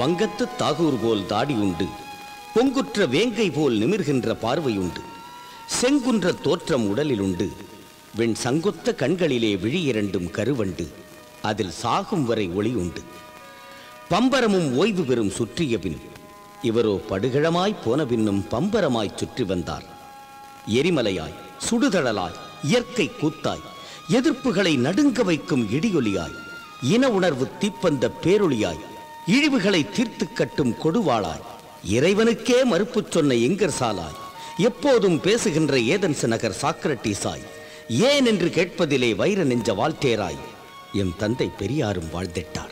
மங்கத்து தாகூர் போல் தாடி உண்டு பொங்குற்ற வேங்கை போல் நிமிர்கின்ற பார்வையுண்டு செங்குன்ற தோற்றம் உடலில் உண்டு வெண் சங்கொத்த கண்களிலே விழி இரண்டும் கருவண்டு அதில் சாகும் வரை ஒளி உண்டு பம்பரமும் ஓய்வு பெறும் சுற்றிய பின் இவரோ படுகிழமாய் போன பின்னும் பம்பரமாய் சுற்றி வந்தார் எரிமலையாய் சுடுதழலாய் இயற்கை கூத்தாய் எதிர்ப்புகளை நடுங்க வைக்கும் இடியொலியாய் இன உணர்வு தீப்பந்த பேரொளியாய் இழிவுகளை தீர்த்து கட்டும் கொடுவாளாய் இறைவனுக்கே மறுப்பு சொன்ன எங்கர் சாலாய் எப்போதும் பேசுகின்ற ஏதன்ஸ் நகர் சாக்ரட்டீஸாய் ஏன் என்று கேட்பதிலே வைர நெஞ்ச வாழ்த்தேராய் எம் தந்தை பெரியாரும் வாழ்ந்திட்டார்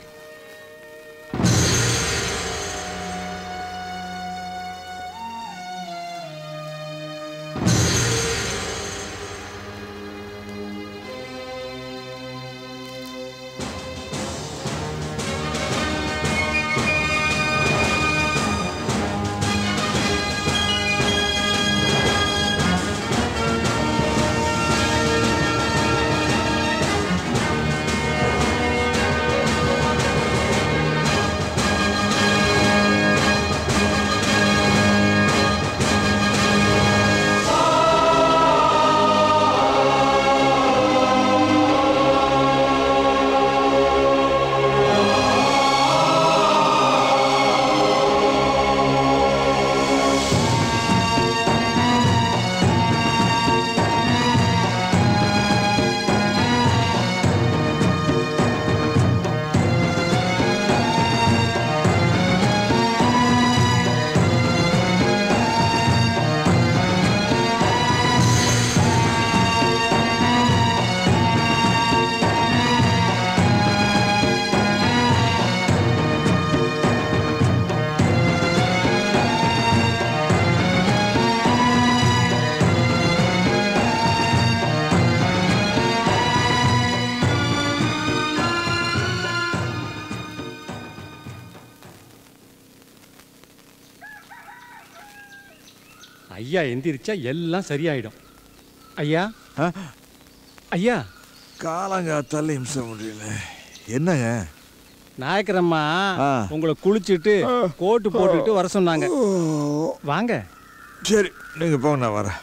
ஐயா எந்திரிச்சா எல்லாம் சரியாயிடும் ஐயா ஐயா காலங்காத்தால இம்ச முடியல என்னங்க நாயக்கரம்மா ஆ. உங்களை குளிச்சுட்டு கோட்டு போட்டுட்டு வர சொன்னாங்க வாங்க சரி நீங்க போங்க நான் வரேன்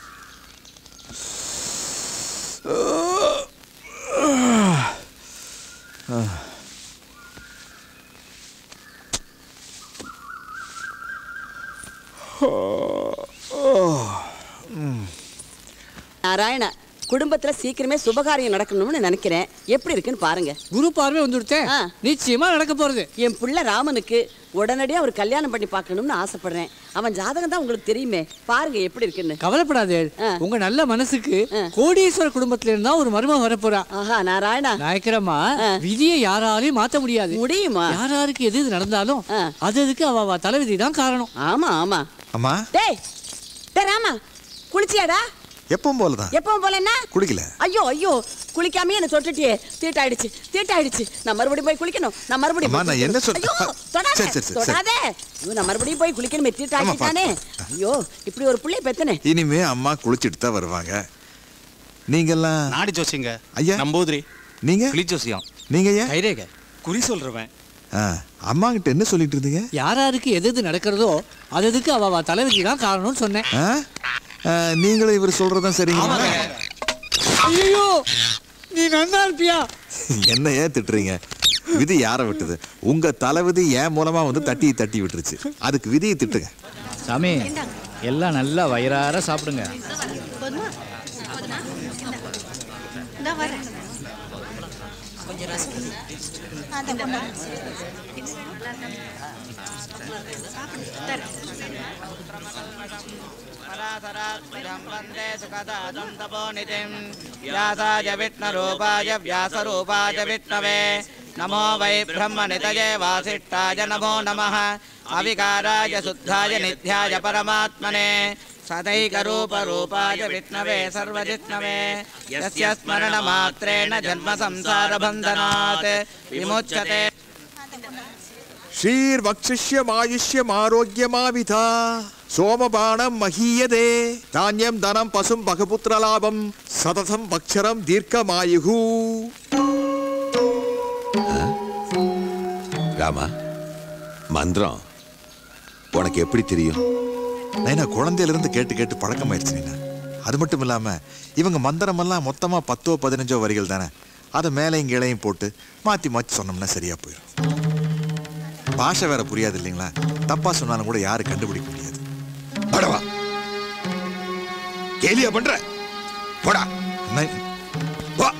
நாராயண குடும்பத்துல சீக்கிரமே சுபகாரியம் நடக்கணும்னு நினைக்கிறேன் எப்படி இருக்குன்னு பாருங்க குரு பார்வை வந்துடுத்தேன் ஆ. நிச்சயமா நடக்க போறது என் புள்ள ராமனுக்கு உடனடியா ஒரு கல்யாணம் பண்ணி பார்க்கணும்னு ஆசைப்படுறேன் அவன் ஜாதகம் தான் உங்களுக்கு தெரியுமே பாருங்க எப்படி இருக்குன்னு கவலைப்படாதே ஆ. உங்க நல்ல மனசுக்கு கோடீஸ்வர குடும்பத்துல இருந்தா ஒரு மருமக வரப்போறா ஆஹா நாராயணா நாயக்கரம்மா விதியை யாராலையும் மாத்த முடியாது முடியுமா யார் யாருக்கு எது எது நடந்தாலும் ஆ. அது அதுக்கு அவ அவ தலைவிதி தான் காரணம் ஆமா ஆமா அம்மா டேய் டேய் ராமா குளிச்சியாடா எப்பவும் போலதான் எப்பவும் போல என்ன குடிக்கல ஐயோ ஐயோ குளிக்காம என்ன தொட்டுட்டியே தீட்டாயிடுச்சு தீட்டாயிடுச்சு நான் மறுபடியும் போய் குளிக்கணும் நான் மறுபடியும் அம்மா, போய் நான் என்ன குளிக்கணும். சொல்றேன்? ஐயோ தொடாத சரி, சரி, சரி, சரி. தொடாத ஐயோ நான் மறுபடியும் போய் குளிக்கணுமே ஆமா, தீட்டாயிடுச்சு ஐயோ இப்படி ஒரு புள்ளைய பெத்தனே இனிமே அம்மா குளிச்சுட்டு தான் வருவாங்க நீங்கெல்லாம் நாடி ஜோசிங்க ஐயா. நம்பூதிரி நீங்க கிளி ஜோசியம் நீங்க ஏன் கைரேக குறி சொல்றவன் அம்மா கிட்ட என்ன சொல்லிட்டு இருந்தீங்க யார் யாருக்கு எது எது நடக்கிறதோ அது அதுக்கு அவ அவ தலைவிதி தான் காரணம்னு சொன்னேன் ஆ? ஆ, நீங்களும் இவர் சொல்றதுதான் சரிங்க ஐயோ நீ நன்னா இருப்பியா என்ன ஏன் திட்டுறீங்க விதி யாரை விட்டுது உங்க தலைவிதி என் மூலமா வந்து தட்டி தட்டி விட்டுருச்சு அதுக்கு விதியை திட்டுங்க சாமி எல்லாம் நல்லா வயிறார சாப்பிடுங்க व्यासाय विष्णुरूपाय व्यासरूपाय विष्णवे नमो वै ब्रह्मनितये वासिष्ठाय नमो नमः अविकाराय शुद्धाय निध्याय परमात्मने सदैकरूपरूपाय विष्णवे सर्वजिष्णवे यस्य स्मरणमात्रेण जन्मसंसारबन्धनात् विमुच्यते ஷீர்வக்ஷிஷ்யமாயுஷ்யமாரோக்கியமாவிதா சோமபானம் மகீயதே தானியம் தனம் பசும் பகபுத்திரலாபம் சதசம் பக்ஷரம் தீர்க்கமாயுகு ராமா மந்திரம் உனக்கு எப்படி தெரியும் நைனா குழந்தையில இருந்து கேட்டு கேட்டு பழக்கமாயிருச்சு நைனா அது மட்டும் இல்லாம இவங்க மந்திரமெல்லாம் மொத்தமா பத்தோ பதினஞ்சோ வரிகள் தானே அதை மேலையும் கீழையும் போட்டு மாத்தி மாத்தி சொன்னோம்னா சரியா போயிடும் பாஷை வேற புரியாது இல்லைங்களா தப்பா சொன்னாலும் கூட யாரும் கண்டுபிடிக்க முடியாது படவா கேலியா பண்ற போடா நை- வா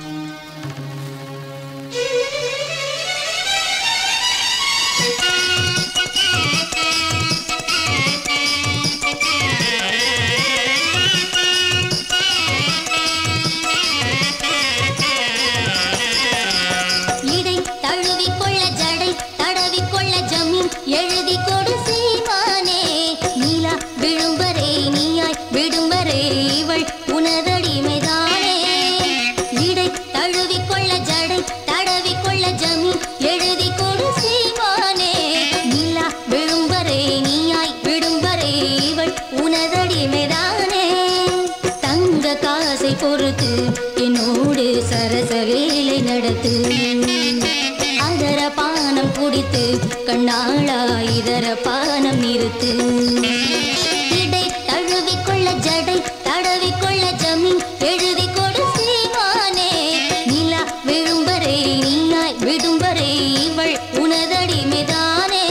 இடை தழுவிக்கொள்ள ஜடை தடவிக்கொள்ள ஜமீன் எழுதி கொடு சீமானே நீலா விழும்பரே நீயாய் விடும்பரே இவள் உனதடிமைதானே இடை தழுவிக்கொள்ள ஜடை தடவிக்கொள்ள ஜமீன் எழுதி கொடு சீமானே நீலா விழும்பரே நீயாய் விடும்பரே இவள் உனதடிமைதானே தங்க காசை பொறுத்து என்னோடு சரசவேலை நடத்து அதர பானம் குடித்து கண்ணாளா இதர பானம் நிறுத்து இடை தழுவிக்கொள்ள ஜடை தடவிக்கொள்ள ஜமீன் எழுதி கொடு சீமானே நிலா விழும்பரே நீயாய் விடும்பரே இவள் உனதடிமைதானே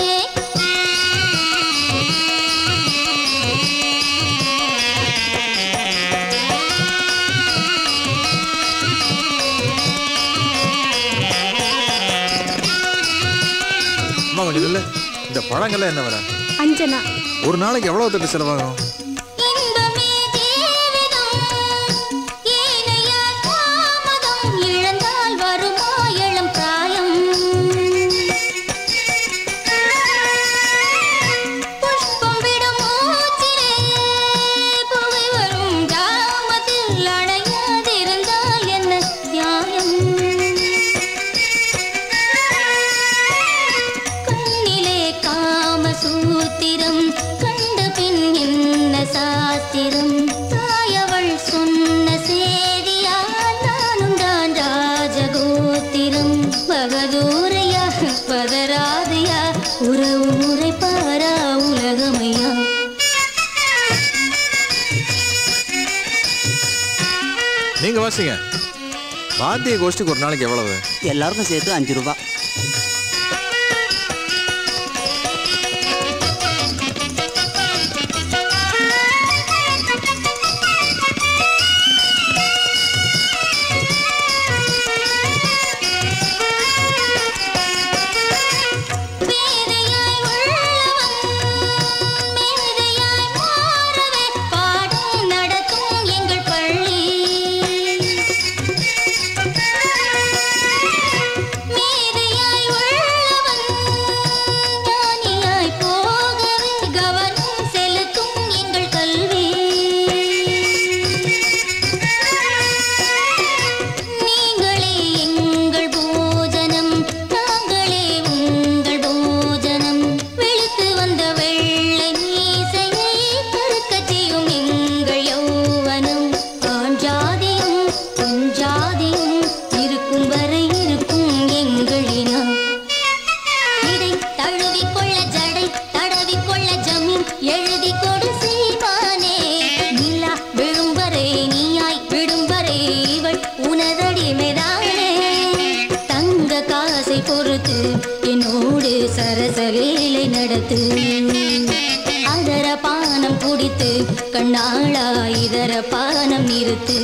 அம்மா கொஞ்சம் நில்லு. இந்த பழங்கள்லாம் என்ன விலை அஞ்சனா ஒரு நாளைக்கு எவ்வளவு தட்டு செலவாகும் இன்பமே ஜீவிதம் ஏனையா தாமதம் இழந்தால் வருமா இளம் பிராயம் புஷ்பம் விடும் மூச்சிலே புகை வரும் ஜாமத்தில் அடையாதிருந்தால் என்ன நியாயம் கண்ணிலே காம சூத்திரம் கண்ட பின் என்ன சாத்திரம் தாயவள் சொன்ன சேதியா நானும் தான் ராஜகோத்திரம் பகதூரையா பதராதையா உறவு முறை பாரா உலகமையா நீங்க வாசிங்க வாத்திய கோஷ்டிக்கு ஒரு நாளைக்கு எவ்வளவு எல்லாருக்கும் சேர்த்து அஞ்சு ரூபா பேதையாய் உள்ளவன் மேதையாய் மாறவே பாடம் நடத்தும் எங்கள் பள்ளி மேதையாய் உள்ளவன் ஞானியாய் போகவே கவனம் செலுத்தும் எங்கள் கல்வி நீங்களே எங்கள் போஜனம் நாங்களே உங்கள் போஜனம் வெளுத்து வந்த வெள்ளை மீசையை கருக்கச் செய்யும் எங்கள் யௌவனம் ஆண் ஜாதியும் பெண் ஜாதியும் இருக்கும் வரை இருக்கும் எங்கள் இனம் இடை தழுவிக்கொள்ள ஜடை தடவிக்கொள்ள ஜமீன் எழுதி கொடு சீமானே நிலா விழும்பரே நீயாய் விடும்பரே இவள் உனதடிமைதானே தங்க காசை பொறுத்து என்னோடு சரசவேலை நடத்து அதர பானம் குடித்து கண்ணாளா இதர பானம் நிறுத்து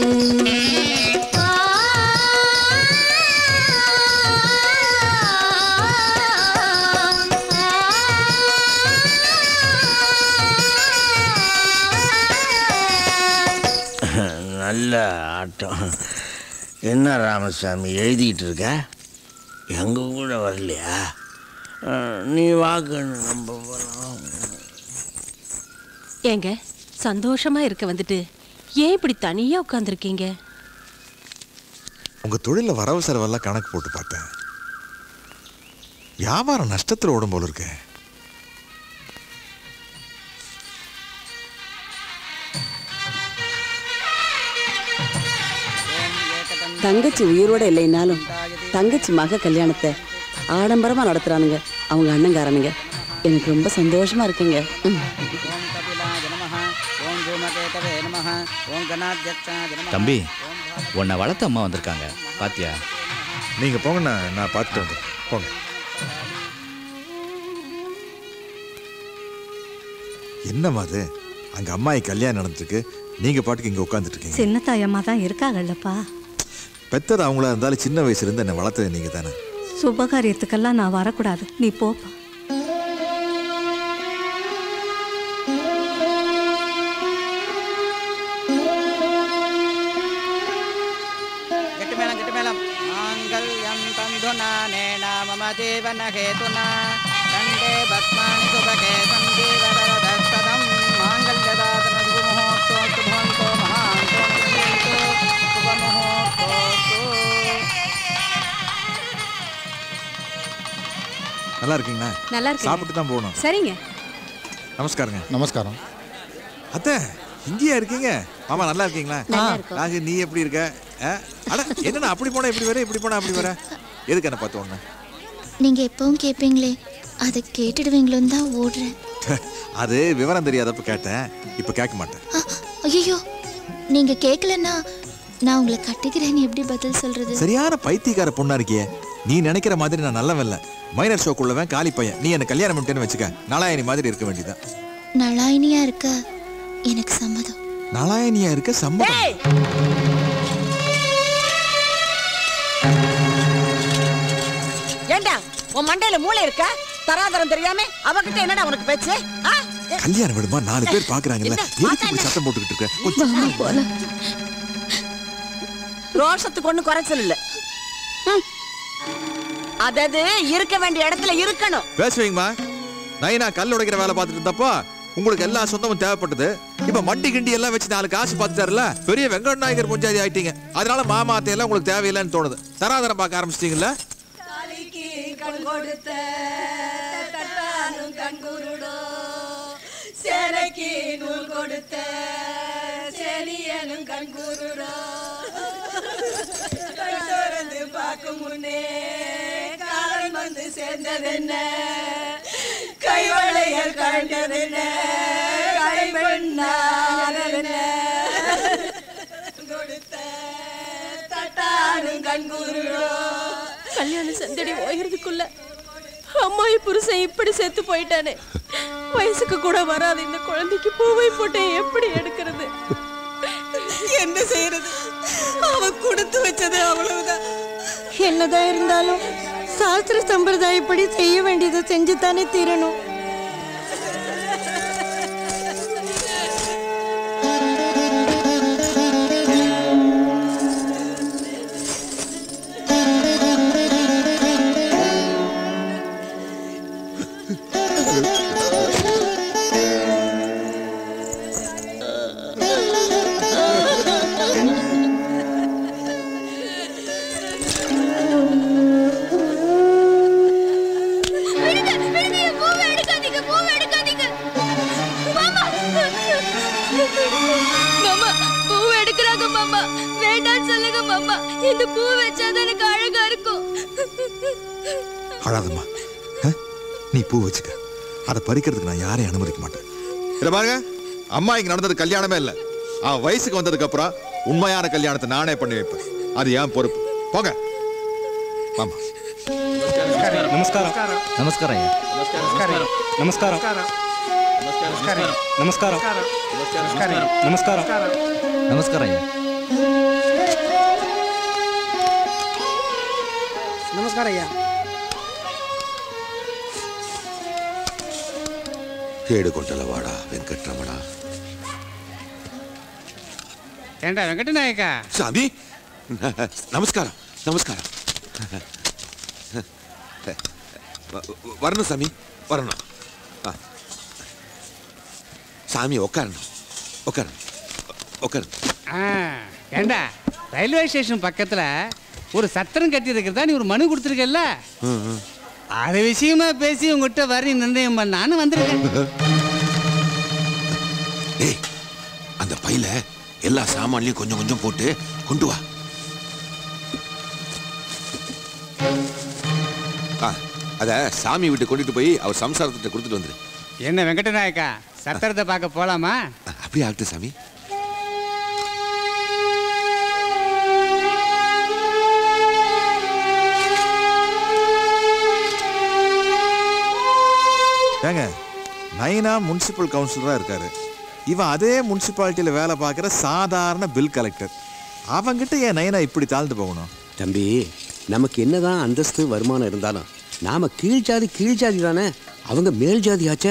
நல்ல ஆட்டம் என்ன ராமசாமி எழுதிட்டு இருக்க எங்க கூட வரலையா அஹ், நீ வாக்கு நம்ம போலாம் ஏங்க சந்தோஷமா இருக்க வந்துட்டு ஏன் இப்படி தனியா உட்காந்துருக்கீங்க உங்க தொழில வரவு செலவெல்லாம் கணக்கு போட்டு பார்த்தேன் வியாபாரம் நஷ்டத்துல ஓடும் போல இருக்கே தங்கச்சி உயிரோட இல்லைனாலும் தங்கச்சி மக கல்யாணத்தை ஆடம்பரமா நடத்துறானுங்க அவங்க அண்ணங்காரனுங்க எனக்கு ரொம்ப சந்தோஷமா இருக்குங்க ம். ஓம் கபிலாய நமः ஓம் தூமகேதவே நமः ஓம் கணாத்யக்ஷாய நமः தம்பி உன்னை வளர்த்த அம்மா வந்திருக்காங்க பாத்தியா நீங்க போங்கண்ணா நான் பார்த்துட்டு வந்து போங்க என்னம்மா அது அங்க அம்மாயி கல்யாணம் நடந்துருக்கு நீங்க பாட்டுக்கு இங்க உட்காந்துட்டு இருக்கீங்க சின்ன தாயம்மா தான் இருக்காங்கல்லப்பா பெத்தது அவங்களா இருந்தாலும் சின்ன வயசுல இருந்து என்னை வளர்த்தது நீங்க தானே சுபகாரியத்துக்கெல்லாம் நான் வரக்கூடாது நீ போப்பா గట్టి మేళం గట్టి మేళం మాంగళ్యం తంధునానేన మమ జీవన హేతునా కండే భస్మాని శుభకే సంజీవరదస్తదం మాంగళ్యదాతన శుభముహూర్తోస్తు భవంతో మహాంతో నమయంతో శుభముహూర్తోస్తు நல்லா இருக்கீங்களா நல்லா இருக்கேங்க. சாப்பிட்டு தான் போகணும் சரிங்க நமஸ்காரங்க நமஸ்காரம் அத்தை இங்கேயா இருக்கீங்க மாமா நல்லா இருக்கீங்களா நல்லா இருக்கோம். ராகு நீ எப்படி இருக்க ஆ? அட என்னண்ணா அப்படி போனா இப்படி வர இப்படி போனா அப்படி வர எதுக்கு என்ன பார்த்து ஒண்ணு நீங்க எப்பவும் கேட்பீங்களே அதை கேட்டுடுவீங்களோன்னு தான் ஓடுறேன் அது விவரம் தெரியாதப்ப கேட்டேன் இப்ப கேட்க மாட்டேன் ஐயோ நீங்க கேட்கலன்னா நான் உங்களை கட்டிக்கிறேன்னு எப்படி பதில் சொல்றது சரியான பைத்தியக்கார பொண்ணா இருக்கியே நீ நினைக்கிற மாதிரி நான் நல்லவன் இல்ல மைனர் ஷோக்குள்ளவன் காலி பையன் நீ என்ன கல்யாணம் பண்ணிட்டேன்னு வச்சுக்க நாலாயணி மாதிரி இருக்க வேண்டியதான் நலாயினியா இருக்க எனக்கு சம்மதம் நாலாயணியா இருக்க சம்மதம் ஏய் ஏண்டா உன் மண்டையில மூளை இருக்க தராதரம் தெரியாம அவகிட்ட என்னடா உனக்கு பேச்சு ஆ? ஏ, கல்யாணம் விடுமா நாலு பேர் பாக்குறாங்கல்ல என்ன? எதுக்கு இப்படி சத்தம் போட்டுக்கிட்டு இருக்க கொஞ்சம் ரோஷத்துக்கு ஒண்ணு குறைச்சல் இல்ல ம். அதது இருக்க வேண்டிய இடத்துல இருக்கணும் பேசுவீங்கம்மா நைனா கல் உடைக்கிற வேலை பார்த்துட்டு இருந்தப்போ உங்களுக்கு எல்லா சொந்தமும் தேவைப்பட்டது இப்ப மட்டி கிண்டி எல்லாம் வச்சு நாலு காசு பார்த்துட்டாருல பெரிய வெங்கட நாயகர் பஞ்சாயத்து ஆயிட்டீங்க அதனால மாமா அத்தையெல்லாம் உங்களுக்கு தேவையில்லைன்னு தோணுது தராதரம் பார்க்க ஆரம்பிச்சிட்டீங்கல்ல கண் கொடுத்த தட்டானும் கண் குருடோ சேலைக்கு நூல் கொடுத்த செலியனும் கண் குருடோ கண் திறந்து பார்க்கும் முன்னே காலம் வந்து சேர்ந்ததென்ன கைவளையல் கண்டதென்ன கைப்பெண்ணானதென்ன கொடுத்த தட்டானும் கண் குருடோ கல்யாண சந்தடி ஓயறதுக்குள்ள அம்மாயி புருஷன் இப்படி செத்து போயிட்டானே வயசுக்கு கூட வராத இந்த குழந்தைக்கு பூவை போட்டு எப்படி எடுக்கிறது என்ன செய்யறது அவ கொடுத்து வச்சது அவ்வளவுதான் என்னதான் இருந்தாலும் சாஸ்திர சம்பிரதாயப்படி செய்ய வேண்டியதை செஞ்சு தானே தீரணும் மாமா பூ எடுக்கிறாங்க மாமா வேண்டாம் சொல்லுங்க மாமா இந்த பூ வச்சாதான் எனக்கு அழகா இருக்கும் அழாதம்மா ஆ? நீ பூ வச்சுக்க அதை பறிக்கிறதுக்கு நான் யாரையும் அனுமதிக்க மாட்டேன் இல்ல பாருங்க அம்மா இங்க நடந்தது கல்யாணமே இல்ல அவன் வயசுக்கு வந்ததுக்கு அப்புறம் உண்மையான கல்யாணத்தை நானே பண்ணி வைப்பேன் அது ஏன் பொறுப்பு போங்க ஆமா நமஸ்காரம் நமஸ்காரம் ஐயா நமஸ்காரம் நமஸ்காரம் நமஸ்காரம் நமஸ்காரம் ஐயா நமஸ்காரம் ஐயா ఏడుకొండలవాడ వెంకట్రమణ ஏண்டா வெங்கட நாயக்கா స్వామి నమస్కారం నమస్కారం వరణం స్వామి వరణం சாமி உட்காரணும் உட்காரணும் உட்காரணும் ஆ ஏண்டா ரயில்வே ஸ்டேஷன் பக்கத்துல ஒரு சத்திரம் கட்டி இருக்கிறதா நீ ஒரு மனு கொடுத்துருக்கல்ல அது விஷயமா பேசி உங்ககிட்ட வரி நிர்ணயம் பண்ணான்னு வந்திருக்கேன் டேய் அந்த பையில எல்லா சாமான்லையும் கொஞ்சம் கொஞ்சம் போட்டு கொண்டு வா ஆ அதை அதை சாமி வீட்டு கொண்டுட்டு போய் அவர் சம்சாரத்திட்ட கொடுத்துட்டு வந்துரு என்ன வெங்கடநாயக்கா சத்திரத்தை பார்க்க போலாமா அப்படியே ஆகட்டும் சாமி ஏங்க நைனா முனிசிபல் கவுன்சிலராக இருக்காரு இவன் அதே முனிசிபாலிட்டியில் வேலை பார்க்குற சாதாரண பில் கலெக்டர் அவங்கிட்ட ஏன் நைனா இப்படி தாழ்ந்து போகணும் தம்பி நமக்கு என்னதான் அந்தஸ்து வருமானம் இருந்தாலும் நாம கீழ் ஜாதி கீழ் ஜாதி தானே அவங்க மேல் ஜாதி ஆச்சே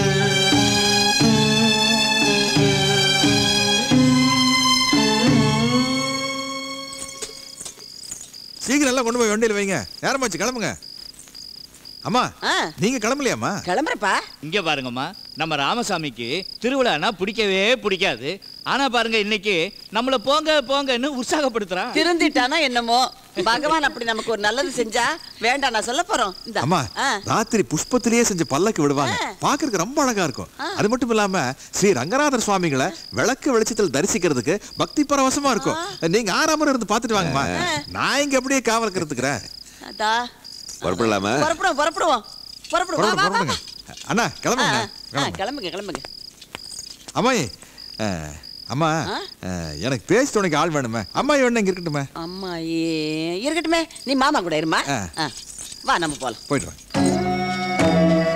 சீக்கிரம் எல்லாம் கொண்டு போய் வண்டியில் வைங்க நேரமாச்சு கிளம்புங்க அம்மா நீங்க கிளம்பலையாம்மா கிளம்புறப்பா இங்க பாருங்கம்மா நம்ம ராமசாமிக்கு திருவிழானா பிடிக்கவே பிடிக்காது ஆனா பாருங்க இன்னைக்கு நம்மள போங்க போங்கன்னு உற்சாகப்படுத்துறான் திருந்திட்டானா என்னமோ பகவான் அப்படி நமக்கு ஒரு நல்லது செஞ்சா வேண்டாம் நான் சொல்ல போறோம் இந்த அம்மா ஆ. ராத்திரி புஷ்பத்திலேயே செஞ்ச பல்லக்கு விடுவாங்க பார்க்கறதுக்கு ரொம்ப அழகா இருக்கும் அது மட்டும் இல்லாம ஸ்ரீ ரங்கநாதர் சுவாமிகளை விளக்கு வெளிச்சத்தில் தரிசிக்கிறதுக்கு பக்தி பரவசமா இருக்கும் நீங்க ஆறாம இருந்து பார்த்துட்டு வாங்கம்மா நான் இங்க அப்படியே காவலுக்கு இருந்துக்கிறேன் அதா புறப்படலாமா புறப்படுவோம் புறப்படுவோம் புறப்படுவோம் வா, வா, வா, புறப்படுங்க வா. அண்ணா கிளம்புங்க ஆ, கிளம்புங்க கிளம்புங்க அம்மாயி ஆ, அம்மா ஆ, எனக்கு பேசி துணைக்கு ஆள் வேணுமே அம்மாயி வேணும் இங்க இருக்கட்டுமே அம்மா ஏ இருக்கட்டுமே நீ மாமா கூட இருமா ஆ. ஆ. வா நம்ம போலாம் போயிட்டு வா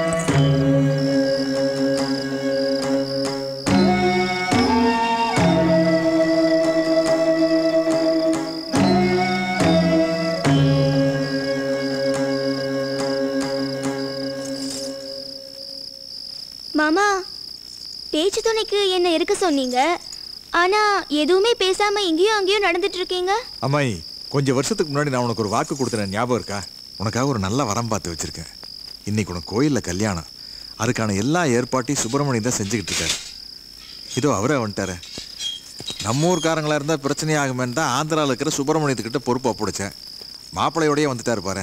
மாமா பேச்சு துணைக்கு என்ன இருக்க சொன்னீங்க ஆனா எதுவுமே பேசாம இங்கேயும் அங்கேயும் நடந்துட்டு இருக்கீங்க அம்மாயி கொஞ்சம் வருஷத்துக்கு முன்னாடி நான் உனக்கு ஒரு வாக்கு கொடுத்தேன் ஞாபகம் இருக்கா உனக்காக ஒரு நல்ல வரம் பார்த்து வச்சிருக்கேன் இன்னைக்கு உனக்கு கோயிலில் கல்யாணம் அதுக்கான எல்லா ஏற்பாட்டையும் சுப்பிரமணியம் தான் செஞ்சுக்கிட்டு இருக்காரு இதோ அவரே வந்துட்டாரு நம்ம ஊர்க்காரங்களா இருந்தால் பிரச்சனை ஆகுமேன்னு தான் ஆந்திராவில் இருக்கிற சுப்பிரமணியத்துக்கிட்ட பொறுப்பு ஒப்படைச்சேன் மாப்பிள்ளையோடயே வந்துட்டாரு பாரு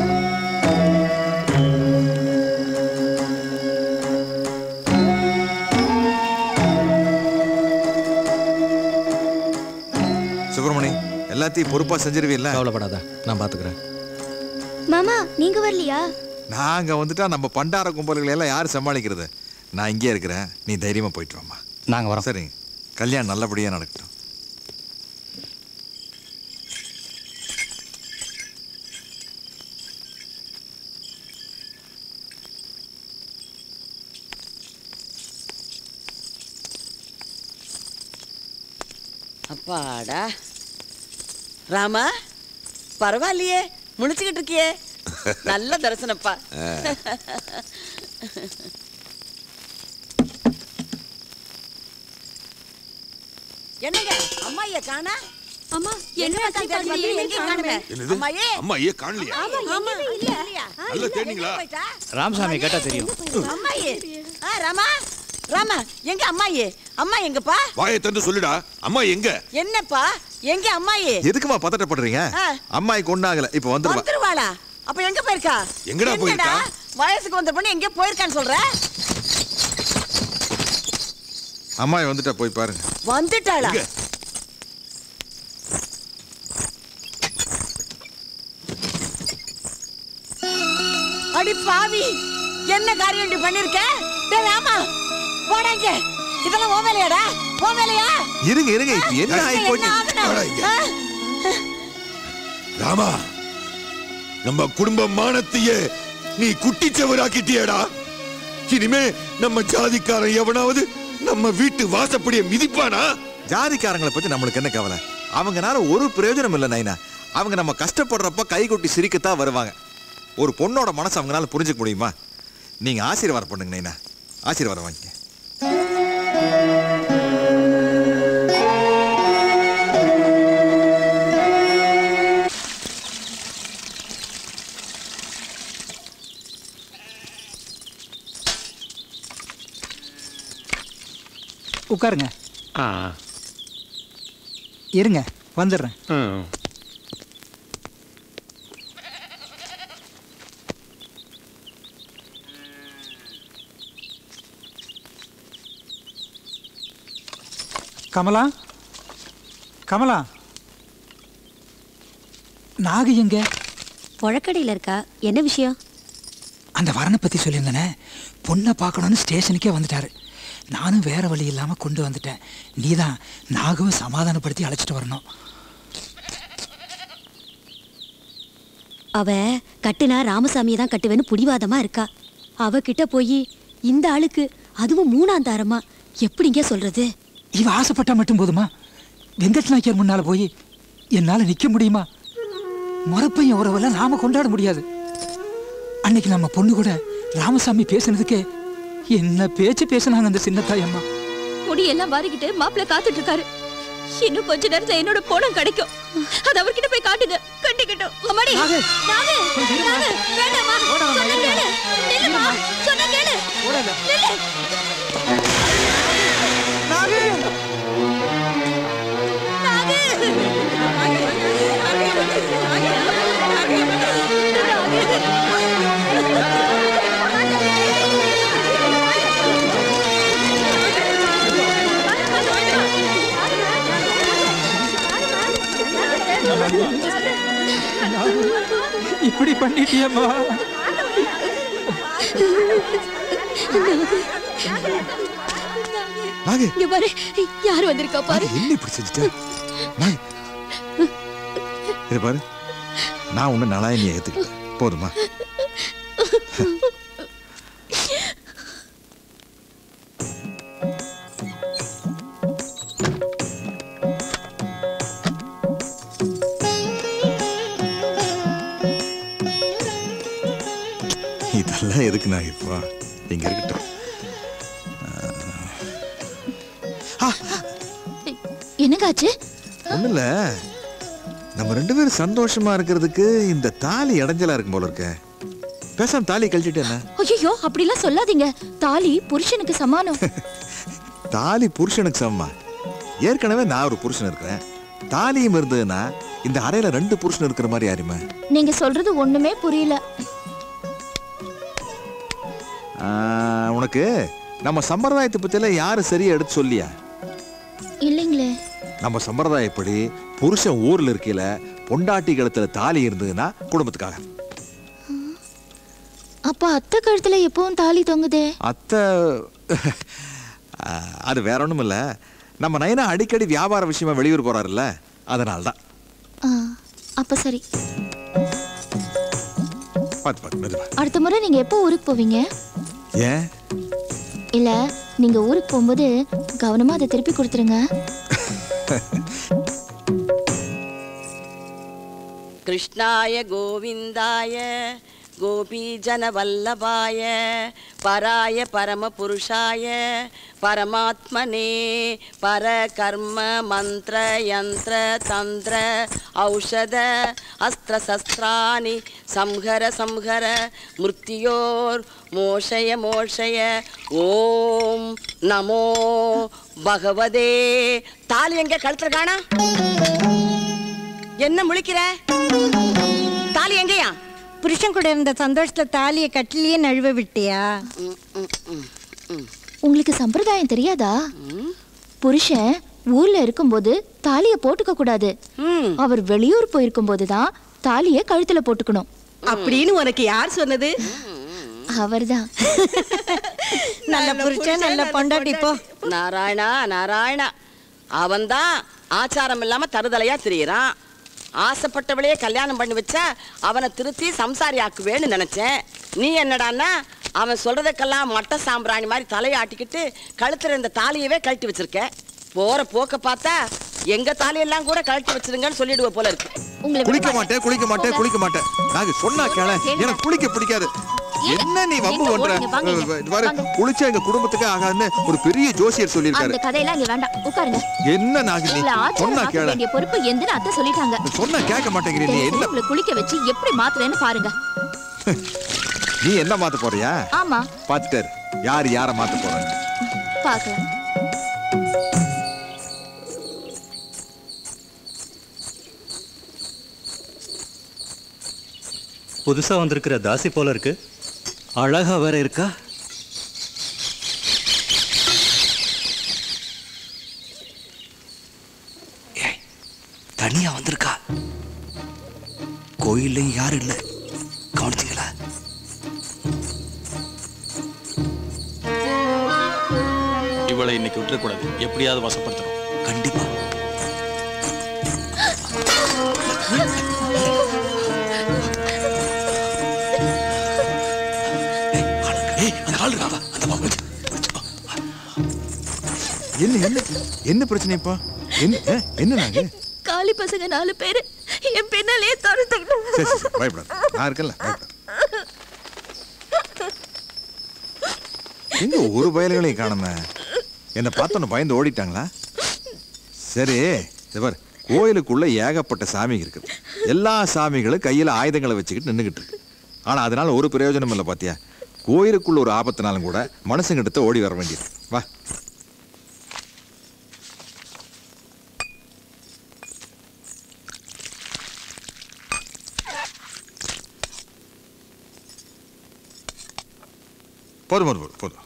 சுப்பிரமணி எல்லாத்தையும் பொறுப்பா செஞ்சிருவீல்ல கவலைப்படாத நான் பாத்துக்கிறேன் மாமா நீங்க வரலையா நாங்க வந்துட்டா நம்ம பண்டார கும்பல்களை எல்லாம் யார் சமாளிக்கிறது நான் இங்கே இருக்கிறேன் நீ தைரியமா போயிட்டு வாம்மா நாங்க வரோம் சரிங்க கல்யாணம் நல்லபடியா நடக்கட்டும் அப்பாடா ராமா பரவாயில்லையே முழிச்சுக்கிட்டு இருக்கியே நல்ல தரிசனப்பா என்னங்க அம்மாய காணா அம்மா என்ன என்னாச்சு தேடி பார்த்தீங்க? எங்கேயும் காணுமே. என்னது அம்மாயே அம்மா ஏன் காணலையா ஆமா எங்கேயுமே இல்ல இல்லையா? நல்லா தேடிங்களா போயிட்டா? ராமசாமி கேட்டா தெரியும் அம்மாயே ஆ ராமா ராமா எங்க அம்மாயே அம்மா எங்கப்பா வாயை தந்து சொல்லுடா அம்மா எங்க என்னப்பா எங்க அம்மாயே எதுக்குமா பதட்டப்படுறீங்க ஆ. அம்மாய்க்கு ஒண்ணாகல இப்ப வந்துருவா வந்துருவாளா அப்ப எங்க போயிருக்கா எங்கடா போயிருக்கா? வயசுக்கு வந்த பொண்ணு எங்க போயிருக்கான்னு சொல்ற அம்மாய் வந்துட்டா போய் பாருங்க வந்துட்டாளா எங்க? அடி பாவி என்ன காரியம் இப்படி பண்ணிருக்க டேய் ராமா போடா இங்க இதெல்லாம் உன் வேலையாடா உன் வேலையா இருங்க இருங்க இப்ப என்ன ஆகி என்ன போச்சு ஆகணும்? ஆ? ராமா நம்ம குடும்ப மானத்தையே நீ குட்டிச்சவராக்கிட்டியடா இனிமே நம்ம ஜாதிக்காரன் எவனாவது நம்ம வீட்டு வாசப்படிய மிதிப்பானா ஜாதிக்காரங்களை பத்தி நம்மளுக்கு என்ன கவலை அவங்கனால ஒரு பிரயோஜனம் இல்லை நைனா அவங்க நம்ம கஷ்டப்படுறப்ப கை கொட்டி சிரிக்கத்தான் வருவாங்க ஒரு பொண்ணோட மனசு அவங்களால புரிஞ்சுக்க முடியுமா நீங்க ஆசீர்வாதம் பண்ணுங்க நைனா ஆசீர்வாதம் வாங்கிக்க உட்காருங்க இருங்க வந்துடுறேன் கமலா கமலா நாகு எங்க புழக்கடையில் இருக்கா என்ன விஷயம் அந்த வரனை பற்றி சொல்லியிருந்தேனே பொண்ணை பார்க்கணுன்னு ஸ்டேஷனுக்கே வந்துட்டாரு நானும் வேற வழி இல்லாமல் கொண்டு வந்துட்டேன் நீ தான் நாகவும் சமாதானப்படுத்தி அழைச்சிட்டு வரணும் அவ கட்டுனா ராமசாமியை தான் கட்டுவேன்னு புடிவாதமா இருக்கா அவகிட்ட போய் இந்த ஆளுக்கு அதுவும் மூணாம் தாரமா எப்படிங்க சொல்றது இவ ஆசைப்பட்டா மட்டும் போதுமா வெங்கட் நாய்க்கர் முன்னால போய் என்னால் நிற்க முடியுமா முறப்பையும் உறவெல்லாம் நாம கொண்டாட முடியாது அன்னைக்கு நம்ம பொண்ணு கூட ராமசாமி பேசுனதுக்கே என்ன பேச்சு பேசுனாங்க அந்த சின்னத்தாய் அம்மா முடியெல்லாம் வாரிக்கிட்டு மாப்பிள்ளை காத்துட்டு இருக்காரு இன்னும் கொஞ்ச நேரத்துல என்னோட போனம் கிடைக்கும் அது அவர்கிட்ட போய் காட்டுங்க கட்டிக்கிட்டோம் அம்மாடி நாகு நாகு வேண்டாமா சொன்ன கேளு நில்லுமா சொன்ன கேளு நில்லு இப்படி பண்ணிட்டியம்மா நாகு இங்க பாரு யார் வந்திருக்கா பாரு என்ன இப்படி செஞ்சுட்ட நாகு இது பாரு நான் உன்னை நலாயனியை ஏத்துக்கிட்டேன் போதுமா இதெல்லாம் எதுக்கு நான் இப்போ இங்க இருக்கட்டும் என்னங்காச்சு ஒண்ணும் இல்ல நம்ம ரெண்டு பேரும் சந்தோஷமா இருக்கிறதுக்கு இந்த தாலி இடைஞ்சலா இருக்கும் போல இருக்க பேசாம தாலி கழிச்சிட்டு என்ன ஐயோ அப்படிலாம் சொல்லாதீங்க தாலி புருஷனுக்கு சமானம் தாலி புருஷனுக்கு சமமா ஏற்கனவே நான் ஒரு புருஷன் இருக்கிறேன் தாலியும் இருந்ததுன்னா இந்த அறையில ரெண்டு புருஷன் இருக்கிற மாதிரி யாருமே நீங்க சொல்றது ஒண்ணுமே புரியல உனக்கு நம்ம சம்பிரதாயத்தை பத்தியெல்லாம் யாரு சரியா எடுத்து சொல்லியா இல்லைங்களே நம்ம சம்பிரதாயப்படி புருஷன் ஊர்ல இருக்கையில பொண்டாட்டி கழுத்துல தாலி இருந்ததுன்னா குடும்பத்துக்காக அப்ப அத்தை கழுத்துல எப்பவும் தாலி தொங்குதே அத்தை ஆஹ், அது வேற ஒண்ணும் இல்ல நம்ம நைனா அடிக்கடி வியாபார விஷயமா வெளியூர் போறாருல்ல அதனால தான் ஆ, அப்ப சரி பார்த்து பார்த்து மெதுவா அடுத்த முறை நீங்க எப்போ ஊருக்கு போவீங்க ஏன் இல்ல நீங்க ஊருக்கு போகும்போது கவனமா அதை திருப்பி கொடுத்துருங்க कृष्णाय गोविन्दाय गोपीजनवल्लभाय पराय परमपुरुषाय परमात्मने परकर्म मन्त्र यन्त्र तन्त्र औषध अस्त्रशस्त्राणि संहर संहर मृत्योर्मोषय मोषय ॐ नमो भगवदे தாலி எங்க கழுத்துல காணா என்ன முழிக்கிற தாலி எங்கயா புருஷன் கூட இருந்த சந்தோஷத்துல தாலியை கட்டிலேயே நழுவ விட்டியா உங்களுக்கு சம்பிரதாயம் தெரியாதா புருஷன் ஊர்ல இருக்கும்போது தாலிய போட்டுக்க கூடாது அவர் வெளியூர் போயிருக்கும் போதுதான் தாலிய கழுத்துல போட்டுக்கணும் அப்படின்னு உனக்கு யார் சொன்னது அவர்தான் நல்ல புருஷன் நல்ல பொண்டாட்டி போ நாராயணா நாராயணா அவன்தான் ஆச்சாரம் இல்லாம தருதலையா திரியறான் ஆசைப்பட்டவளையே கல்யாணம் பண்ணி வச்சா அவனை திருத்தி சம்சாரி ஆக்குவேன்னு நினைச்சேன் நீ என்னடான்னா அவன் சொல்றதுக்கெல்லாம் மட்ட சாம்பிராணி மாதிரி தலையாட்டிக்கிட்டு கழுத்துல இருந்த தாலியவே கழட்டி வச்சிருக்க போற போக்க பார்த்தா எங்க தாலியெல்லாம் கூட கழட்டி வச்சிருங்கன்னு சொல்லிடுவ போல இருக்கு குளிக்க மாட்டேன் குளிக்க மாட்டேன் குளிக்க மாட்டேன் நாங்க சொன்னா கேள எனக்கு குளிக்க பிடிக்காது என்ன நீ வம்பு எங்க பண்ற ஓடுங்க, வாங்க இங்க. இது பாரு குளிச்சா எங்க குடும்பத்துக்கு ஆகாதுன்னு ஒரு பெரிய ஜோசியர் சொல்லியிருக்காரு அந்த கதையெல்லாம் இங்க வேண்டாம் உட்காருங்க என்ன நாகு நீ உங்களை சொன்னா ஆச்சாரம் கேள வேண்டிய பொறுப்பு எந்தன்னு அத்தை சொல்லிட்டாங்க சொன்னா கேட்க மாட்டேங்கிற நீ என்ன உங்களை குளிக்க வச்சு எப்படி மாத்துறேன்னு பாருங்க நீ என்ன மாத்த போறியா ஆமா பாத்துட்டாரு யார் யார மாத்த போறாங்க பாக்கலாம் புதுசா வந்திருக்கிற தாசி போல இருக்கு அழகா வேற இருக்கா தனியா வந்திருக்கா கோயில்லையும் யாரும் இல்லை கவனிச்சிங்களா இவளை இன்னைக்கு விட்டுறக்கூடாது எப்படியாவது வசப்படுத்தணும் கண்டிப்பா ஏய் அந்த ஆள் இருக்கா அந்த பாம்பு என்ன என்ன என்ன பிரச்சனை இப்போ என்ன ஏ, என்ன நாங்க காலி பசங்க நாலு பேரு என் பின்னாலே துரத்துக்கிட்டு சரி சரி, சரி பயப்படாத நான் இருக்கேன்ல பயப்படாத எங்க ஒரு பயல்களையும் காணுமே என்னை பார்த்தோன்னு பயந்து ஓடிட்டாங்களா சரி இது பாரு கோயிலுக்குள்ள ஏகப்பட்ட சாமிங்க இருக்குது எல்லா சாமிகளும் கையில் ஆயுதங்களை வச்சுக்கிட்டு நின்றுக்கிட்டு இருக்கு ஆனால் அதனால ஒரு பிரயோஜனம் இல்லை பாத்தியா கோயிலுக்குள்ள ஒரு ஆபத்துனாலும் கூட மனுஷங்க எடுத்து ஓடி வர வேண்டியது வா போதும் போதும் போதும் போதும்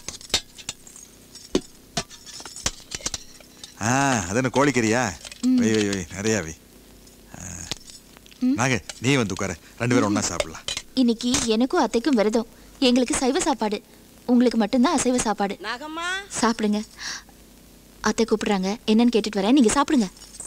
ஆ அது என்ன கோழிக்கறியா வை வை வை நிறையா வை ஆ. நாக நீ வந்து உட்கார ரெண்டு பேரும் ஒண்ணா சாப்பிடலாம் இன்னைக்கு எனக்கும் அத்தைக்கும் விரதம் எங்களுக்கு சைவ சாப்பாடு உங்களுக்கு மட்டும்தான் அசைவ சாப்பாடு நாகம்மா சாப்பிடுங்க அத்தை கூப்பிடுறாங்க என்னன்னு கேட்டுட்டு வரேன் நீங்க சாப்பிடுங்க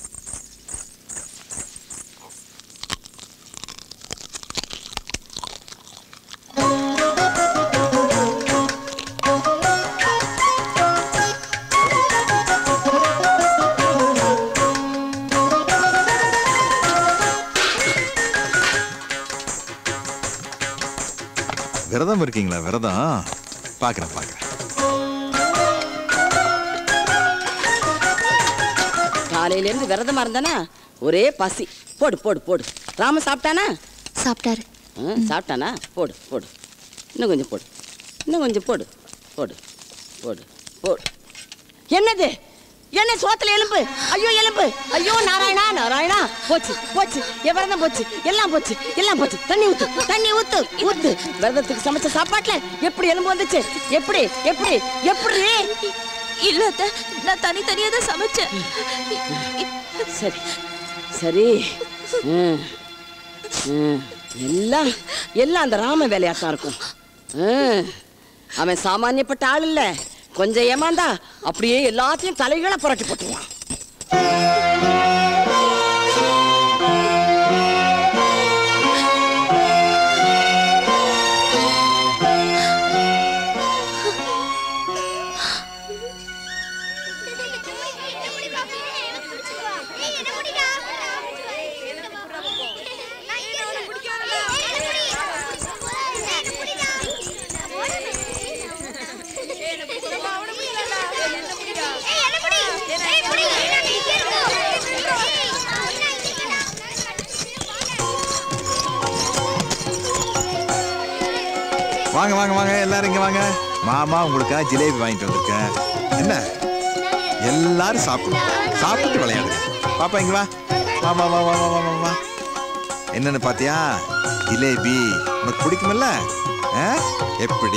விரதம் இருக்கீங்களா விரதம் பார்க்குறேன் பார்க்குறேன் காலையில இருந்து விரதமா இருந்தானா ஒரே பசி போடு போடு போடு ராம சாப்பிட்டானா சாப்பிட்டாரு ம், சாப்பிட்டானா போடு போடு இன்னும் கொஞ்சம் போடு இன்னும் கொஞ்சம் போடு போடு போடு போடு என்னது என்ன சோத்துல எலும்பு ஐயோ எலும்பு ஐயோ நாராயணா நாராயணா போச்சு போச்சு என் விரதம் போச்சு எல்லாம் போச்சு எல்லாம் போச்சு தண்ணி ஊத்து தண்ணி ஊத்து ஊத்து விரதத்துக்கு சமைச்ச சாப்பாட்டுல எப்படி எலும்பு வந்துச்சு எப்படி எப்படி எப்படி இல்ல அத்தை நான் தனித்தனியா தான் சமைச்சேன் சரி சரி ம், ம், எல்லாம் எல்லாம் அந்த ராம வேலையாத்தான் இருக்கும் ம், அவன் சாமானியப்பட்ட ஆள் இல்ல கொஞ்சம் ஏமாந்தா அப்படியே எல்லாத்தையும் தலைகளை புரட்டி போட்டுருவான் வாங்க வாங்க வாங்க எல்லாரும் இங்க வாங்க மாமா உங்களுக்காக ஜிலேபி வாங்கிட்டு வந்திருக்கேன் என்ன எல்லாரும் சாப்பிடுங்க சாப்பிட்டு விளையாடுங்க பாப்பா இங்க வா வா வா வா வா வா வா வா வா என்னன்னு பாத்தியா ஜிலேபி உனக்கு பிடிக்குமில்ல ஆ? எப்படி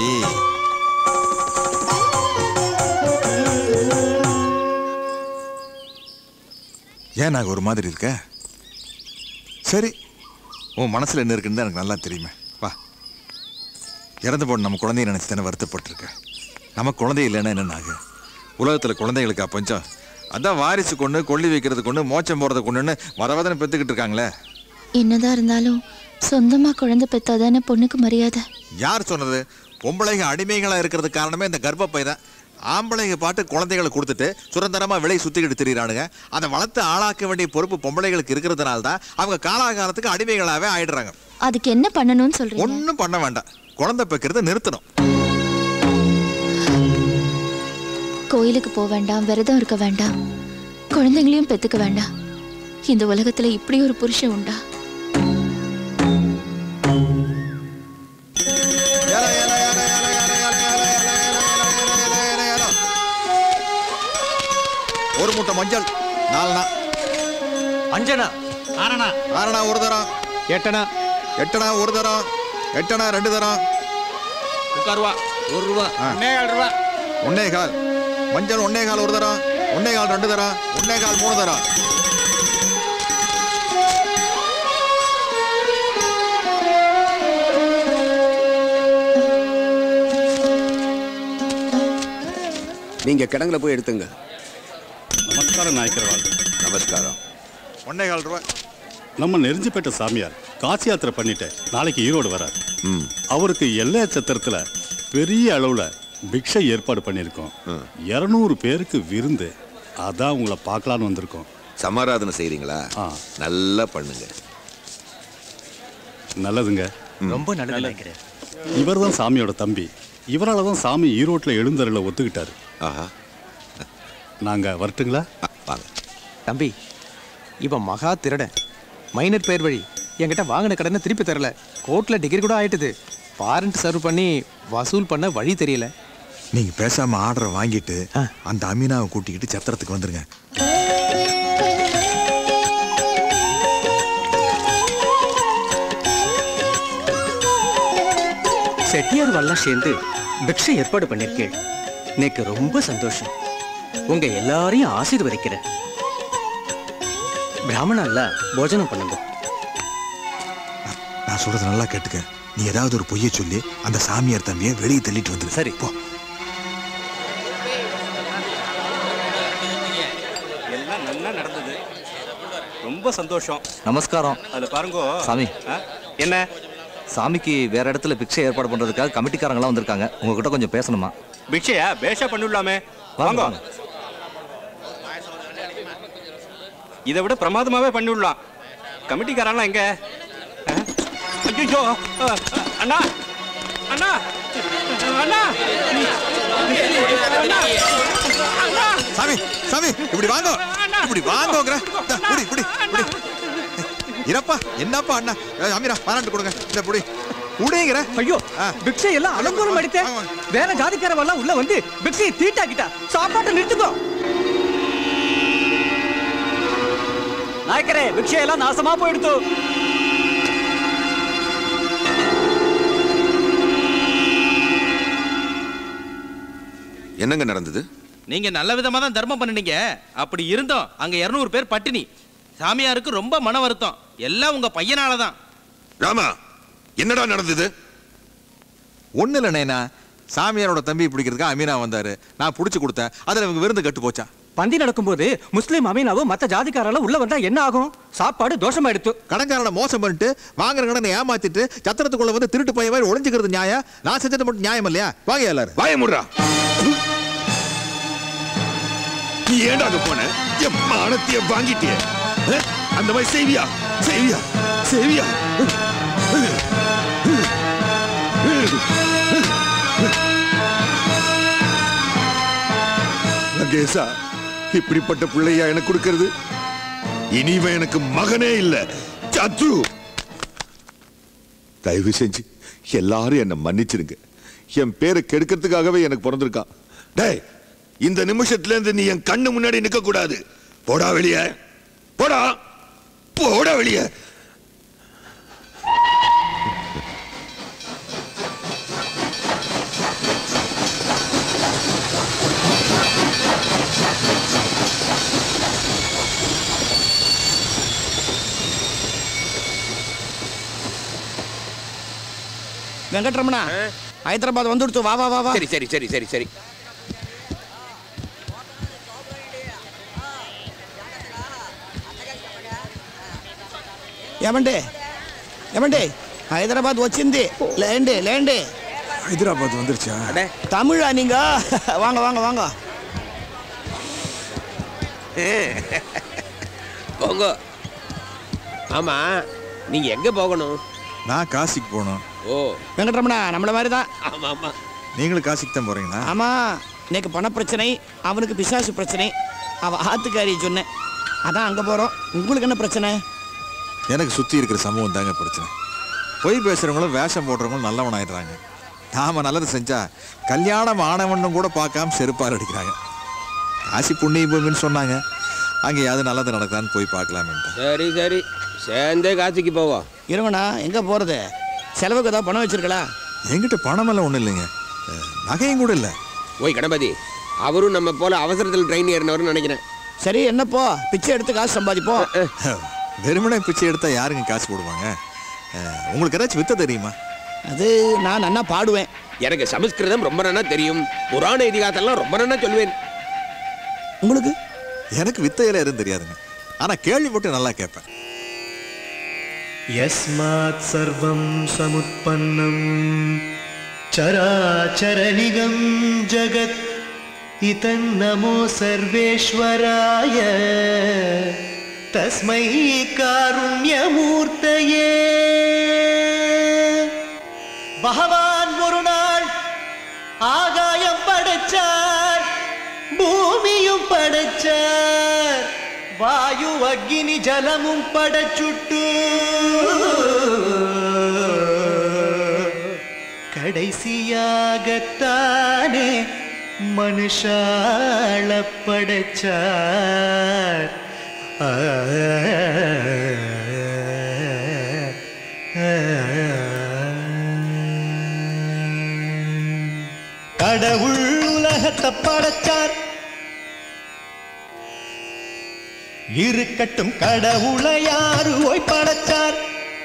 ஏன் நாங்க ஒரு மாதிரி இருக்க சரி உன் மனசுல என்ன இருக்குன்னு தான் எனக்கு நல்லா தெரியுமே வா இறந்து போன நம்ம குழந்தைய நினைச்சு தானே வருத்தப்பட்டிருக்க நம்ம குழந்தை இல்லைன்னா என்ன ஆகு உலகத்தில் குழந்தைகளுக்கு பஞ்சம் அதான் வாரிசு கொண்டு கொள்ளி வைக்கிறது கொண்டு மோச்சம் போறது கொண்டுன்னு வரவதனை பெற்றுக்கிட்டு இருக்காங்களே என்னதான் இருந்தாலும் சொந்தமா குழந்தை பெத்தாதானே பொண்ணுக்கு மரியாதை யார் சொன்னது பொம்பளைங்க அடிமைகளா இருக்கிறது காரணமே இந்த கர்ப்பப்பை தான் ஆம்பளைங்க பாட்டு குழந்தைகளை கொடுத்துட்டு சுதந்திரமா விலை சுத்திக்கிட்டு திரியிறானுங்க அதை வளர்த்து ஆளாக்க வேண்டிய பொறுப்பு பொம்பளைகளுக்கு இருக்கிறதுனால தான் அவங்க காலாகாலத்துக்கு அடிமைகளாவே ஆயிடுறாங்க அதுக்கு என்ன பண்ணணும்னு சொல்றீங்க ஒன்றும் பண்ண வேண்டாம் குழந்தை பெக்கிறத நிறுத்தணும் கோயிலுக்கு போக வேண்டாம் விரதம் இருக்க வேண்டாம் குழந்தைங்களையும் பெத்துக்க வேண்டாம் இந்த உலகத்துல இப்படி ஒரு புருஷன் உண்டா ஒரு மூட்டை மஞ்சள் நாலனா அஞ்சனா ஆறனா ஆறனா ஒரு தரம் எட்டனா எட்டனா ஒரு தரம் எட்டனா ரெண்டு தரம் உட்காருவா ஒரு ரூபா ஒன்னே கால் ரூபா ஒன்னே கால் மஞ்சள் ஒன்னே கால் ஒரு தரம் ஒன்னே கால் ரெண்டு தரம் ஒன்னே கால் மூணு தரம் நீங்க கிடங்குல போய் எடுத்துங்க நமஸ்காரம் நாயக்கர்வாள் நமஸ்காரம் ஒன்னே கால் ரூபாய் நம்ம நெருஞ்சிப்பேட்டை சாமியார் காசி யாத்திரை பண்ணிட்டு நாளைக்கு ஈரோடு வரார் அவருக்கு எல்லை சத்திரத்துல பெரிய அளவுல பிக்ஷை ஏற்பாடு பண்ணியிருக்கோம் இருநூறு பேருக்கு விருந்து அதான் உங்களை பார்க்கலான்னு வந்திருக்கோம் சமாராதனை செய்றீங்களா நல்லா பண்ணுங்க நல்லதுங்க ரொம்ப நல்லது நினைக்கிறேன் இவர் தான் சாமியோட தம்பி இவரால தான் சாமி ஈரோட்டில் எழுந்தருள ஒத்துக்கிட்டாரு ஆஹா நாங்க வரட்டுங்களா தம்பி இவன் மகா திருடன் மைனர் பேர் வழி என்கிட்ட வாங்கின கடனை திருப்பி தரல கோர்ட்ல டிகிரி கூட ஆயிட்டுது வாரண்ட் சர்வ் பண்ணி வசூல் பண்ண வழி தெரியல நீங்க பேசாம ஆர்டரை வாங்கிட்டு அந்த அமீனாவை கூட்டிக்கிட்டு சத்திரத்துக்கு வந்துருங்க செட்டியார்வெல்லாம் சேர்ந்து பிக்ஷை ஏற்பாடு பண்ணிருக்கேள் எனக்கு ரொம்ப சந்தோஷம் உங்க எல்லாரையும் ஆசீர்வதிக்கிறேன் பிராமணல்ல போஜனம் பண்ணுங்க நான் சொல்றது நல்லா கேட்டுக்க நீ ஏதாவது ஒரு பொய்யை சொல்லி அந்த சாமியார் தம்பியை வெளியே தள்ளிட்டு வந்துரு சரி போ எல்லாம் நல்லா நடந்தது ரொம்ப சந்தோஷம் நமஸ்காரம் அதுல பாருங்க சாமி ஆ, என்ன சாமிக்கு வேற இடத்துல பிக்ஷை ஏற்பாடு பண்றதுக்காக கமிட்டிக்காரங்களாம் வந்திருக்காங்க உங்ககிட்ட கொஞ்சம் பேசணுமா பிக்ஷையா பேஷா பண்ணிடலாமே வாங்க, வாங்க இதை விட பிரமாதமாவே பண்ணிவிடலாம் கமிட்டிக்காரன்லாம் எங்க ஐயோ அண்ணா அண்ணா அண்ணா அண்ணா சாமி சாமி இப்படி வாங்க இப்படி வாங்கோங்கிற இந்தா, புடி புடி புடி இரப்பா என்னப்பா அண்ணா ஏய், அமீரா பாராட்டு கொடுங்க இந்த புடி புடிங்கிற ஐயோ பிக்ஷை எல்லாம் அலங்கோலம் அடித்த வேற ஜாதிக்காரவெல்லாம் உள்ள வந்து பிக்ஷையை தீட்டாக்கிட்டா சாப்பாட்டை நிறுத்துக்கோ நாயக்கரே பிக்ஷை எல்லாம் நாசமா போயிடுத்து என்னங்க நடந்தது நீங்க நல்ல விதமா தான் தர்மம் பண்ணுனீங்க அப்படி இருந்தோம் அங்க 200 பேர் பட்டினி சாமியாருக்கு ரொம்ப மன வருத்தம் எல்லாம் உங்க பையனால தான் ராமா என்னடா நடந்தது ஒண்ணு இல்லை நைனா சாமியாரோட தம்பி பிடிக்கிறதுக்கு அமீனா வந்தாரு நான் பிடிச்சி கொடுத்தேன் அதுல இவங்க விருந்து கட்டு போச்சா பந்தி நடக்கும்போது முஸ்லீம் அமீனாவும் மத்த ஜாதிக்காரெல்லாம் உள்ள வந்தா என்ன ஆகும் சாப்பாடு தோஷமா எடுத்து கடன்காரனை மோசம் பண்ணிட்டு வாங்குற கடனை ஏமாத்திட்டு சத்திரத்துக்குள்ள வந்து திருட்டு பையன் மாதிரி ஒளிஞ்சுக்கிறது நியாயம் நான் செஞ்சது மட்டும் நியாயம் இல்லையா வாங்க எல்லாரும் வாய முடுறா நீ ஏன்டா அங்க போன என் மானத்தைய வாங்கிட்டிய அஹ்? அந்த மாதிரி செய்வியா செய்வியா செய்வியா லங்கேசா இப்படிப்பட்ட பிள்ளையா எனக்கு கொடுக்கிறது இனிவன் எனக்கு மகனே இல்ல சத்ரு தயவு செஞ்சு எல்லாரும் என்னை மன்னிச்சிருங்க என் பேரை கெடுக்கிறதுக்காகவே எனக்கு பிறந்திருக்கான் டேய் இந்த நிமிஷத்துல இருந்து நீ என் கண்ணு முன்னாடி நிக்க கூடாது போடா வெளிய போடா போடா வெளிய வெங்கட்ரமணா ஹைதராபாத் வந்துடுத்து வா வா வா வா சரி சரி சரி சரி சரி ఏమండి ఏమండి హైదరాబాద్ వచ్చింది లేండి లేండి ஹைதராபாத் வந்துருச்சா தமிழா நீங்க வாங்க வாங்க வாங்க போங்க ஆமா நீங்க எங்க போகணும் நான் காசிக்கு போகணும் ஓ வெங்கட்ரமணா நம்மள மாதிரி தான் ஆமா ஆமா நீங்களும் காசிக்கு தான் போறீங்களா ஆமா இன்னைக்கு பண பிரச்சனை அவனுக்கு பிசாசு பிரச்சனை அவ ஆத்துக்காரியை சொன்னேன் அதான் அங்க போறோம் உங்களுக்கு என்ன பிரச்சனை எனக்கு சுத்தி இருக்கிற சமூகம் தாங்க பிரச்சனை பொய் பேசுறவங்களும் வேஷம் போடுறவங்களும் நல்லவன் ஆயிடுறாங்க நாம நல்லது செஞ்சா கல்யாணம் ஆனவனும் கூட பார்க்காம செருப்பால் அடிக்கிறாங்க காசி புண்ணிய பூமின்னு சொன்னாங்க அங்கேயாவது நல்லது நடக்குதான்னு போய் பார்க்கலாமேன்ட்டு சரி சரி சேர்ந்தே காசிக்கு போவோம் இருங்கண்ணா எங்க போறது செலவுக்கு ஏதாவது பணம் வச்சிருக்கலா என்கிட்ட பணமெல்லாம் ஒன்றும் இல்லைங்க அஹ், நகையும் கூட இல்லை ஓய் கணபதி அவரும் நம்ம போல அவசரத்தில் ட்ரெயின் ஏறினவர்னு நினைக்கிறேன் சரி என்னப்போ பிச்சை எடுத்து காசு சம்பாதிப்போம் வெறுமனே பிச்சை எடுத்தா யாருங்க காசு போடுவாங்க அஹ், உங்களுக்கு ஏதாச்சும் வித்த தெரியுமா அது நான் நன்னா பாடுவேன் எனக்கு சமஸ்கிருதம் ரொம்ப நன்னா தெரியும் புராண இதிகாசம்லாம் ரொம்ப நன்னா சொல்லுவேன் உங்களுக்கு எனக்கு வித்தையில எதுவும் தெரியாதுங்க ஆனா கேள்வி மட்டும் நல்லா கேட்பேன் यस्मात् सर्वं समुत्पन्नं चराचरनिगं जगत् इतन्नमो सर्वेश्वराय तस्मै कारुण्यमूर्तये பகவான் ஒரு நாள் ஆகாயம் படைச்சார் பூமியும் படைச்சார் வாயு அக்னி ஜலமும் படைச்சுட்டு கடைசியாகத்தானே மனுஷாள படைச்சார் ஆ, கடவுள் உலகத்தை படைச்சார் இருக்கட்டும் கடவுளை யாரு ஓய் படைச்சார்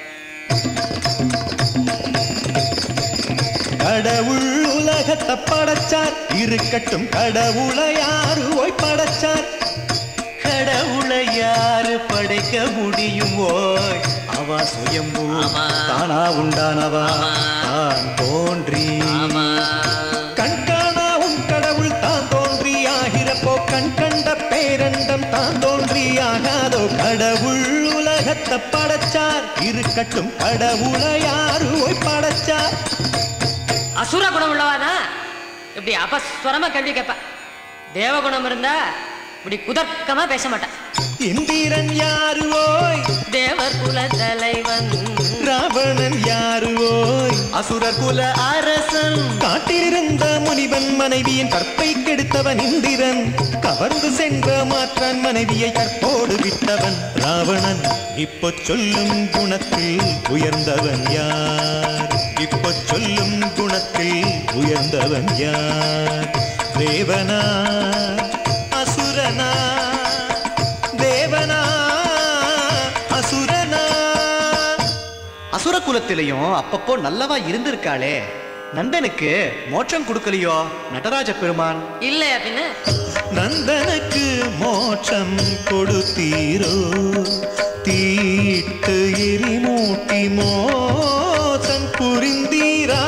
கடவுள் உலகத்தை படைச்சார் இருக்கட்டும் கடவுளை யாரு ஓய் படைச்சார் கடவுளை யாரு படைக்க முடியும் ஓய் அவா சுயம்பு தானா உண்டானவா தான் தோன்றி கண்காணாவும் கடவுள் தான் தோன்றி ஆகிறப்போ கண் கண்ட பேரண்டம் தான் தோன்றி ஆகாதோ கடவுள் உலகத்தை படைச்சார் இருக்கட்டும் கடவுளை யாரு ஓய் படைச்சார் அசுர குணம் உள்ளவானா இப்படி அபஸ்வரமா கேள்வி கேட்ப தேவகுணம் இருந்தா இப்படி குதர்க்கமா பேச மாட்டேன் இந்திரன் யாரு ஓய் தேவர் குல தலைவன் ராவணன் யாரு ஓய் அசுரர் குல அரசன் காட்டிலிருந்த முனிவன் மனைவியின் கற்பை கெடுத்தவன் இந்திரன் கவர்ந்து சென்ற மாற்றான் மனைவியை கற்போடு விட்டவன் ராவணன் இப்போ சொல்லும் குணத்தில் உயர்ந்தவன் யார் இப்போ சொல்லும் குணத்தில் உயர்ந்தவன் யார் தேவனா அசுரனா தேவனா அசுரனா அசுர குலத்திலையும் அப்பப்போ நல்லவா இருந்திருக்காளே நந்தனுக்கு மோட்சம் கொடுக்கலையோ நடராஜ பெருமான் இல்லையா பின்ன நந்தனுக்கு மோட்சம் கொடுத்தீரோ தீட்டு எரிமூட்டி மோசம் புரிந்தீரா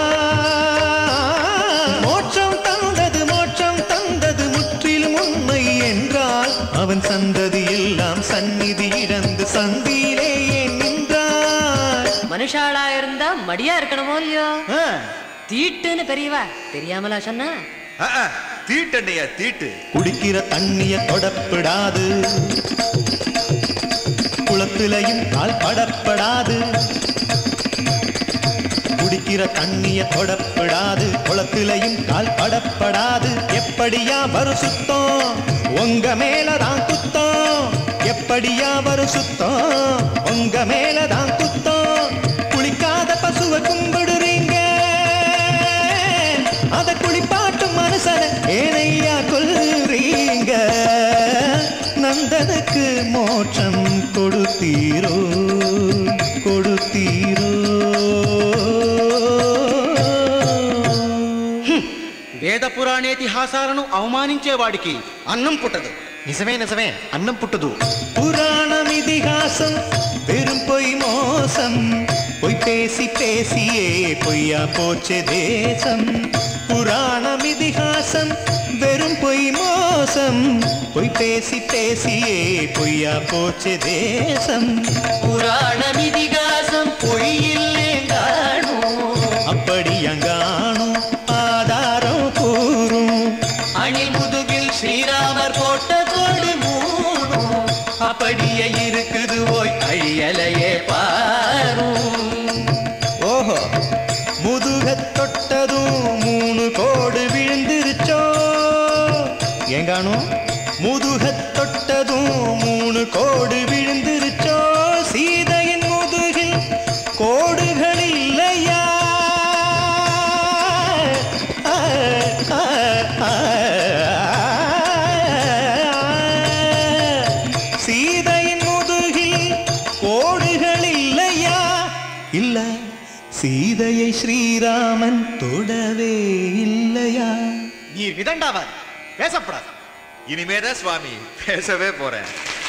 மோட்சம் தந்தது மோட்சம் தந்தது முற்றிலும் உண்மை என்றால் அவன் சந்ததி எல்லாம் சந்நிதி இழந்து சந்தியிலே ஏன் நின்றார் மனுஷாளா இருந்தா மடியா இருக்கணுமோ இல்லையோ தீட்டுன்னு பெரியவா தெரியாமலா சொன்னா தீட்டண்டையா தீட்டு குடிக்கிற தண்ணிய தொடப்படாது குளத்திலையும் கால் படப்படாது குடிக்கிற தண்ணிய தொடப்படாது குளத்திலையும் கால் படப்படாது எப்படியா வரும் சுத்தம் உங்க மேலதான் குத்தம் எப்படியா வரும் சுத்தம் உங்க மேலதான் குத்தம் குளிக்காத பசுவை கும்பிடுறீங்க அத குளிப்பாட்டும் மனுஷன ஏனையா கொல்றீங்க நந்தனுக்கு மோட்சம் கொடுத்தீரோ கொடுத்தீரோ వేద పురాణేతిహాసాలను అవమానించేవాడికి అన్నం పుట్టదు నిజమే నిజమే అన్నం పుట్టదు புராணம் இதிகாசம் வெறும் பொய் மோசம் பொய் பேசி பேசியே பொய்யா போச்சு தேசம் புராணம் இதிகாசம் வெறும் பொய் மோசம் பொய் பேசி பேசியே பொய்யா போச்சு தேசம் புராணம் இதிகாசம் பொய்யில்லேங்கானோ அப்படி அங்கானோ ஆதாரம் கூறும் அணில் முதுகில் ஸ்ரீராமர் போட்ட கொடி மூடும் அப்படியே இருக்குது ஓய் அழியலையே பாரும் ஓஹோ முதுக தொட்டதும் மூணு கோடு விழுந்துருச்சோ ஏங்கானோ முதுக தொட்டதும் மூணு கோடு விழுந்துருச்சோ சீதையின் முதுகில் கோடுகள் இல்லையா ஆ, ஆ, சீதையின் முதுகில் கோடுகள் இல்லையா இல்ல சீதையை ஸ்ரீராமன் தொடவே நீ விதண்டாவார் பேசப்படாது இனிமேதான் சுவாமி பேசவே போறேன்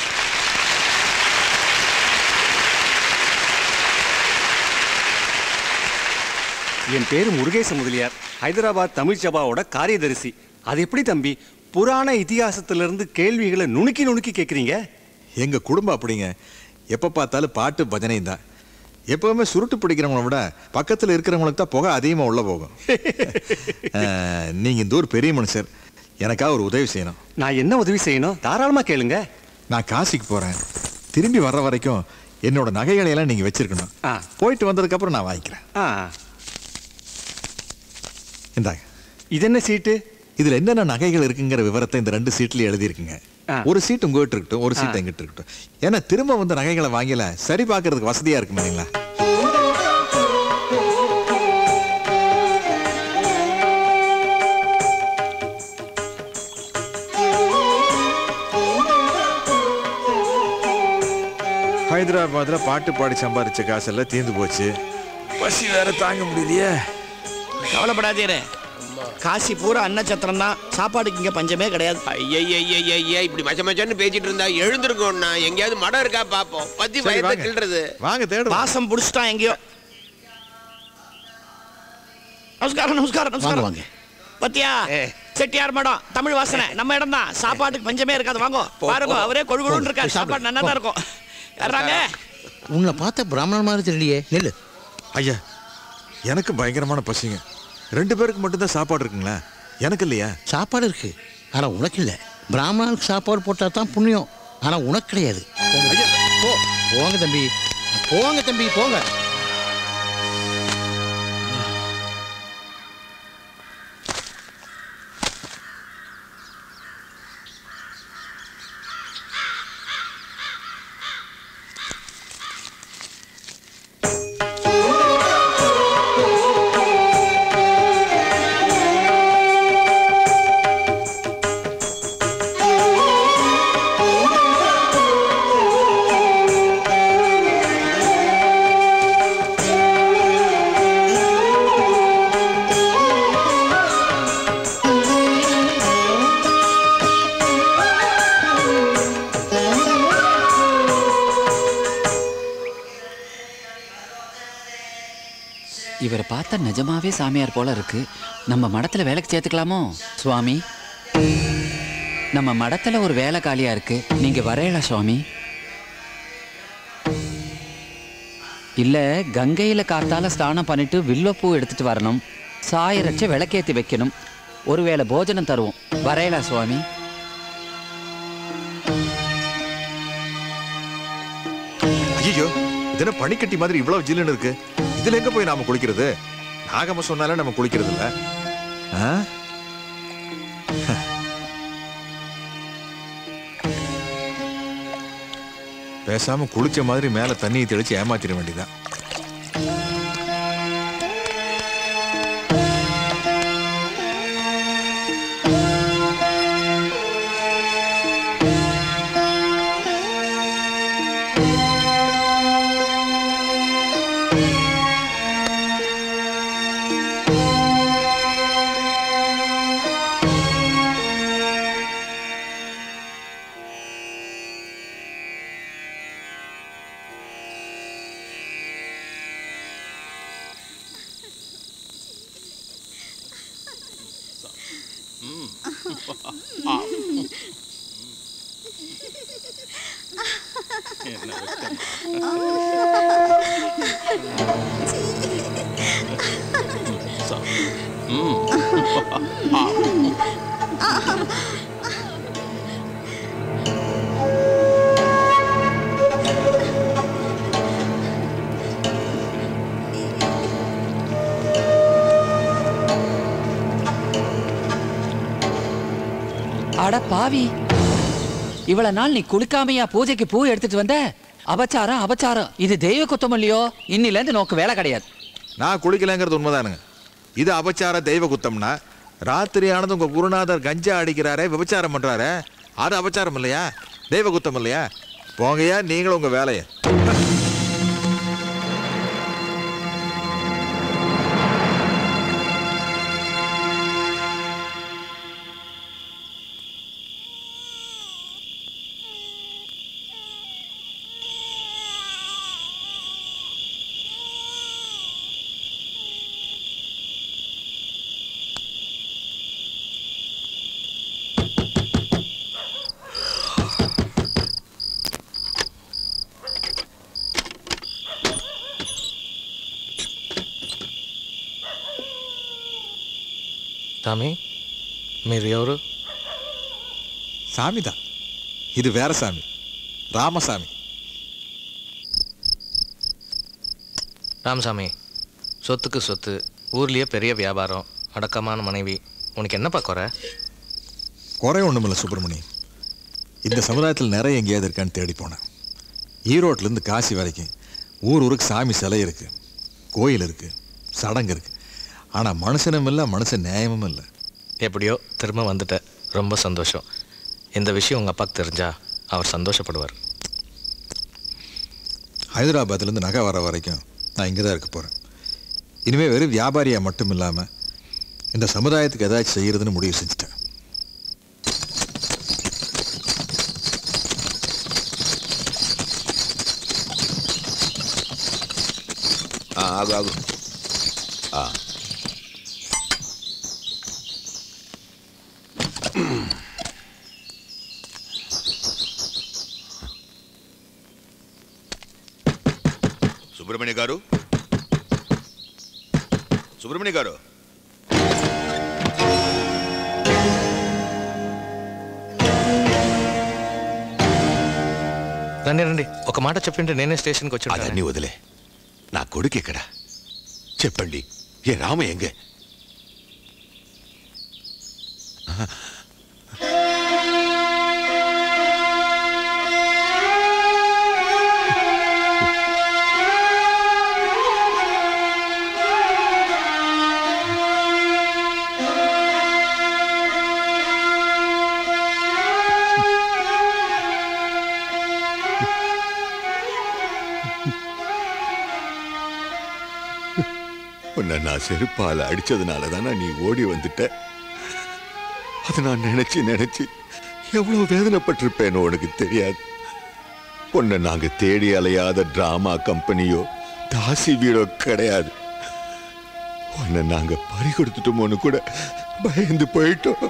என் பேரு முருகேச முதலியார் ஹைதராபாத் தமிழ் சபாவோட காரியதரிசி அது எப்படி தம்பி புராண இதிகாசத்திலிருந்து கேள்விகளை நுணுக்கி நுணுக்கி கேட்குறீங்க எங்க குடும்பம் அப்படிங்க எப்ப பார்த்தாலும் பாட்டு பஜனையும் தான் எப்பவுமே சுருட்டு பிடிக்கிறவங்கள விட பக்கத்தில் இருக்கிறவங்களுக்கு தான் புகை அதிகமாக உள்ள போகும் அஹ், நீங்க இந்த ஊர் பெரிய மனுஷர் எனக்காக ஒரு உதவி செய்யணும் நான் என்ன உதவி செய்யணும் தாராளமா கேளுங்க நான் காசிக்கு போறேன் திரும்பி வர்ற வரைக்கும் என்னோட நகைகளை எல்லாம் நீங்க வச்சிருக்கணும் போயிட்டு வந்ததுக்கு அப்புறம் நான் வாங்கிக்கிறேன் ஆ இந்தாங்க இது என்ன சீட்டு இதுல என்னென்ன நகைகள் இருக்குங்கிற விவரத்தை இந்த ரெண்டு சீட்லயும் எழுதியிருக்குங்க ஒரு சீட் உங்ககிட்ட இருக்கட்டும் ஒரு சீட் ஆ. எங்கிட்ட இருக்கட்டும் ஏன்னா திரும்ப வந்து நகைகளை வாங்கல சரி பார்க்கறதுக்கு வசதியா இருக்கும் இல்லைங்களா ஹைதராபாத்ல பாட்டு பாடி சம்பாதிச்ச காசெல்லாம் தீர்ந்து போச்சு பசி வேற தாங்க முடியலையே கவலைப்படாதீரே காசி பூரா அன்னச்சத்திரம் தான் சாப்பாடுக்கு இங்க பஞ்சமே கிடையாது ஐயா இப்படி மச்ச மச்சன்னு பேசிட்டு இருந்தா எழுந்திருக்கோம்னா எங்கேயாவது மடம் இருக்கா பாப்போம் பத்தி சரி, வயத்தை வாங்க. கிள்றது வாங்க தேடு வாசம் புடிச்சிட்டான் எங்கேயோ நமஸ்காரம் நமஸ்காரம் நமஸ்காரம் வாங்க. பத்தியா செட்டியார் மடம் தமிழ் வாசனை நம்ம இடம் தான் சாப்பாட்டுக்கு பஞ்சமே இருக்காது வாங்க போ, பாருங்க போ. அவரே கொழு கொழுன்னு இருக்காரு போய் சாப்பிடு. சாப்பாடு நல்லா தான் இருக்கும் யாராங்க உன்னை பார்த்த பிராமணன் மாதிரி தெரியலையே நெல்லு ஐயா எனக்கு பயங்கரமான பசிங்க ரெண்டு பேருக்கு மட்டும்தான் சாப்பாடு இருக்குங்களா எனக்கு இல்லையா சாப்பாடு இருக்கு ஆனா உனக்கு இல்லை பிராமணனுக்கு சாப்பாடு போட்டா தான் புண்ணியம் ஆனா உனக்கு கிடையாது போங்க. போ போங்க தம்பி போங்க தம்பி போங்க இவரை பார்த்தா நிஜமாவே சாமியார் போல இருக்கு நம்ம மடத்துல வேலைக்கு சேர்த்துக்கலாமோ சுவாமி நம்ம மடத்துல ஒரு வேலை காலியா இருக்கு நீங்க வரையலா சுவாமி இல்ல கங்கையில காத்தால ஸ்நானம் பண்ணிட்டு வில்வப்பூ எடுத்துட்டு வரணும் சாயரட்ச விளக்கேத்தி வைக்கணும் ஒருவேளை போஜனம் தருவோம் வரையலா சுவாமி ஐயோ இது என்ன பனிக்கட்டி மாதிரி இவ்வளவு ஜில்லுன்னு இருக்கு இதுல எங்க போய் நாம குளிக்கிறது நாகம சொன்னாலே நம்ம குளிக்கிறது இல்ல ஆ? பேசாம குளிச்ச மாதிரி மேல தண்ணியை தெளிச்சு ஏமாத்திட வேண்டியதான் அட பாவி இவ்வளவு நாள் நீ குளிக்காமையா பூஜைக்கு பூ எடுத்துட்டு வந்த அபச்சாரம் அபச்சாரம் இது தெய்வ குத்தம் இல்லையோ இன்னில இருந்து நோக்கு வேலை கிடையாது நான் குளிக்கலைங்கிறது உண்மைதானுங்க இது அபச்சார தெய்வ குத்தம்னா ராத்திரி ஆனது உங்க குருநாதர் கஞ்சா அடிக்கிறாரே விபச்சாரம் பண்றாரே அது அபச்சாரம் இல்லையா தெய்வ குத்தம் இல்லையா போங்கய்யா நீங்களும் உங்க வேலையை సామి మీరు ఎవరు சாமி தான் இது வேற சாமி ராமசாமி ராமசாமி சொத்துக்கு சொத்து ஊர்லேயே பெரிய வியாபாரம் அடக்கமான மனைவி உனக்கு என்னப்பா குறை குறை ஒன்றுமில்ல சுப்பிரமணியம் இந்த சமுதாயத்தில் நிறைய எங்கேயாவது இருக்கான்னு தேடி போனேன் ஈரோட்டிலேருந்து காசி வரைக்கும் ஊர் ஊருக்கு சாமி சிலை இருக்கு கோயில் இருக்கு சடங்கு இருக்கு ஆனால் மனுஷனும் இல்லை மனுஷன் நியாயமும் இல்லை எப்படியோ திரும்ப வந்துட்ட ரொம்ப சந்தோஷம் இந்த விஷயம் உங்கள் அப்பாவுக்கு தெரிஞ்சா அவர் சந்தோஷப்படுவார் ஹைதராபாத்லேருந்து நகை வர வரைக்கும் நான் இங்கே தான் இருக்க போகிறேன் இனிமேல் வெறும் வியாபாரியாக மட்டும் இல்லாமல் இந்த சமுதாயத்துக்கு ஏதாச்சும் செய்யறதுன்னு முடிவு செஞ்சுட்டேன் ஆ ஆகும் ஆகும் ஆ సుబ్రహ్మణ్య గారు సుబ్రహ్మణ్య గారు రండి రండి ఒక మాట చెప్పింటే నేనే స్టేషన్కి వచ్చి అదన్నీ వదిలే నా కొడుకు ఎక్కడ చెప్పండి ఏ రామ ఎంగే உன்னை நான் செருப்பால அடிச்சதுனால தானே நீ ஓடி வந்துட்ட அதை நான் நினைச்சு நினைச்சு எவ்வளவு வேதனைப்பட்டிருப்பேன்னு உனக்கு தெரியாது உன்னை நாங்க தேடி அலையாத டிராமா கம்பெனியோ தாசி வீடோ கிடையாது உன்னை நாங்க பறி கொடுத்துட்டோமோன்னு கூட பயந்து போயிட்டோம்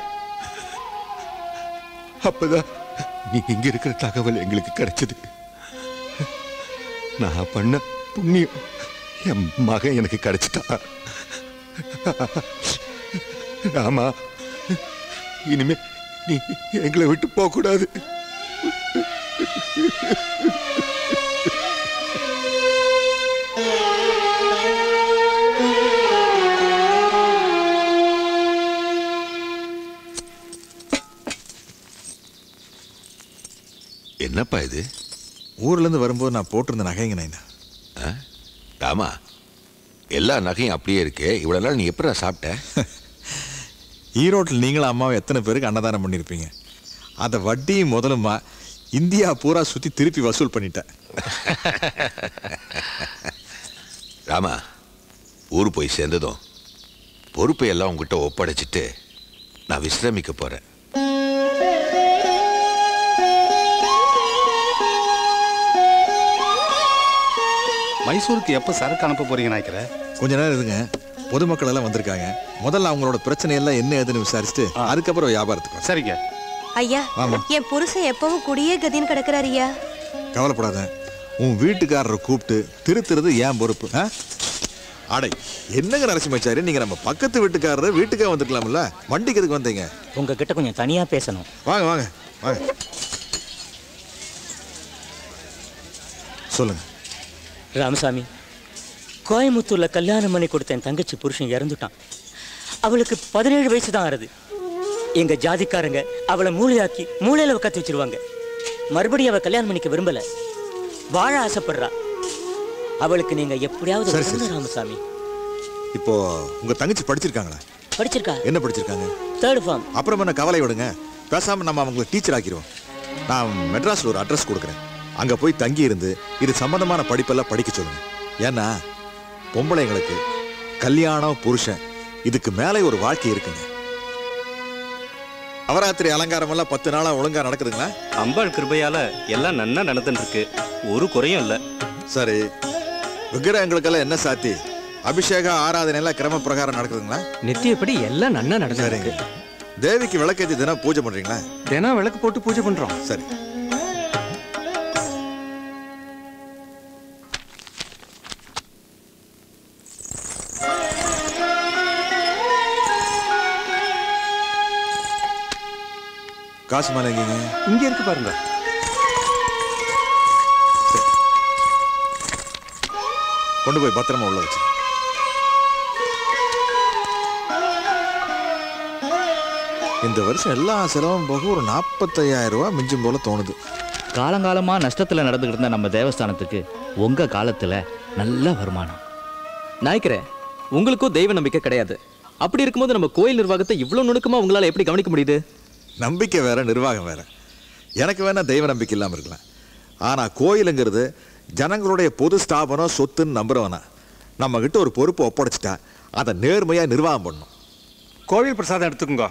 அப்பதான் நீ இங்க இருக்கிற தகவல் எங்களுக்கு கிடைச்சது நான் பண்ண புண்ணியம் என் மகன் எனக்கு கிடைச்சிட்டா ராமா இனிமே நீ எங்களை விட்டு போக கூடாது என்னப்பா இது ஊர்லேருந்து வரும்போது நான் போட்டிருந்த நகைங்க நைனா ஆ? ராமா எல்லா நகையும் அப்படியே இருக்கு இவ்வளவு நாள் நீ எப்படா சாப்பிட்ட ஈரோட்டில் நீங்களும் அம்மாவும் எத்தனை பேருக்கு அன்னதானம் பண்ணியிருப்பீங்க அதை வட்டியும் முதலுமா இந்தியா பூரா சுற்றி திருப்பி வசூல் பண்ணிட்டேன் ராமா ஊர் போய் சேர்ந்ததும் பொறுப்பை எல்லாம் உங்ககிட்ட ஒப்படைச்சிட்டு நான் விசிரமிக்க போறேன் மைசூருக்கு எப்போ சரக்கு அனுப்ப போறீங்க நினைக்கிற கொஞ்ச நேரம் இருங்க பொதுமக்கள் எல்லாம் வந்திருக்காங்க முதல்ல அவங்களோட பிரச்சனை எல்லாம் என்ன ஏதுன்னு விசாரிச்சுட்டு அதுக்கப்புறம் வியாபாரத்துக்கு வரேன். சரிங்க ஐயா ஆமா. என் புருஷன் எப்பவும் குடியே கதின்னு கிடக்குறாரு ஐயா கவலைப்படாத உன் வீட்டுக்காரரை கூப்பிட்டு திருத்துறது ஏன் பொறுப்பு ஆ? அடை என்னங்க நரசிம்மாச்சாரி நீங்க நம்ம பக்கத்து வீட்டுக்காரர் வீட்டுக்கே வந்துக்கலாம்ல வண்டிக்கு எதுக்கு வந்தீங்க உங்ககிட்ட கொஞ்சம் தனியா பேசணும் வாங்க வாங்க வாங்க சொல்லுங்க ராமசாமி கோயம்புத்தூர்ல கல்யாணம் பண்ணி கொடுத்த என் தங்கச்சி புருஷன் இறந்துட்டான் அவளுக்கு பதினேழு வயசு தான் ஆறுது எங்க ஜாதிக்காரங்க அவளை மூளையாக்கி மூளையில உட்காந்து வச்சிருவாங்க மறுபடியும் அவ கல்யாணம் பண்ணிக்க விரும்பல வாழ ஆசைப்படுறா அவளுக்கு நீங்க எப்படியாவது சரி, சரி. உதவணும் ராமசாமி இப்போ உங்க தங்கச்சி படிச்சிருக்காங்களா படிச்சிருக்கா என்ன படிச்சிருக்காங்க தேர்ட் ஃபார்ம் அப்புறம் என்ன கவலை விடுங்க பேசாம நம்ம அவங்களை டீச்சர் ஆக்கிடுவோம் நான் மெட்ராஸ்ல ஒரு அட்ரஸ் கொடுக்குறேன் அங்க போய் தங்கி இருந்து இது சம்பந்தமான படிப்பெல்லாம் படிக்க சொல்லுங்க ஏன்னா பொம்பளைங்களுக்கு கல்யாணம் புருஷன் இதுக்கு மேலே ஒரு வாழ்க்கை இருக்குங்க நவராத்திரி அலங்காரம் எல்லாம் பத்து நாளா ஒழுங்கா நடக்குதுங்களா அம்பாள் கிருபையால எல்லாம் நன்னா நடந்துட்டு இருக்கு ஒரு குறையும் இல்ல சரி விக்கிரகங்களுக்கெல்லாம் என்ன சாத்தி அபிஷேக ஆராதனை எல்லாம் கிரம பிரகாரம் நடக்குதுங்களா நித்தியப்படி எல்லாம் நன்னா நடந்துருக்கு சரிங்க தேவிக்கு விளக்கேத்தி தினம் பூஜை பண்றீங்களா தினம் விளக்கு போட்டு பூஜை பண்றோம் சரி காசு மாலை எங்கீங்க இங்க இருக்கு பாருங்க கொண்டு போய் பத்திரமா உள்ள வச்சு இந்த வருஷம் எல்லா செலவும் போக ஒரு நாற்பத்தையாயிரம் ரூபாய் மிஞ்சும் போல தோணுது காலங்காலமாக நஷ்டத்தில் நடந்துக்கிட்டு இருந்த நம்ம தேவஸ்தானத்துக்கு உங்கள் காலத்தில் நல்ல வருமானம் நாய்க்கிறே உங்களுக்கும் தெய்வ நம்பிக்கை கிடையாது அப்படி இருக்கும்போது நம்ம கோயில் நிர்வாகத்தை இவ்வளவு நுணுக்கமா உங்களால எப்படி கவனிக்க முடியுது நம்பிக்கை வேற நிர்வாகம் வேற எனக்கு வேணா தெய்வ நம்பிக்கை இல்லாமல் இருக்கலாம் ஆனால் கோயிலுங்கிறது ஜனங்களுடைய பொது ஸ்தாபனம் சொத்துன்னு நம்புறவனா நம்ம கிட்ட ஒரு பொறுப்பு ஒப்படைச்சிட்டா அதை நேர்மையாக நிர்வாகம் பண்ணணும் கோவில் பிரசாதம் எடுத்துக்கோங்க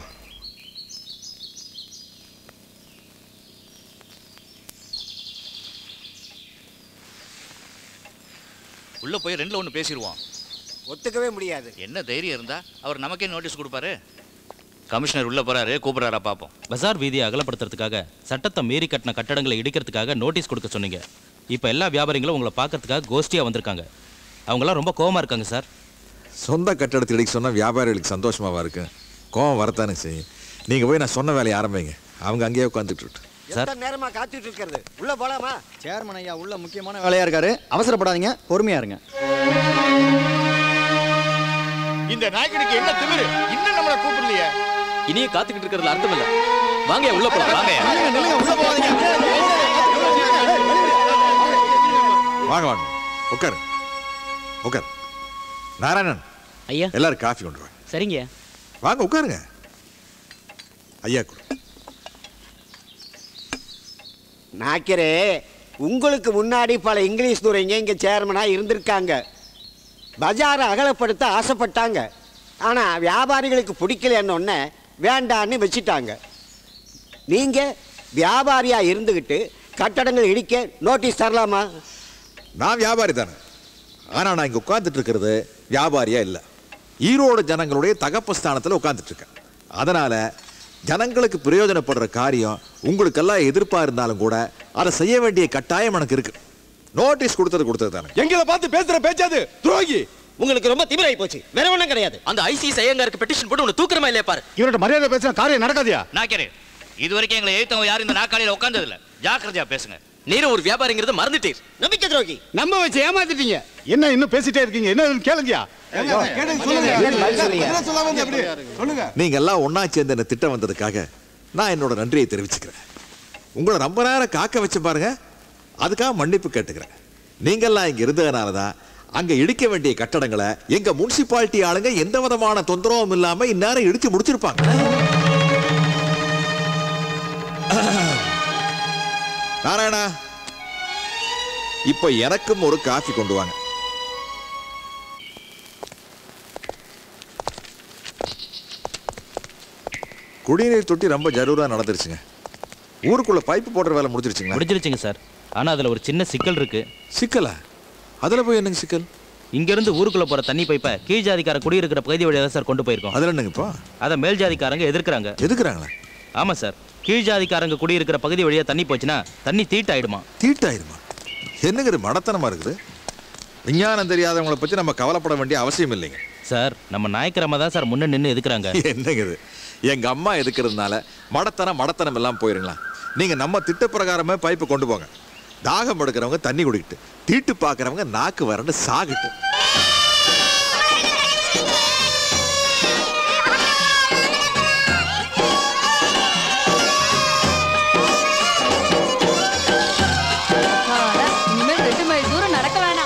உள்ள போய் ரெண்டுல ஒன்று பேசிடுவோம் ஒத்துக்கவே முடியாது என்ன தைரியம் இருந்தா அவர் நமக்கே நோட்டீஸ் கொடுப்பாரு கமிஷனர் உள்ள போறாரு கூப்பிடுறாரா பாப்போம் பஜார் வீதியை அகலப்படுத்துறதுக்காக சட்டத்தை மீறி கட்டின கட்டடங்களை இடிக்கிறதுக்காக நோட்டீஸ் கொடுக்க சொன்னீங்க இப்போ எல்லா வியாபாரிகளும் உங்களை பார்க்கறதுக்காக கோஷ்டியாக வந்திருக்காங்க அவங்களாம் ரொம்ப கோவமா இருக்காங்க சார் சொந்த கட்டடத்தை இடிக்க சொன்னால் வியாபாரிகளுக்கு சந்தோஷமாவா இருக்கு கோவம் வரத்தானே செய்யும் நீங்கள் போய் நான் சொன்ன வேலையை ஆரம்பிங்க அவங்க அங்கேயே உட்காந்துட்டு இருக்கு. எத்தனை நேரமா காத்துட்டு இருக்கிறது உள்ள போலாமா சேர்மன் ஐயா உள்ள முக்கியமான வேலையா இருக்காரு அவசரப்படாதீங்க பொறுமையா இருங்க இந்த நாய்க்கனுக்கு என்ன திமிரு இன்னும் நம்மளை கூப்பிடலையே இனியும் காத்துக்கிட்டு இருக்கிறதுல அர்த்தம் இல்ல வாங்க உள்ள போலாம் வாங்க வாங்க வாங்க உட்காரு உட்காரு நாராயணன் ஐயா எல்லாரும் காஃபி கொண்டு வாங்க சரிங்க வாங்க உட்காருங்க ஐயா கொடு நாய்க்கரே உங்களுக்கு முன்னாடி பல இங்கிலீஷ் துறைங்க இங்க சேர்மனா இருந்திருக்காங்க பஜாரை அகலப்படுத்த ஆசைப்பட்டாங்க ஆனா வியாபாரிகளுக்கு பிடிக்கலன்னு வேண்டான்னு வச்சிட்டாங்க நீங்க வியாபாரியா இருந்துகிட்டு கட்டடங்கள் இடிக்க நோட்டீஸ் தரலாமா நான் வியாபாரி தானே ஆனால் நான் இங்கே உட்காந்துட்டு இருக்கிறது வியாபாரியா இல்லை ஈரோடு ஜனங்களுடைய தகப்பு ஸ்தானத்தில் உட்காந்துட்டு இருக்கேன் அதனால ஜனங்களுக்கு பிரயோஜனப்படுற காரியம் உங்களுக்கெல்லாம் எதிர்ப்பாக இருந்தாலும் கூட அதை செய்ய வேண்டிய கட்டாயம் எனக்கு இருக்கு நோட்டீஸ் கொடுத்தது கொடுத்தது தானே எங்களை பார்த்து பேசுற பேச்சாது துரோகி உங்களுக்கு ரொம்ப திமிராയി போச்சு வேற ஒண்ணும் கிடையாது அந்த ஐசிசி ஐயங்காருக்கு பெட்டிஷன் போட்டு உன்னை தூக்குறமா இல்லையா பாரு இவரோட மரியாதை பேசுற காரியம் நடக்காதியா நாக்கரே இது வரைக்கும் எங்களை எழுத்தவங்க யாரும் இந்த நாக்காளியில் உட்காந்தது இல்ல ஜாக்கிரதையா பேசுங்க நீரும் ஒரு வியாபாரிங்கிறத மறந்துட்டீர் நம்பிக்கை துரோகி நம்ம வச்சு ஏமாத்திட்டீங்க என்ன இன்னும் பேசிட்டே இருக்கீங்க என்ன கேளுங்கயா நீங்க எல்லாம் ஒண்ணா சேர்ந்து என்ன திட்டம் வந்ததுக்காக நான் என்னோட நன்றியை தெரிவிச்சுக்கிறேன் உங்களை ரொம்ப நேரம் காக்க வச்சு பாருங்க அதுக்காக மன்னிப்பு கேட்டுக்கிறேன் நீங்கெல்லாம் இங்க இருந்ததுனால தான் அங்க இடிக்க வேண்டிய கட்டடங்களை எங்க முனிசிபாலிட்டி ஆளுங்க எந்த விதமான தொந்தரவும் இல்லாம இந்நேரம் இடிச்சு முடிச்சிருப்பாங்க நாராயணா இப்ப எனக்கும் ஒரு காஃபி கொண்டு வாங்க குடிநீர் தொட்டி ரொம்ப ஜரூரா நடந்துருச்சுங்க ஊருக்குள்ள பைப்பு போடுற வேலை முடிஞ்சிருச்சுங்களா முடிஞ்சிருச்சுங்க சார் ஆனா அதுல ஒரு சின்ன சிக்கல் இருக்கு சிக்கலா அதுல போய் என்னங்க சிக்கல் இங்க இருந்து ஊருக்குள்ள போற தண்ணி பைப்பை கீழ் ஜாதிக்கார குடியிருக்கிற பகுதி வழியா தான் சார் கொண்டு போயிருக்கோம் அதுல என்னங்க இப்போ அதை மேல் ஜாதிக்காரங்க எதிர்க்கிறாங்க எதுக்குறாங்களா ஆமா சார் கீழ் ஜாதிக்காரங்க குடியிருக்கிற பகுதி வழியா தண்ணி போச்சுன்னா தண்ணி தீட்டாயிடுமா தீட்டாயிருமா என்னங்க இது மடத்தனமா இருக்குது விஞ்ஞானம் தெரியாதவங்களை பத்தி நம்ம கவலைப்பட வேண்டிய அவசியம் இல்லைங்க சார் நம்ம நாயக்கிரம தான் சார் முன்ன நின்று எதுக்குறாங்க என்னங்க இது எங்க அம்மா எதுக்குறதுனால மடத்தனம் மடத்தனம் எல்லாம் போயிருங்களா நீங்க நம்ம திட்ட பிரகாரமே பைப்பு கொண்டு போங்க தாகம் எடுக்கிறவங்க தண்ணி குடிக்கிட்டு தீட்டு பார்க்கறவங்க நாக்கு வறண்டு சாகிட்டு இனிமேல் ரெண்டு மைல் தூரம் நடக்க வேணாம்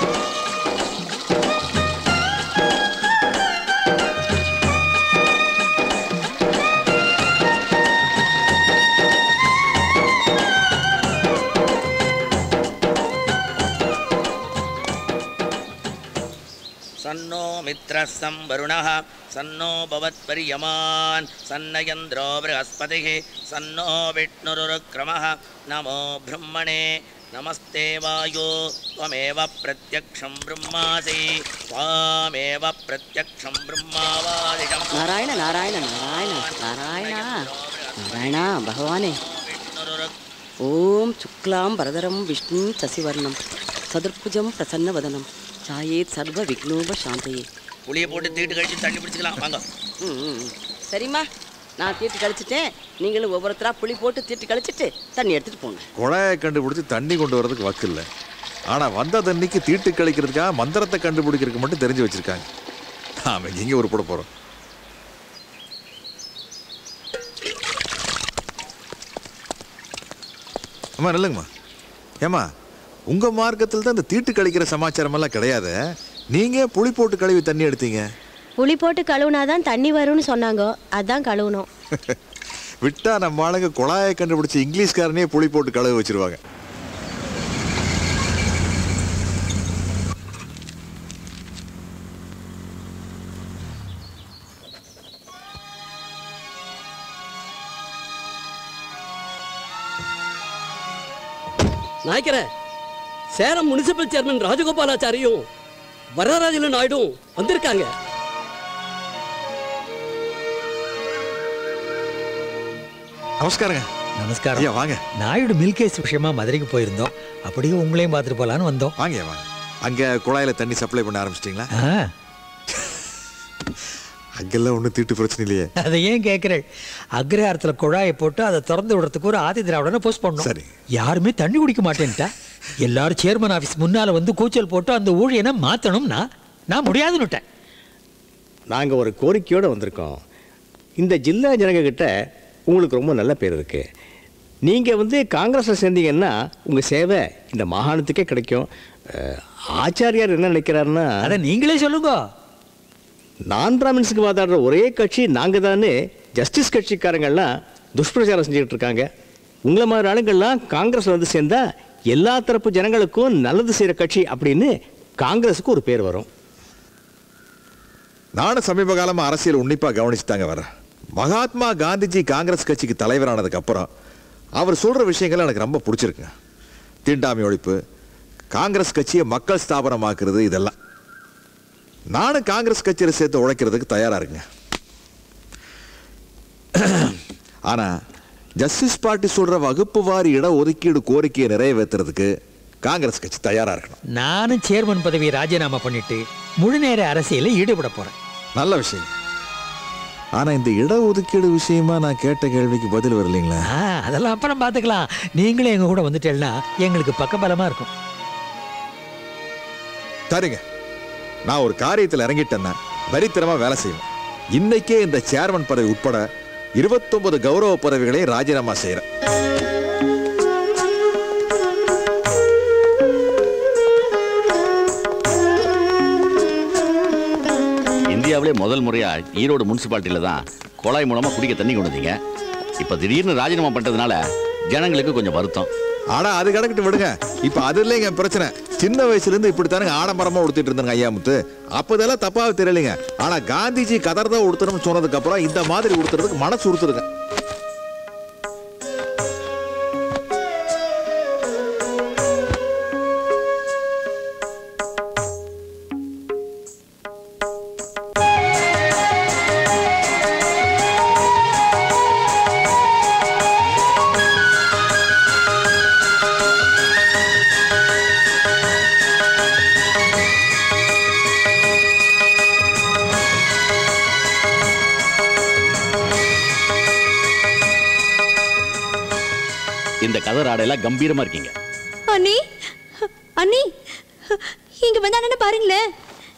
सन्नो मित्रः सं वरुणः सन्नो भवत्पर्यमान् सन्नयन्द्रो बृहस्पतिः सन्नो विष्णुरुक्रमः नमो ब्रह्मणे नमस्ते वायो त्वमेव प्रत्यक्षं ब्रह्मासि त्वामेव प्रत्यक्षं ब्रह्मावादिशम् நாராயண நாராயண நாராயண நாராயணா நாராயணா பகவானே ஓம் சுக்லாம் பரதரம் விஷ்ணு சசிவர்ணம் சதுர்புஜம் பிரசன்னவதனம் சாயேத் சர்வ விக்னோப சாந்தையே புளியை போட்டு தீட்டு கழிச்சு தண்ணி பிடிச்சிக்கலாம் வாங்க ம், ம், ம். சரிம்மா நான் தீட்டு கழிச்சிட்டேன் நீங்களும் ஒவ்வொருத்தரா புளி போட்டு தீட்டு கழிச்சிட்டு தண்ணி எடுத்துட்டு போங்க குழாயை கண்டுபிடிச்சி தண்ணி கொண்டு வரதுக்கு வக்கு இல்லை ஆனால் வந்த தண்ணிக்கு தீட்டு கழிக்கிறதுக்காக மந்திரத்தை கண்டுபிடிக்கிறதுக்கு மட்டும் தெரிஞ்சு வச்சிருக்காங்க நாம எங்கே ஒரு போட போகிறோம் அம்மா நல்லங்கம்மா ஏம்மா உங்கள் மார்க்கத்தில் தான் இந்த தீட்டு கழிக்கிற சமாச்சாரம் எல்லாம் கிடையாது நீங்கள் புளி போட்டு கழுவி தண்ணி எடுத்தீங்க புளி போட்டு கழுவுனாதான் தண்ணி வரும்னு சொன்னாங்க அதான் கழுவுனோம் விட்டா நம்ம ஆளுங்க குழாயை கண்டுபிடிச்சி இங்கிலீஷ்காரனே புளி போட்டு கழுவி வச்சிருவாங்க நாய்க்கர சேலம் முனிசிபல் சேர்மன் ராஜகோபாலாச்சாரியும் வரராஜல நாயுடும் வந்திருக்காங்க நமஸ்காரங்க நமஸ்காரம் ஐயா வாங்க நாயுடு மில்கேஸ் விஷயமா மதுரைக்கு போயிருந்தோம் அப்படியே உங்களையும் பார்த்துட்டு போலான்னு வந்தோம் வாங்க வாங்க அங்கே குழாயில் தண்ணி சப்ளை பண்ண ஆரம்பிச்சிட்டிங்களா ஆ, அங்கெல்லாம் ஒன்றும் தீட்டு பிரச்சனை இல்லையே அதை ஏன் கேட்குறேன் அக்ரஹாரத்தில் குழாயை போட்டு அதை திறந்து விடுறதுக்கு ஒரு ஆதி திராவிடனை போஸ்ட் பண்ணோம் சரி யாருமே தண்ணி குடிக்க மாட்டேன்ட்டா எல்லாரும் சேர்மன் ஆஃபீஸ் முன்னால் வந்து கூச்சல் போட்டு அந்த ஊழியனை மாற்றணும்னா நான் முடியாதுன்னு விட்டேன் நாங்கள் ஒரு கோரிக்கையோடு வந்திருக்கோம் இந்த ஜில்லா ஜனங்க கிட்ட உங்களுக்கு ரொம்ப நல்ல பேர் இருக்கு நீங்கள் வந்து காங்கிரஸில் சேர்ந்தீங்கன்னா உங்கள் சேவை இந்த மாகாணத்துக்கே கிடைக்கும் அஹ், ஆச்சாரியார் என்ன நினைக்கிறாருன்னா அதை நீங்களே சொல்லுங்க நான் பிராமின்ஸுக்கு வாதாடுற ஒரே கட்சி நாங்கள் தானே ஜஸ்டிஸ் கட்சிக்காரங்கள்லாம் துஷ்பிரச்சாரம் செஞ்சுக்கிட்டு இருக்காங்க உங்களை மாதிரி ஆளுங்கள்லாம் காங்கிரஸ் வந்து சேர்ந்தா எல்லா தரப்பு ஜனங்களுக்கும் நல்லது செய்கிற கட்சி அப்படின்னு காங்கிரஸுக்கு ஒரு பேர் வரும் நானும் சமீப காலமாக அரசியல் உன்னிப்பாக கவனிச்சுட்டாங்க வரேன் மகாத்மா காந்திஜி காங்கிரஸ் கட்சிக்கு தலைவரானதுக்கு அப்புறம் அவர் சொல்கிற விஷயங்கள் எனக்கு ரொம்ப பிடிச்சிருக்குங்க தீண்டாமை ஒழிப்பு காங்கிரஸ் கட்சியை மக்கள் ஸ்தாபனமாக்குறது இதெல்லாம் நானும் காங்கிரஸ் கட்சியில் சேர்த்து உழைக்கிறதுக்கு தயாராக இருக்குங்க ஆனால் ஜஸ்டிஸ் பார்ட்டி சொல்கிற வகுப்பு வாரி இட ஒதுக்கீடு கோரிக்கையை நிறைவேற்றுறதுக்கு காங்கிரஸ் கட்சி தயாராக இருக்கணும் நானும் சேர்மன் பதவியை ராஜினாமா பண்ணிட்டு முழு நேர அரசியலில் ஈடுபட போறேன் நல்ல விஷயம் ஆனா இந்த இட ஒதுக்கீடு விஷயமா நான் கேட்ட கேள்விக்கு பதில் வரலீங்களா ஆ, அதெல்லாம் அப்புறம் பார்த்துக்கலாம் நீங்களே எங்க கூட வந்துட்டேன்னா எங்களுக்கு பக்கபலமா இருக்கும் சரிங்க நான் ஒரு காரியத்தில் இறங்கிட்டேன்னா வரித்தனமா வேலை செய்வேன் இன்னைக்கே இந்த சேர்மன் பதவி உட்பட இருபத்தொன்பது கௌரவ பதவிகளையும் ராஜினாமா செய்யறேன் இந்தியாவிலே முதல் முறையா ஈரோடு முனிசிபாலிட்டியில தான் குழாய் மூலமா குடிக்க தண்ணி கொண்டு வந்தீங்க இப்ப திடீர்னு ராஜினாமா பண்றதுனால ஜனங்களுக்கு கொஞ்சம் வருத்தம் ஆனா அது கிடக்கிட்டு விடுங்க இப்ப அது இல்லைங்க பிரச்சனை சின்ன வயசுல இருந்து இப்படித்தானுங்க ஆடம்பரமா உடுத்திட்டு இருந்தாங்க ஐயா முத்து அப்ப இதெல்லாம் தப்பாவே தெரியலைங்க ஆனா காந்திஜி கதர் தான் உடுத்தணும்னு சொன்னதுக்கு அப்புறம் இந்த மாதிரி உடுத்துறதுக்கு மனசு உறுத்துருங்க இந்த கதர் ஆடையெல்லாம் கம்பீரமா இருக்கீங்க அண்ணி அண்ணி இங்க வந்து அண்ணனை பாருங்களேன்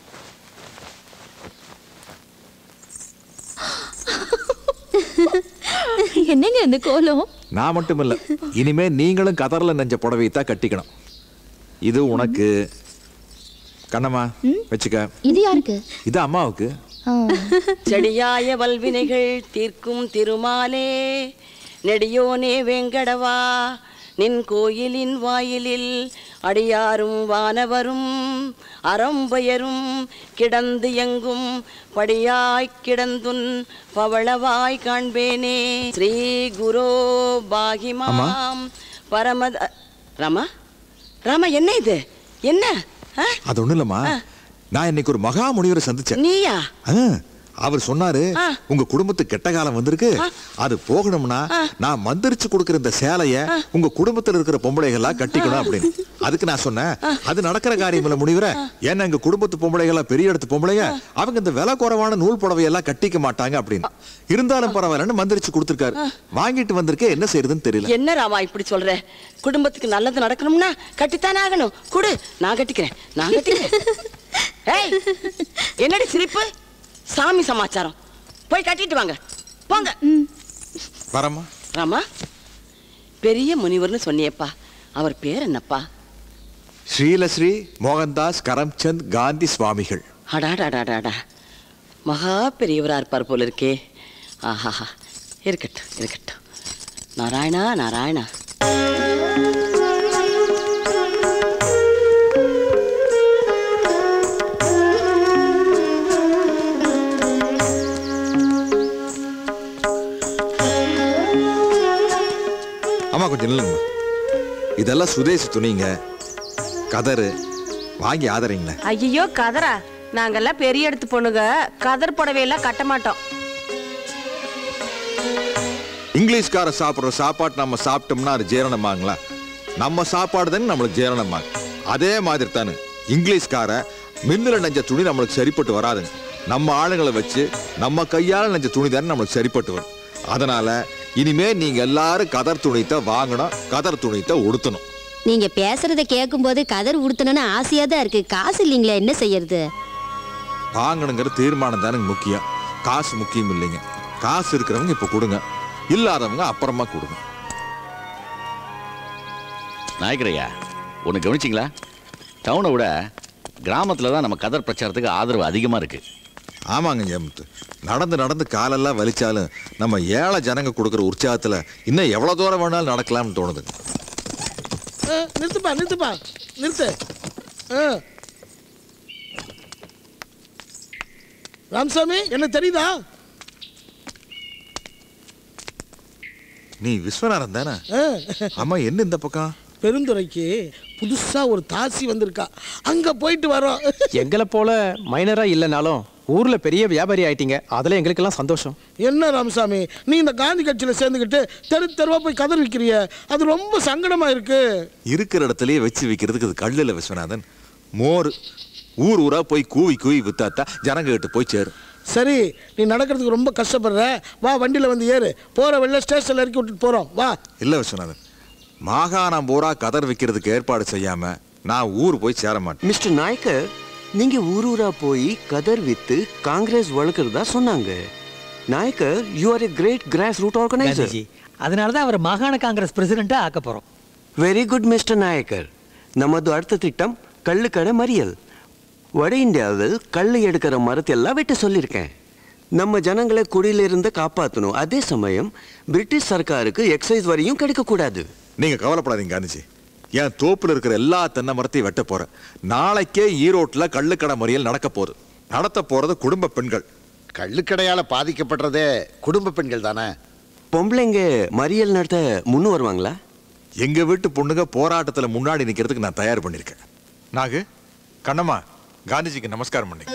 என்னங்க இந்த கோலம் நான் மட்டும் இல்ல இனிமே நீங்களும் கதர்ல நெஞ்ச புடவையை தான் கட்டிக்கணும் இது உனக்கு கண்ணம்மா வச்சுக்க இது யாருக்கு இது அம்மாவுக்கு செடியாய வல்வினைகள் தீர்க்கும் திருமாலே நெடியோனே வேங்கடவா நின் கோயிலின் வாயிலில் அடியாரும் வானவரும் அறம்பெயரும் கிடந்து எங்கும் படியாய் கிடந்துன் பவளவாய் காண்பேனே ஸ்ரீ குரோ பாகிமாம் பரமத ராமா ராமா என்ன இது என்ன ஆ? அது ஒண்ணும் இல்லம்மா நான் இன்னைக்கு ஒரு மகா முனிவரை சந்திச்சேன் நீயா ஆ, அவர் சொன்னாரு உங்க குடும்பத்துக்கு கெட்ட காலம் வந்திருக்கு அது போகணும்னா நான் மந்திரிச்சு கொடுக்கிற இந்த சேலைய உங்க குடும்பத்துல இருக்கிற பொம்பளைகளா கட்டிக்கணும் அப்படின்னு அதுக்கு நான் சொன்னேன் அது நடக்கிற காரியம் இல்ல முனிவர ஏன்னா எங்க குடும்பத்து பொம்பளைகளா பெரிய இடத்து பொம்பளைங்க அவங்க இந்த விலை குறைவான நூல் புடவையெல்லாம் கட்டிக்க மாட்டாங்க அப்படின்னு இருந்தாலும் பரவாயில்லன்னு மந்திரிச்சு கொடுத்துருக்காரு வாங்கிட்டு வந்திருக்கே என்ன செய்யறதுன்னு தெரியல என்ன ராமா இப்படி சொல்ற குடும்பத்துக்கு நல்லது நடக்கணும்னா கட்டித்தானே ஆகணும் குடு நான் கட்டிக்கிறேன் நான் கட்டிக்கிறேன் ஏய் என்னடி சிரிப்பு சாமி சமாச்சாரம் போய் கட்டிட்டு வாங்க போங்க வரமா ராமா பெரிய முனிவர்னு சொன்னியப்பா அவர் பேர் என்னப்பா ஸ்ரீலஸ்ரீ மோகன்தாஸ் கரம்சந்த் காந்தி சுவாமிகள் அடாடாடாடாடா மகா பெரியவரா இருப்பார் போல இருக்கே ஆஹாஹா இருக்கட்டும் இருக்கட்டும் நாராயணா நாராயணா ஆமா கொஞ்சம் நில்லுங்க இதெல்லாம் சுதேசி துணிங்க கதரு வாங்கி ஆதரிங்களேன் ஐயோ கதரா நாங்கெல்லாம் பெரிய இடத்து பொண்ணுங்க கதர் புடவையெல்லாம் கட்ட மாட்டோம் இங்கிலீஷ்கார சாப்பிட்ற சாப்பாடு நம்ம சாப்பிட்டோம்னா அது ஜீரணமாங்களா நம்ம சாப்பாடு தானே நம்மளுக்கு ஜீரணமாகும் அதே மாதிரி தானே இங்கிலீஷ்கார மின்னில் நெஞ்ச துணி நம்மளுக்கு சரிப்பட்டு வராதுங்க நம்ம ஆளுங்களை வச்சு நம்ம கையால் நெஞ்ச துணி தானே நம்மளுக்கு சரிப்பட்டு வரும் அதனால இனிமே நீங்க எல்லாரும் கதர் துணித்தை வாங்கணும் கதர் துணித்தை உடுத்தணும் நீங்க பேசுறத கேட்கும்போது கதர் உடுத்தணும்னு ஆசையா தான் இருக்கு காசு இல்லைங்களா என்ன செய்யறது வாங்கணுங்கிற தீர்மானம் தானுங்க முக்கியம் காசு முக்கியம் இல்லைங்க காசு இருக்கிறவங்க இப்போ கொடுங்க இல்லாதவங்க அப்புறமா கொடுங்க நாயக்கரையா ஒன்று கவனிச்சிங்களா டவுனை விட கிராமத்தில் தான் நம்ம கதர் பிரச்சாரத்துக்கு ஆதரவு அதிகமாக இருக்குது ஆமாங்க ஜெயமுத்து நடந்து நடந்து காலெல்லாம் வலிச்சாலும் நம்ம ஏழை ஜனங்க கொடுக்குற உற்சாகத்தில் இன்னும் எவ்வளோ தூரம் வேணாலும் நடக்கலாம்னு தோணுது ஆ, நிறுத்துப்பா நிறுத்துப்பா நிறுத்து ஆ. ராமசாமி என்ன தெரியுதா நீ விஸ்வநாதன் தானே ஆ. ஆமா என்ன இந்த பக்கம் பெருந்துறைக்கு புதுசா ஒரு தாசி வந்திருக்கா அங்க போயிட்டு வரோம் எங்களை போல மைனரா இல்லைனாலும் ஊர்ல பெரிய வியாபாரி ஆயிட்டீங்க அதுல எங்களுக்கெல்லாம் சந்தோஷம் என்ன ராமசாமி நீ இந்த காந்தி கட்சியில சேர்ந்துக்கிட்டு தெரு தெருவா போய் கதர் விக்கிறிய அது ரொம்ப சங்கடமா இருக்கு இருக்கிற இடத்துலயே வச்சு விற்கிறதுக்கு இது கல்லில் விஸ்வநாதன் மோர் ஊர் ஊரா போய் கூவி கூவி வித்தாத்தா ஜனங்க கிட்ட போய் சேரும் சரி நீ நடக்கிறதுக்கு ரொம்ப கஷ்டப்படுற வா வண்டியில வந்து ஏறு போற வெளில ஸ்டேஷன்ல இறக்கி விட்டுட்டு போறோம் வா இல்ல விஸ்வநாதன் மாகாணம் பூரா கதர் விற்கிறதுக்கு ஏற்பாடு செய்யாம நான் ஊர் போய் சேர மாட்டேன் மிஸ்டர் நாயக்கர் நீங்க ஊர் ஊரா போய் கதர் வித்து காங்கிரஸ் வளர்க்கறதா சொன்னாங்க Naicker you are a great grass root organiser Gandhiji அதனால தான் அவர் மாகாண காங்கிரஸ் பிரசிடென்ட்டா ஆக்க போறோம் வெரி குட் மிஸ்டர் நாயக்கர் நமது அடுத்த திட்டம் கள்ளுக்கடை மறியல் வட இந்தியாவில் கல் எடுக்கிற மரத்தெல்லாம் வெட்ட சொல்லியிருக்கேன் நம்ம ஜனங்களை குடியிலிருந்து காப்பாற்றணும் அதே சமயம் பிரிட்டிஷ் சர்க்காருக்கு எக்ஸைஸ் வரியும் கிடைக்கக்கூடாது நீங்க கவலைப்படாதீங்க காந்திஜி என் தோப்புல இருக்கிற எல்லா தென்னை மரத்தையும் வெட்ட போறேன் நாளைக்கே ஈரோட்டுல கள்ளுக்கடை மறியல் நடக்க போகுது நடத்த போறது குடும்ப பெண்கள் கள்ளுக்கடையால பாதிக்கப்படுறதே குடும்ப பெண்கள் தானே பொம்பளைங்க மறியல் நடத்த முன்னு வருவாங்களா எங்க வீட்டு பொண்ணுங்க போராட்டத்துல முன்னாடி நிக்கிறதுக்கு நான் தயார் பண்ணிருக்கேன் நாகு கண்ணம்மா காந்திஜிக்கு நமஸ்காரம் பண்ணி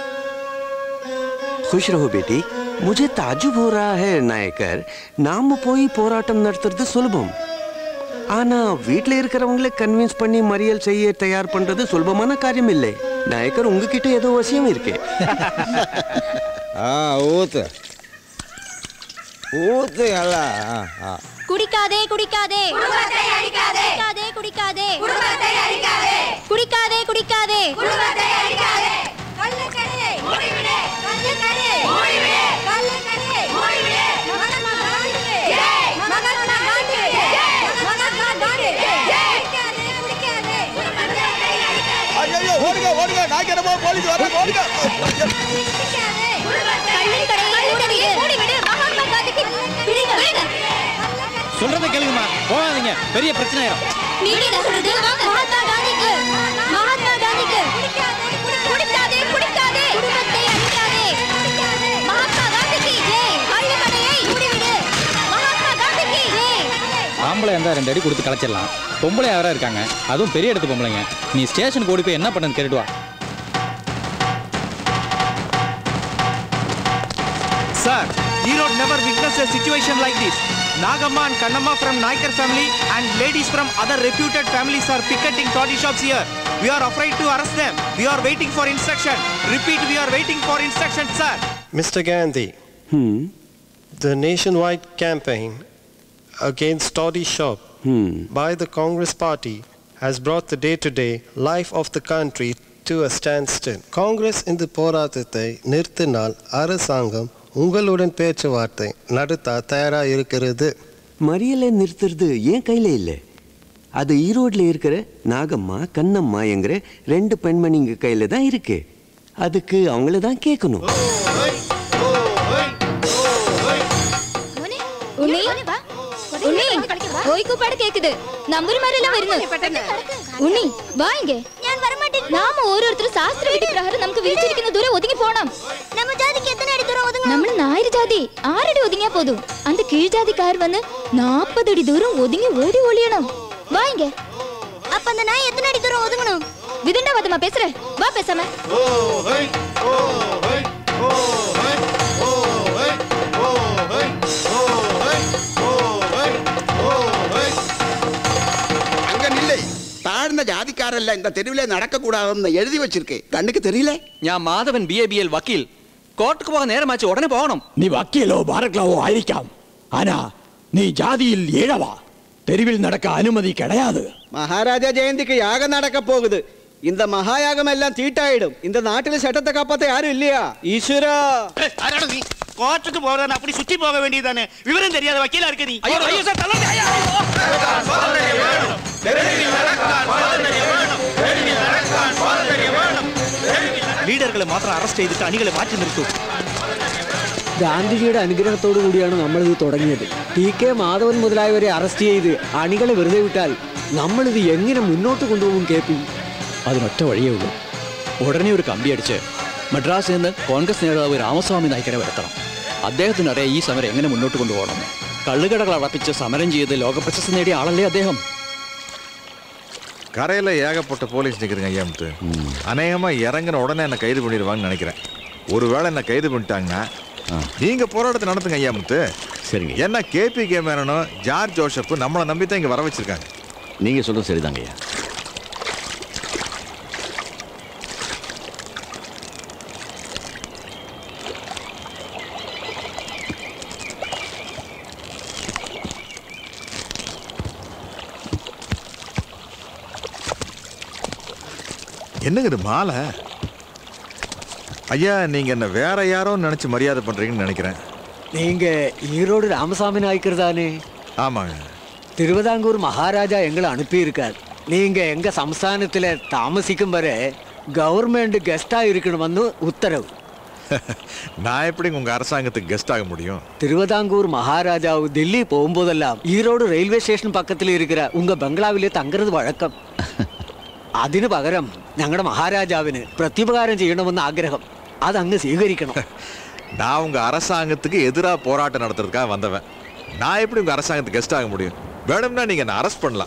खुश रहो बेटी मुझे ताजुब हो रहा है நாயக்கர் நாம போய் போராட்டம் நடத்துறது சுலபம் ஆனா வீட்ல இருக்கிறவங்கள கன்வின்ஸ் பண்ணி மறியல் செய்ய தயார் பண்றது சுலபமான காரியம் இல்லை நாயக்கர் உங்ககிட்ட ஏதோ வசியம் இருக்கு ஆ ஊத்து ஊத்து நல்லா ஆ ஆ குடிக்காதே குடிக்காதே குடும்பத்தை அழிக்காதே குடிக்காதே குடிக்காதே குடும்பத்தை அழிக்காதே குடிக்காதே குடிக்காதே குடும்பத்தை அழிக்காதே கள்ளக்கடை மூடிவிடு கள்ளக்கடை மூடிவிடு கள்ளக்கடை மூடிவிடு மகாத்மா காந்தி ஜெய் மகாத்மா காந்தி ஜெய் மகாத்மா காந்தி ஜெய் குடிக்காதே குடிக்காதே குடும்பத்தை அழிக்காதே ஐயோ ஓடுங்க ஓடுங்க நாய்க்கிறப்போ போலீஸ் வர ஓடுங்க குடிக்காதே கள்ளக்கடை மூடிவிடு மூடிவிடு மகாத்மா காந்திக்கு விடுங்க விடுங்க சொல்றதை கேளுங்கம்மா போகாதீங்க பெரிய பிரச்சனை ஆயிரும் நீங்க என்ன சொல்றது மகாத்மா காந்திக்கு மகாத்மா காந்திக்கு குடிக்காதே குடிக்காதே குடும்பத்தை அழிக்காதே மகாத்மா காந்திக்கு ஜெய் கள்ளுக்கடையை மூடிவிடு மகாத்மா காந்திக்கு ஜெய் ஆம்பளை இருந்தால் ரெண்டு அடி கொடுத்து கலைச்சிடலாம் பொம்பளை யாரா இருக்காங்க அதுவும் பெரிய இடத்து பொம்பளைங்க நீ ஸ்டேஷனுக்கு ஓடி போய் என்ன பண்ணுன்னு கேட்டுட்டு வா Sir, Erode never witnessed a situation like this. Nagamma and Kannamma from Naikar family and ladies from other reputed families are picketing toddy shops here. We are afraid to arrest them. We are waiting for instruction. Repeat, we are waiting for instruction, sir. Mr. Gandhi, the nationwide campaign against Toddy Shop by the Congress Party has brought the day-to-day life of the country to a standstill. Congress இந்த போராட்டத்தை நிறுத்தினால் அரசாங்கம் உங்களுடன் பேச்சுவார்த்தை நடத்த தயாராக இருக்கிறது மறியலை நிறுத்துறது ஏன் கையில் இல்லை அது ஈரோட்டில் இருக்கிற நாகம்மா கண்ணம்மா என்கிற ரெண்டு பெண்மணிங்க கையில் தான் இருக்கு அதுக்கு அவங்கள தான் கேட்கணும் ഉണ്ണി ഉണ്ണി കോഴിക്കോപ്പാട് കേக்குது നമ്പൂരിമാരെല്ലാം വരുന്നു ഉണ്ണി വാ ഇങ്ങേ ഞാൻ വരമാട്ടേൻ നാമ ഓരോരുത്തരും ശാസ്ത്ര വിധി പ്രകാരം നമുക്ക് വിളിച്ചിരിക്കുന്ന ദൂരം ഒതുങ്ങി പോണം നമ്മ ജാതിക്ക് എത്ര അടി ദൂരം ഒതുങ്ങും നമ്മൾ നായർ ജാതി ആറടി ഒതുങ്ങിയാ പോതും அந்த கீழ் ஜாதிக்கார் வந்து நாற்பது அடி தூரம் ஒதுங்கி ஓடி ஒளியணும் வா இங்க அப்ப அந்த நாய் எத்தனை அடி தூரம் ஒதுங்கணும் விதண்டாவாதமா பேசுற வா பேசாம அங்க நில்லை தாழ்ந்த ஜாதிக்காரல்ல இந்த தெருவிலே நடக்க கூடாதுன்னு எழுதி வச்சிருக்கு கண்ணுக்கு தெரியல ഞാൻ Madhavan B A B L വക്കീൽ കോർട്ടുക്ക് പോകാൻ നേരമാச்சு ഉടനെ പോകണം നീ വക്കീലോ ബാറക്ലാവോ ആയിരിക്കാം ആനാ നീ ജാതിയിൽ ഏഴവാ தெருவில் நடக்க அனுமதி கிடையாது மகாராஜா ஜெயந்திக்கு யாகம் நடக்க போகுது இந்த மகாயாகம் எல்லாம் தீட்டாயிடும் இந்த நாட்டில் சட்டத்தை காப்பாத்த யாரும் இல்லையா ஈஸ்வரா ஆராடா நீ கோர்ட்டுக்கு போறேன் அப்படி சுத்தி போக வேண்டியதானே விவரம் தெரியாத வக்கீலா இருக்க நீ ஐயோ, ஐயோ, சார், தள்ளாதே, ஐயா. ലീഡറുകളെ മാത്രം അറസ്റ്റ് ചെയ്തിട്ട് അണികളെ മാറ്റി നിർത്തൂ ഗാന്ധിജിയുടെ അനുഗ്രഹത്തോടു കൂടിയാണ് നമ്മളിത് തുടങ്ങിയത് ടി കെ മാധവൻ മുതലായവരെ അറസ്റ്റ് ചെയ്ത് അണികളെ വെറുതെ വിട്ടാൽ നമ്മളിത് എങ്ങനെ മുന്നോട്ട് കൊണ്ടുപോകും കെ പി അതിനൊറ്റ വഴിയേ ഉള്ളൂ ഉടനെ ഒരു കമ്പി അടിച്ച് മദ്രാസിൽ നിന്ന് കോൺഗ്രസ് നേതാവ് രാമസ്വാമി നായ്ക്കരെ വരുത്തണം അദ്ദേഹത്തിനറിയാം ഈ സമരം എങ്ങനെ മുന്നോട്ട് കൊണ്ടുപോകണം കള്ളുകടകൾ അടപ്പിച്ച് സമരം ചെയ്ത് ലോകപ്രശസ്തി നേടിയ ആളല്ലേ അദ്ദേഹം கரையில் ஏகப்பட்ட போலீஸ் நிற்கிறேங்க ஐயாமுத்து அநேகமாக இறங்கின உடனே என்னை கைது பண்ணிடுவாங்கன்னு நினைக்கிறேன் ஒருவேளை என்னை கைது பண்ணிட்டாங்கன்னா நீங்கள் போராட்டத்தை நடத்துங்க ஐயாமுத்து சரிங்க என்ன கேபி கே மேனனும் ஜார்ஜ் ஜோசப் நம்மளை நம்பி தான் இங்கே வர வச்சிருக்காங்க நீங்கள் சொல்கிறது சரிதாங்க ஐயா என்னங்க இது மாலை ஐயா நீங்கள் என்ன வேற யாரோ நினச்சி மரியாதை பண்ணுறீங்கன்னு நினைக்கிறேன் நீங்க ஈரோடு ராமசாமி நாய்க்கர் தானே ஆமாங்க திருவிதாங்கூர் மகாராஜா எங்களை அனுப்பியிருக்கார் நீங்க எங்க சம்ஸ்தானத்துல தாமசிக்கும் வரை கவர்மெண்ட் கெஸ்டா இருக்கணும்னு உத்தரவு நான் எப்படி உங்கள் அரசாங்கத்துக்கு கெஸ்ட் ஆக முடியும் திருவிதாங்கூர் மகாராஜாவு டெல்லி போகும்போதெல்லாம் ஈரோடு ரயில்வே സ്റ്റേഷൻ പക്കത്തിൽ இருக்கிற உங்க ബംഗ്ലാവിലെ തങ്കരുത് വഴക്കം അതിനു പകരം ഞങ്ങളുടെ മഹാരാജാവിന് പ്രത്യുപകാരം ചെയ്യണമെന്ന് ആഗ്രഹം അതങ്ങ് സ്വീകരിക്കണം நான் உங்கள் அரசாங்கத்துக்கு எதிராக போராட்டம் நடத்துறதுக்காக வந்தவன் நான் எப்படி உங்கள் அரசாங்கத்துக்கு கெஸ்ட் ஆக முடியும் வேணும்னா நீங்கள் என்ன அரெஸ்ட் பண்ணலாம்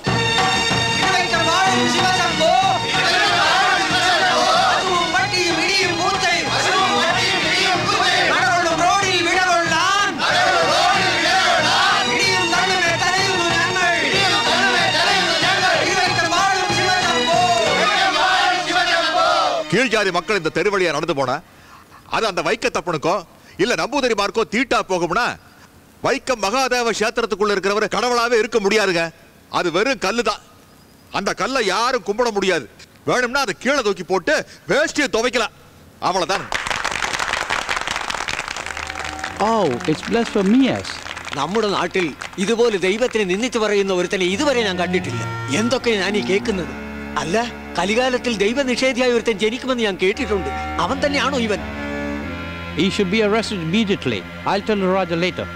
கீழ் ஜாதி மக்கள் இந்த தெரு வழியா நடந்து போனா அது அந்த வைக்க தப்பனுக்கோ இல்ல நம்பூதிரிமார்க்கோ தீட்டா போகும்னா வைக்கம் மகாதேவ கஷேத்திரத்துக்குள்ள இருக்கிறவர் கடவுளாவே இருக்க முடியாதுங்க அது வெறும் கல்லு தான் அந்த கல்லை யாரும் கும்பிட முடியாது வேணும்னா அதை கீழே தூக்கி போட்டு வேஷ்டியை துவைக்கலாம் அவ்வளவுதான் Oh, it's blasphemous. നമ്മുടെ നാട്ടിൽ ഇതുപോലെ ദൈവത്തിനെ നിന്ദിച്ചു പറയുന്ന ഒരുത്തനെ ഇതുവരെ ഞാൻ കണ്ടിട്ടില്ല എന്തൊക്കെ ഞാൻ ഈ കേൾക്കുന്നത് അല്ല കലികാലത്തിൽ ദൈവനിഷേധിയായ ഒരുത്തൻ ജനിക്കുമെന്ന് ഞാൻ കേട്ടിട്ടുണ്ട് അവൻ തന്നെയാണോ ഇവൻ He should be arrested immediately. I'll tell the Raja later.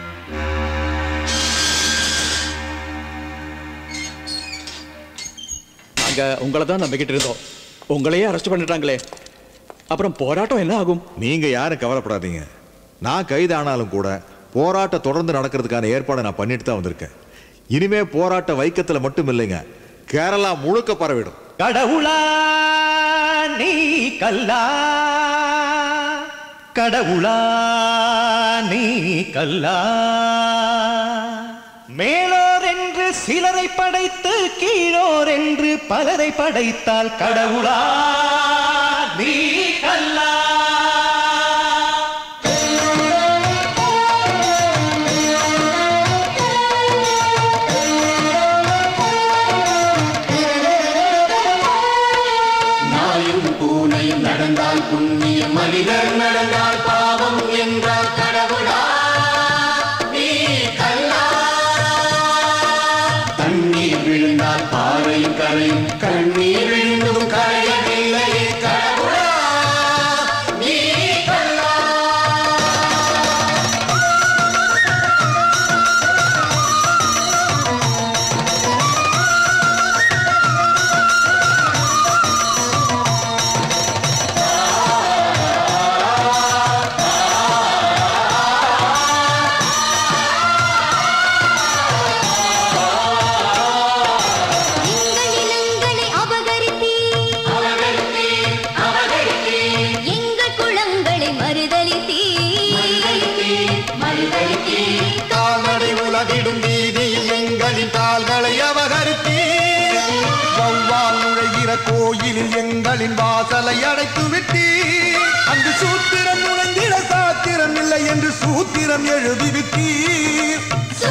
நாங்க உங்களை தான் நம்பிக்கிட்டு இருந்தோம் உங்களையே அரெஸ்ட் பண்ணிட்டாங்களே அப்புறம் போராட்டம் என்ன ஆகும் நீங்க யாரும் கவலைப்படாதீங்க நான் கைதானாலும் கூட போராட்டம் தொடர்ந்து நடக்கிறதுக்கான ஏற்பாடை நான் பண்ணிட்டு தான் வந்திருக்கேன் இனிமே போராட்ட வைக்கத்துல மட்டும் இல்லைங்க கேரளா முழுக்க பரவிடும் கடவுளா நீ கல்லா கடவுளா நீ கல்லா மேலோர் என்று சிலரை படைத்து கீழோர் என்று பலரை படைத்தால் கடவுளா நீ கல்லா நாயும் பூனையும் நடந்தால் புண்ணியம் மனிதர் நடந்தால் பாவம் என்றால் கடவுளா நீ கல்லா தண்ணீர் விழுந்தால் பாறையும் கரையும் கண்ணீர் விழுந்தும் கரையவில்லையே கடவுளா நீ கல்லா நிலங்களை அபகரித்தீர் எங்கள் குளங்களை மறுதளித்தீர் கால்நடை உலகிடும் வீதியில் எங்களின் கால்களை அபகரித்தீர் வௌவால் நுழைகிற கோயிலில் எங்களின் வாசலை அடைத்து விட்டீர் அங்கு சூத்திரம் நுழைந்திட சாத்திரம் இல்லை என்று சூத்திரம் எழுதி விட்டீர்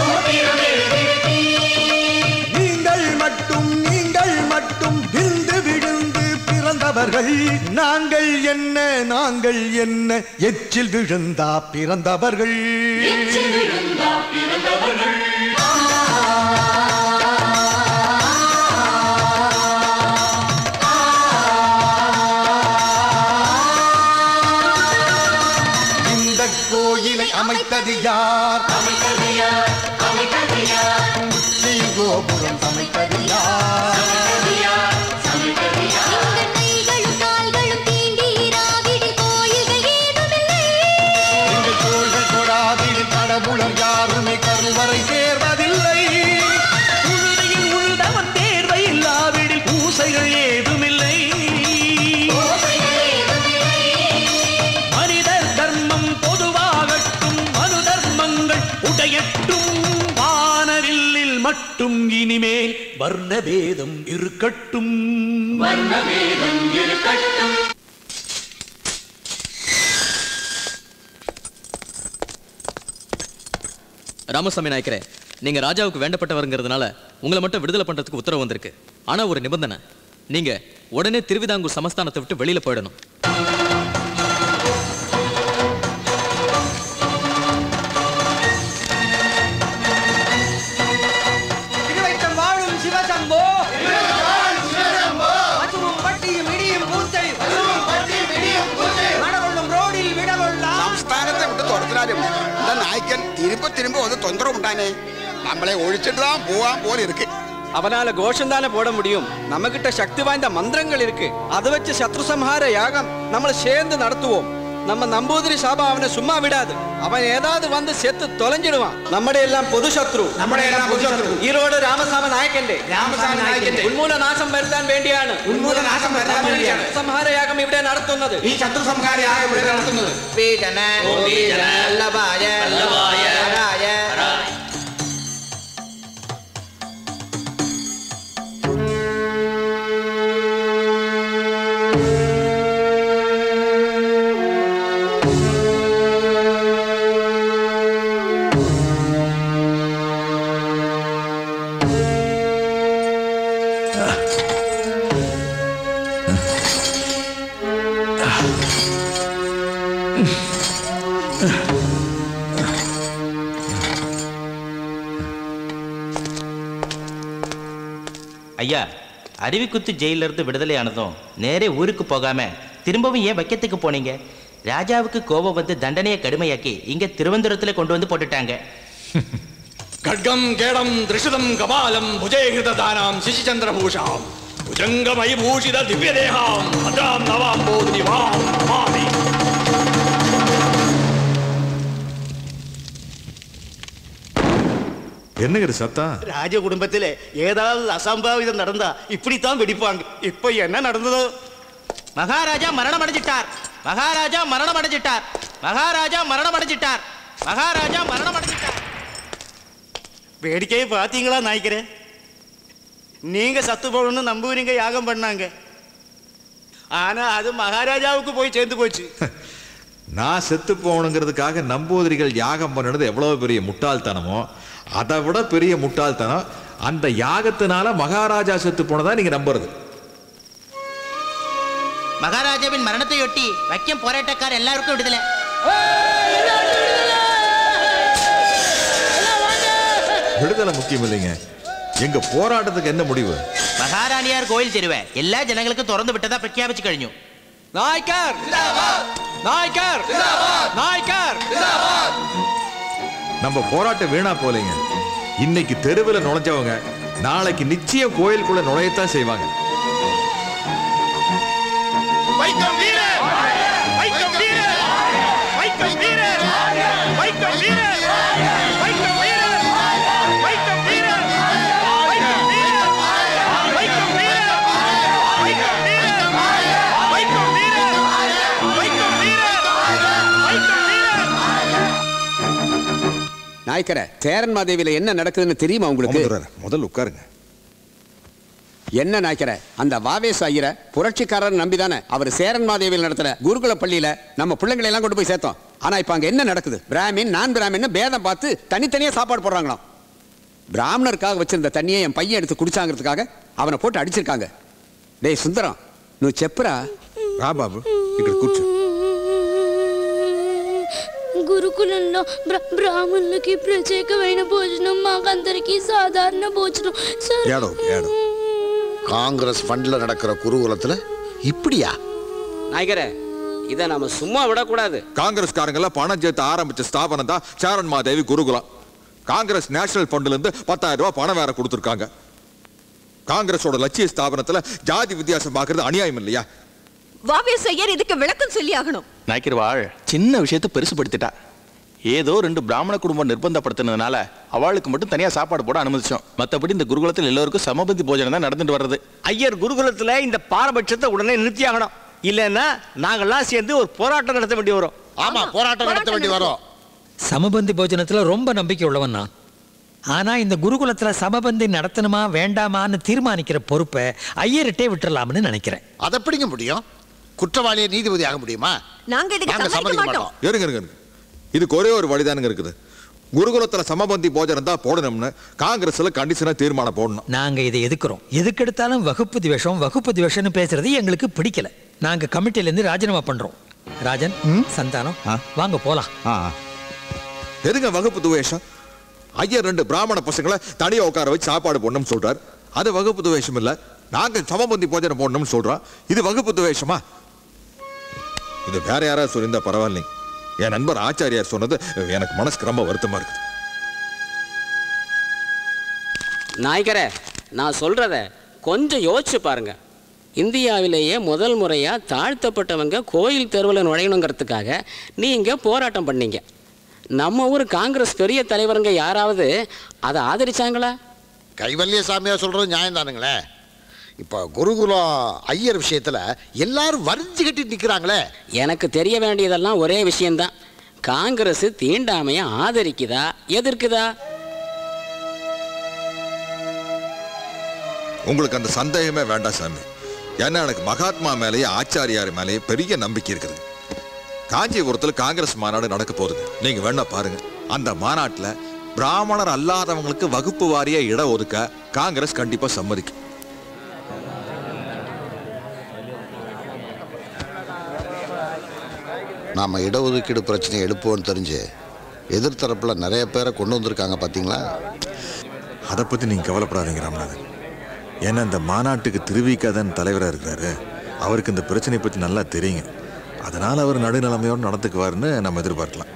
நீங்கள் மட்டும் நீங்கள் மட்டும் விழுந்து விழுந்து பிறந்தவர்கள் நாங்கள் என்ன நாங்கள் என்ன எச்சில் விழுந்தா பிறந்தவர்கள் இந்த கோயிலை அமைத்தது யார் உச்சி கோபுரம் அமைத்தது யார் எங்கள் கைகளும் கால்களும் தீண்டீராவிடில் கோயில்கள் ஏதுமில்லை எங்கள் கோள்கள் தொடாதில் கடவுளர் யாருமே கருவறை சேர்வதில்லை உறுதியில் உள்ளவன் தேர்வை இல்லாவிடில் பூசைகள் ஏதுமில்லை மனிதர் தர்மம் பொதுவாகட்டும் மனு தர்மங்கள் உடையட்டும் வானவில்லில் மட்டும் இனிமேல் வர்ணபேதம் இருக்கட்டும் வர்ணபேதம் இருக்கட்டும் ராமசாமி நாயக்கரே நீங்க ராஜாவுக்கு வேண்டப்பட்டவருங்கிறதுனால உங்களை மட்டும் விடுதலை பண்றதுக்கு உத்தரவு வந்திருக்கு ஆனா ஒரு நிபந்தனை நீங்க உடனே திருவிதாங்கூர் சமஸ்தானத்தை விட்டு வெளியில போயிடணும் திருவைக்கம் வாழும் சிவசம்போ பசுவும் பட்டியும் இடியும் பூத்தை மணவெள்ளும் ரோடில் விடவொள்ளா സംസ്ഥാനത്തെ വിട്ട് തുറത്തിനാലും இந்த நாய்க்கன் திரும்ப திரும்ப வந்து தொந்தரவு உண்டானே நம்மளை ஒழிச்சிட்டு தான் போவான் போல இருக்கு அவனால கோஷம் தானே போட முடியும் நம்ம கிட்ட சக்தி வாய்ந்த மந்திரங்கள் இருக்கு அதை வச்சு சத்ரு சம்ஹார யாகம் நம்மள சேர்ந்து நடத்துவோம் நம்ம நம்பூதிரி சாபா அவனை சும்மா விடாது அவன் ஏதாவது வந்து செத்து தொலைஞ்சிடுவான் நம்மடைய எல்லாம் பொது சத்ரு നമ്മുടെ എല്ലാം പൊതുശത്രു. ஈரோடு ராமசாம நாயக்கന്റെ രാമസാമി നായകന്റെ. ഉന്മൂല നാശം വരുത്താൻ വേണ്ടിയാണ് ഉന്മൂല നാശം വരുത്താൻ വേണ്ടിയാണ്. സംഹാര യാഗം ഇവിടെ നടത്തുന്നത് ഈ ശത്രു സംഹാര യാഗം ഇവിടെ നടത്തുന്നത് വീജന വീജന, വല്ലഭായ വല്ലഭായ, ഹരായ ஐயா அருவிக்குத்து ஜெயில இருந்து விடுதலை ஆனதும் நேரே ஊருக்கு போகாம திரும்பவும் ஏன் வைக்கத்துக்கு போனீங்க ராஜாவுக்கு கோபம் வந்து தண்டனையை கடுமையாக்கி இங்க திருவனந்தபுரத்துல கொண்டு வந்து போட்டுட்டாங்க ఖడ్గం కేడం త్రిశులం కపాలం భుజేహృతదానాం శశిచంద్రభూషాం భుజంగమయభూషిత దివ్యదేహాం భద్రాం నవాం బోధిని వాం మామి என்னங்கிற சத்தம் ராஜ குடும்பத்துல ஏதாவது அசம்பாவிதம் நடந்தா இப்படித்தான் வெடிப்பாங்க இப்ப என்ன நடந்ததோ மகாராஜா மரணம் அடைஞ்சிட்டார் மகாராஜா மரணம் அடைஞ்சிட்டார் மகாராஜா மரணம் அடைஞ்சிட்டார் மகாராஜா மரணம் அடைஞ்சிட்டார் வேடிக்கையை பார்த்தீங்களா நாய்க்கிறே நீங்க சத்து போகணும்னு நம்புவீங்க யாகம் பண்ணாங்க ஆனா அது மகாராஜாவுக்கு போய் சேர்ந்து போச்சு நான் செத்து போகணுங்கிறதுக்காக நம்பூதிரிகள் யாகம் பண்ணினது எவ்வளவு பெரிய முட்டாள்தனமோ அதை விட பெரிய முட்டாள்தனம் அந்த யாகத்தினால மகாராஜா செத்து போனதா நீங்க நம்புறது மகாராஜாவின் மரணத்தையொட்டி வைக்கம் போராட்டக்கார எல்லாருக்கும் விடுதலை விடுதலை முக்கியம் இல்லைங்க எங்க போராட்டத்துக்கு என்ன முடிவு மகாராணியார் கோயில் தெருவை எல்லா ஜனங்களுக்கும் திறந்து விட்டதா பிரഖ്യാപിച്ചു കഴിഞ്ഞു நாய்க்கர் நாய்க்கர் நாய்க்கர் நம்ம போராட்டம் வீணா போலீங்க இன்னைக்கு தெருவில் நுழைஞ்சவங்க நாளைக்கு நிச்சயம் கோயிலுக்குள்ள நுழையத்தான் செய்வாங்க வைக்கம் வீரர் வைக்கம் வீரர் வைக்கம் வீரர் வைக்கம் வீரர் வைக்கம் வீரர் வைக்கம் வீரர் வைக்கம் வீரர் வைக்கம் வீரர் வைக்கம் வீரர் வைக்கம் வீரர் வைக்கம் வீரர் வைக்கம் வீரர் நாய்க்கர சேரன் மாதேவியில என்ன நடக்குதுன்னு தெரியுமா உங்களுக்கு முதல்ல உட்காருங்க என்ன நாய்க்கர அந்த வாவேசு ஐயரை புரட்சிக்காரர் நம்பிதானே அவர் சேரன் மாதேவியில் நடத்துற குருகுல பள்ளியில நம்ம பிள்ளைங்களை எல்லாம் கொண்டு போய் சேர்த்தோம் ஆனா இப்ப அங்க என்ன நடக்குது பிராமின் நான் பிராமின் பேதம் பார்த்து தனித்தனியா சாப்பாடு போடுறாங்களாம் பிராமணருக்காக வச்சிருந்த தண்ணியை என் பையன் எடுத்து குடிச்சாங்கிறதுக்காக அவனை போட்டு அடிச்சிருக்காங்க டேய் சுந்தரம் నువ్వు చెప్పురా రా బాబు ఇక్కడ కూర్చో గురుకులంలో బ్ర బ్రాహ్మణులకి ప్రత్యేకమైన భోజనం మాకందరికీ సాధారణ భోజనం సార్ ஏடோ ஏடோ காங்கிரஸ் ஃபண்ட்ல நடக்கிற குருகுலத்துல இப்படியா நாயகரே இதை நாம சும்மா விடக்கூடாது காங்கிரஸ்காரங்க எல்லாம் பணம் சேர்த்து ஆரம்பிச்ச ஸ்தாபனம் தான் சாரன் மாதேவி குருகுலம் காங்கிரஸ் நேஷனல் ஃபண்ட்ல இருந்து பத்தாயிரம் ரூபாய் பணம் வேற கொடுத்துருக்காங்க காங்கிரஸோட லட்சிய ஸ்தாபனத்துல ஜாதி வித்தியாசம் பார்க்கறது அநியாயம் இல்லையா வாவேஸ் ஐயர் இதுக்கு விளக்கம் சொல்லி ஆகணும் நாய்க்கிறவாள் சின்ன விஷயத்தை பெருசுபடுத்திட்டா ஏதோ ரெண்டு பிராமண குடும்பம் நிர்பந்தப்படுத்தினதுனால அவளுக்கு மட்டும் தனியா சாப்பாடு போட அனுமதிச்சோம் மத்தபடி இந்த குருகுலத்தில் எல்லோருக்கும் சமபந்தி போஜனம் தான் நடந்துட்டு வர்றது ஐயர் குருகுலத்துல இந்த பாரபட்சத்தை உடனே நிறுத்தியாகணும் இல்லைன்னா நாங்கெல்லாம் சேர்ந்து ஒரு போராட்டம் நடத்த வேண்டி வரும் ஆமா போராட்டம் நடத்த வேண்டி வரும் சமபந்தி போஜனத்துல ரொம்ப நம்பிக்கை உள்ளவன் நான் ஆனா இந்த குருகுலத்துல சமபந்தி நடத்தணுமா வேண்டாமான்னு தீர்மானிக்கிற பொறுப்பை ஐயர்கிட்டே விட்டுறலாம்னு நினைக்கிறேன் அதை எப்படிங்க முடியும் குற்றவாளியை நீதிபதி ஆக முடியுமா நாங்க இதுக்கு நாங்க சம்மதிக்க சம்மதிக்க மாட்டோம் மாட்டோம் இருங்க இருங்க இருங்க. இதுக்கு ஒரே ஒரு வழிதானுங்க இருக்குது குருகுலத்துல சமபந்தி போஜனம் தான் போடணும்னு காங்கிரஸ்ல கண்டிஷனா தீர்மானம் போடணும் நாங்க இதை எதுக்குறோம் எதுக்கெடுத்தாலும் வகுப்பு திவேஷம் வகுப்பு திவேஷம்னு பேசுறது எங்களுக்கு பிடிக்கல நாங்க கமிட்டில இருந்து ராஜினாமா பண்றோம் ராஜன் சந்தானம் வாங்க போலாம் எதுங்க வகுப்பு துவேஷம் ஐயர் ரெண்டு பிராமண பசங்களை தனியா உட்கார வச்சு சாப்பாடு போடணும்னு சொல்றாரு அது வகுப்பு துவேஷம் இல்ல நாங்க சமபந்தி போஜனம் போடணும்னு சொல்றோம் இது வகுப்பு துவேஷமா இது வேற யாராவது சொல்லியிருந்தா பரவாயில்லைங்க என் நண்பர் ஆச்சாரியார் சொன்னது எனக்கு மனசுக்கு ரொம்ப வருத்தமா இருக்குது நாயகரே நான் சொல்றத கொஞ்சம் யோசிச்சு பாருங்க இந்தியாவிலேயே முதல் முறையா தாழ்த்தப்பட்டவங்க கோயில் தெருவில் நுழையணுங்கிறதுக்காக நீங்க போராட்டம் பண்ணீங்க நம்ம ஊர் காங்கிரஸ் பெரிய தலைவருங்க யாராவது அதை ஆதரிச்சாங்களா கைவல்ய சாமியார் சொல்றது நியாயம் தானுங்களே இப்போ குருகுலம் ஐயர் விஷயத்துல எல்லாரும் வரிஞ்சு கட்டி நிக்கிறாங்களே எனக்கு தெரிய வேண்டியதெல்லாம் ஒரே விஷயம்தான் காங்கிரஸ் தீண்டாமையை ஆதரிக்குதா எதிர்க்குதா உங்களுக்கு அந்த சந்தேகமே வேண்டாம் சாமி ஏன்னா எனக்கு மகாத்மா மேலேயே ஆச்சாரியார் மேலேயே பெரிய நம்பிக்கை இருக்குது காஞ்சிபுரத்தில் காங்கிரஸ் மாநாடு நடக்க போகுது நீங்க வேணா பாருங்க அந்த மாநாட்டில் பிராமணர் அல்லாதவங்களுக்கு வகுப்பு வாரிய இடம் ஒதுக்க காங்கிரஸ் கண்டிப்பா சம்மதிக்கும் நாம இடஒதுக்கீடு பிரச்சனையை எழுப்புவோம்னு தெரிஞ்சு எதிர்த்தரப்புல நிறைய பேரை கொண்டு வந்திருக்காங்க பாத்தீங்களா அதை பத்தி நீங்க கவலைப்படாதீங்க ராமநாதன் ஏன்னா இந்த மாநாட்டுக்கு திருவிக்காதன் தலைவராக இருக்கிறாரு அவருக்கு இந்த பிரச்சனையை பற்றி நல்லா தெரியுங்க அதனால அவர் நடுநிலைமையோடு நடந்துக்குவாருன்னு நம்ம எதிர்பார்க்கலாம்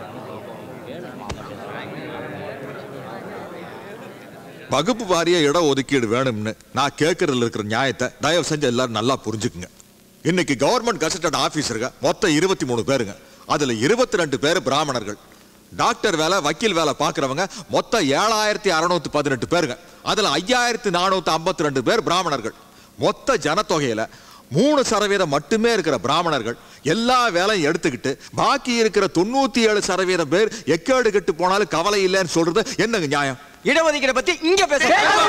வகுப்பு வாரிய இட ஒதுக்கீடு வேணும்னு நான் கேட்கறதுல இருக்கிற நியாயத்தை தயவு செஞ்சு எல்லாரும் நல்லா புரிஞ்சுக்குங்க இன்னைக்கு கவர்மெண்ட் கசட்டட் ஆபீசருங்க மொத்தம் இருபத்தி மூணு பேருங்க அதுல இருபத்தி ரெண்டு பேர் பிராமணர்கள் டாக்டர் வேலை வக்கீல் வேலை பார்க்குறவங்க மொத்தம் ஏழாயிரத்தி அறுநூத்தி பதினெட்டு பேருங்க அதுல ஐயாயிரத்தி நானூத்தி ஐம்பத்தி ரெண்டு பேர் பிராமணர்கள் மொத்த ஜனத்தொகையில மூணு சதவீதம் மட்டுமே இருக்கிற பிராமணர்கள் எல்லா வேலையும் எடுத்துக்கிட்டு பாக்கி இருக்கிற தொண்ணூத்தி ஏழு சதவீதம் பேர் எக்கேடு கெட்டு போனாலும் கவலை இல்லைன்னு சொல்றது என்னங்க நியாயம் இடஒதுக்கீடு பத்தி இங்க பேச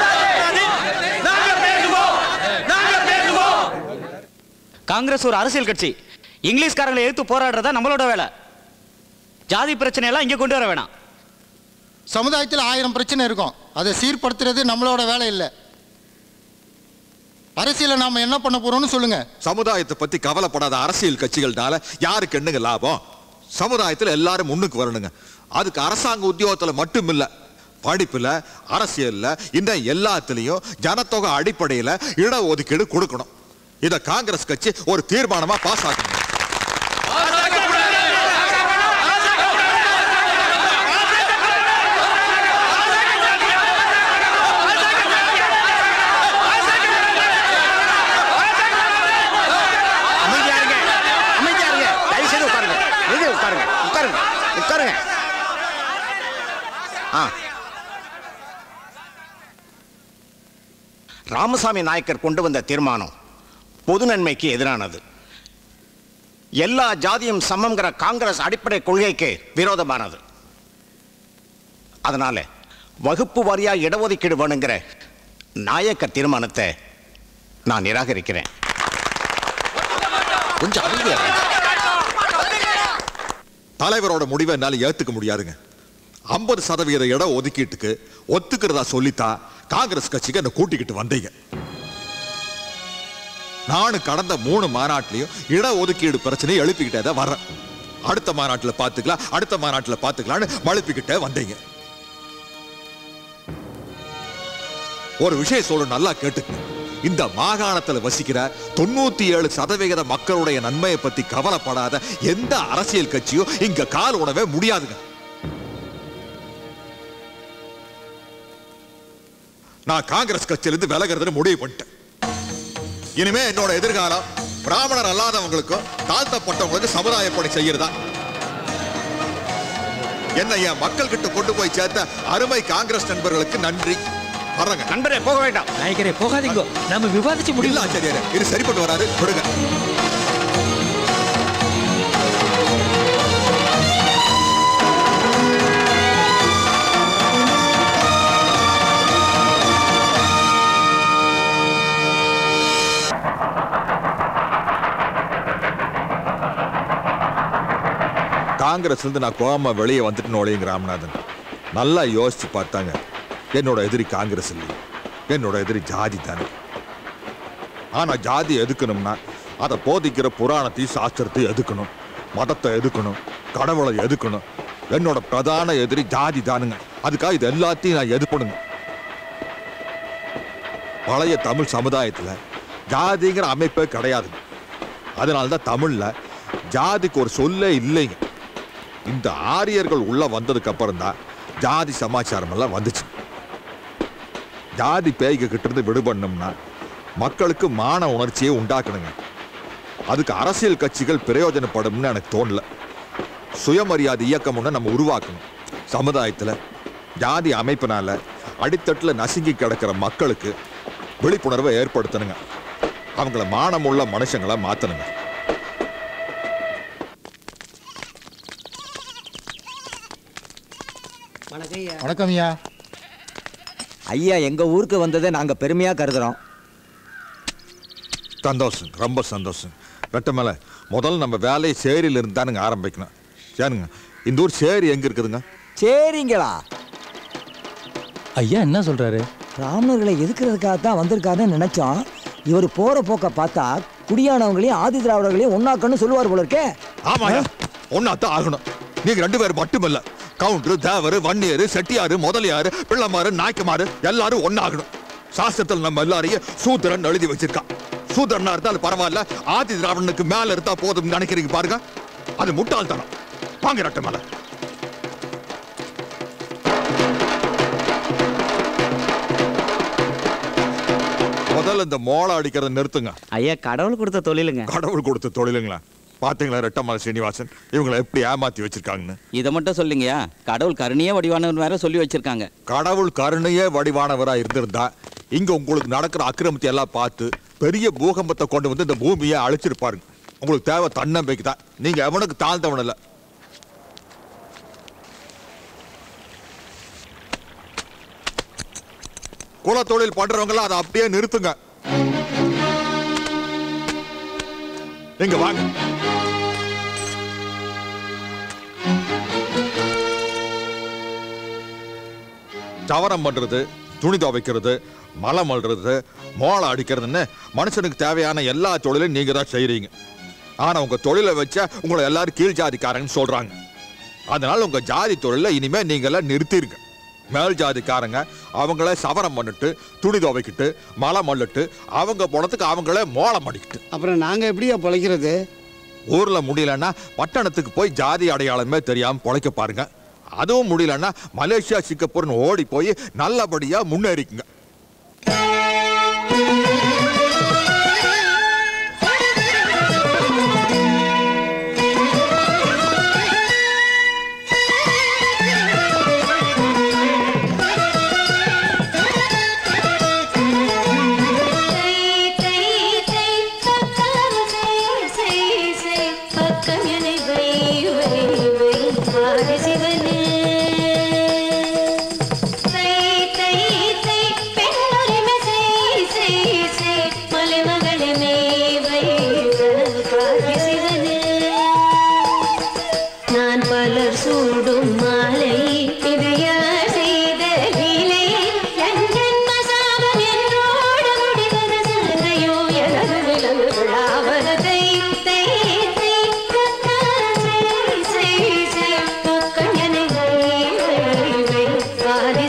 காங்கிரஸ் ஒரு அரசியல் கட்சி இங்கிலீஷ்காரங்களை எதிர்த்து போராடுறதா நம்மளோட வேலை ஜாதி பிரச்சனை எல்லாம் இங்க கொண்டு வர வேணாம் சமுதாயத்தில் ஆயிரம் பிரச்சனை இருக்கும் அதை சீர்படுத்துறது நம்மளோட வேலை இல்லை அரசியல நாம என்ன பண்ண போறோம்னு சொல்லுங்க சமுதாயத்தை பத்தி கவலைப்படாத அரசியல் கட்சிகள்னால யாருக்கு என்னங்க லாபம் சமுதாயத்துல எல்லாரும் முன்னுக்கு வரணுங்க அதுக்கு அரசாங்க உத்தியோகத்துல மட்டும் இல்ல படிப்புல அரசியல்ல இந்த எல்லாத்துலயும் ஜனத்தொகை அடிப்படையில இட ஒதுக்கீடு கொடுக்கணும் இத காங்கிரஸ் கட்சி ஒரு தீர்மானமா பாஸ் ஆக்கணும் அமைதியா இருங்க அமைதியா இருங்க தயவு செய்து உட்காருங்க எங்க உட்காருங்க உட்காருங்க உட்காருங்க ஆ ராமசாமி நாயக்கர் கொண்டு வந்த தீர்மானம் பொது நன்மைக்கு எதிரானது எல்லா ஜாதியும் சமம்ங்கிற காங்கிரஸ் அடிப்படை கொள்கைக்கு விரோதமானது அதனால வகுப்பு வாரியா இடஒதுக்கீடு வேணுங்கிற நாயக்கர் தீர்மானத்தை நான் நிராகரிக்கிறேன் கொஞ்சம் அமைதியா இருங்க. தலைவரோட முடிவை என்னால ஏத்துக்க முடியாதுங்க ஐம்பது சதவீத இடம் ஒதுக்கீட்டுக்கு ஒத்துக்கிறதா சொல்லித்தான் காங்கிரஸ் கட்சிக்கு என்ன கூட்டிக்கிட்டு வந்தீங்க நானும் கடந்த மூணு மாநாட்டிலையும் இட ஒதுக்கீடு பிரச்சனையை எழுப்பிக்கிட்டே தான் வர்றேன் அடுத்த மாநாட்டில் பார்த்துக்கலாம் அடுத்த மாநாட்டில் பார்த்துக்கலாம்னு மழுப்பிக்கிட்டே வந்தீங்க ஒரு விஷயம் சொல்ல நல்லா கேட்டுக்க இந்த மாகாணத்துல வசிக்கிற தொண்ணூத்தி ஏழு சதவிகித மக்களுடைய நன்மையை பத்தி கவலைப்படாத எந்த அரசியல் கட்சியும் இங்க கால் உணவே முடியாதுங்க நான் காங்கிரஸ் கட்சியிலிருந்து விலகிறதுன்னு முடிவு பண்ணிட்டேன் இனிமே என்னோட எதிர்காலம் பிராமணர் அல்லாதவங்களுக்கும் தாழ்த்தப்பட்டவங்களுக்கும் சமுதாய பணி செய்யறதா என்ன என் மக்கள் கிட்ட கொண்டு போய் சேர்த்த அருமை காங்கிரஸ் நண்பர்களுக்கு நன்றி வர்றேங்க நண்பரே போக வேண்டாம் நாயக்கரே போகாதீங்க நம்ம விவாதிச்சு முடிவு இல்ல ஆச்சாரியாரே இது சரிப்பட்டு வராது கொடுங்க காங்கிரஸ் இருந்து நான் கோவமா வெளியே வந்துட்டு ஒளியுங்க ராமநாதன் நல்லா யோசிச்சு பார்த்தாங்க என்னோட எதிரி காங்கிரஸ் இல்லை என்னோட எதிரி ஜாதி தானே ஆனா ஜாதி எதுக்கணும்னா அதை போதிக்கிற புராணத்தையும் சாஸ்திரத்தையும் எதுக்கணும் மதத்தை எதுக்கணும் கடவுளை எதுக்கணும் என்னோட பிரதான எதிரி ஜாதி தானுங்க அதுக்காக இது எல்லாத்தையும் நான் எதிர்ப்பணுங்க பழைய தமிழ் சமுதாயத்துல ஜாதிங்கிற அமைப்பே கிடையாதுங்க அதனால தான் தமிழ்ல ஜாதிக்கு ஒரு சொல்லே இல்லைங்க இந்த ஆரியர்கள் உள்ள வந்ததுக்கு அப்புறம் தான் ஜாதி சமாச்சாரம் எல்லாம் வந்துச்சு ஜாதி பேய்க கிட்ட இருந்து விடுபடணும்னா மக்களுக்கு மான உணர்ச்சியை உண்டாக்கணுங்க அதுக்கு அரசியல் கட்சிகள் பிரயோஜனப்படும்னு எனக்கு தோணல சுயமரியாதை இயக்கம் ஒன்று நம்ம உருவாக்கணும் சமுதாயத்தில் ஜாதி அமைப்பினால அடித்தட்டில் நசுங்கி கிடக்கிற மக்களுக்கு விழிப்புணர்வை ஏற்படுத்தணுங்க அவங்கள மானமுள்ள மனுஷங்களா மாத்தணுங்க வணக்கம் ஐயா ஐயா எங்க ஊருக்கு வந்ததை நாங்க பெருமையா கருதுறோம் சந்தோஷம் ரொம்ப சந்தோஷம் ரெட்டமலை முதல்ல நம்ம வேலையை சேரியில இருந்து தானுங்க ஆரம்பிக்கணும் ஏனுங்க இந்த ஊர் சேரி எங்க இருக்குதுங்க சரிங்களா ஐயா என்ன சொல்றாரு பிராமணர்களை எதுக்குறதுக்காக தான் வந்திருக்காருன்னு நினைச்சோம் இவர் போற போக்க பார்த்தா குடியானவங்களையும் ஆதி திராவிடர்களையும் ஒன்னாக்கன்னு சொல்லுவார் போல இருக்கே ஆமாயா ஒன்னாத்தான் ஆகணும் நீங்க ரெண்டு பேரும் மட்டுமல்ல கவுண்டர் தேவர் வன்னியர் செட்டியாரு முதலியாரு பிள்ளைமாரு நாய்க்குமாரு எல்லாரும் ஒன்னாகணும் சாஸ்திரத்தில் நம்ம எல்லாரையும் சூத்திரன் எழுதி வச்சிருக்கான் சூத்திரனா இருந்தாலும் பரவாயில்ல ஆதி திராவிடனுக்கு மேல இருந்தா போதும் நினைக்கிறீங்க பாருங்க அது முட்டாள்தனம் வாங்க ரெட்ட மேல முதல்ல இந்த மோளை அடிக்கிறத நிறுத்துங்க ஐயா கடவுள் கொடுத்த தொழிலுங்க கடவுள் கொடுத்த தொழிலுங்களா பாத்தீங்களா ரெட்டமலை சீனிவாசன் இவங்களை எப்படி ஏமாத்தி வச்சிருக்காங்கன்னு இதை மட்டும் சொல்லுங்கய்யா கடவுள் கருணையே வடிவானவர் வேற சொல்லி வச்சிருக்காங்க கடவுள் கருணையே வடிவானவரா இருந்திருந்தா இங்க உங்களுக்கு நடக்கிற அக்கிரமத்தை எல்லாம் பார்த்து பெரிய பூகம்பத்தை கொண்டு வந்து இந்த பூமியை அழிச்சிருப்பாருங்க உங்களுக்கு தேவை தன்னம்பிக்கை தான் நீங்க எவனுக்கு தாழ்ந்தவன் இல்லை குலத்தொழில் பண்றவங்கள அதை அப்படியே நிறுத்துங்க இங்க வாங்க சவரம் பண்றது துணி துவைக்கிறது மலம் அள்ளுறது மோளம் அடிக்கிறதுன்னு மனுஷனுக்கு தேவையான எல்லா தொழிலையும் நீங்க தான் செய்றீங்க ஆனா உங்க தொழிலை வச்ச உங்களை எல்லாரும் கீழ் ஜாதிக்காரங்கன்னு சொல்றாங்க அதனால உங்க ஜாதி தொழிலை இனிமே நீங்க எல்லாம் நிறுத்திருங்க மேல் ஜாதிக்காரங்க அவங்கள சவரம் பண்ணிட்டு துணி துவைக்கிட்டு மலம் அள்ளிட்டு அவங்க போனதுக்கு அவங்களே மோளம் அடிக்கிட்டு அப்புறம் நாங்க எப்படியா பொழைக்கிறது ஊர்ல முடியலன்னா பட்டணத்துக்கு போய் ஜாதி அடையாளமே தெரியாம பொழைக்க பாருங்க அதுவும் முடியலன்னா மலேசியா சிங்கப்பூர்னு ஓடி போய் நல்லபடியா முன்னேறிக்குங்க நான் பலர் சூடும் மாலை இது யார் செய்த லீலை என் ஜென்ம சாபம் என்னோடு முடிவது சிந்தையோ எனது விலங்கு விழாவது தை தை தை கத்தார் செய் செய் செய் பக்கம் என்னை வை வை வை ஆதி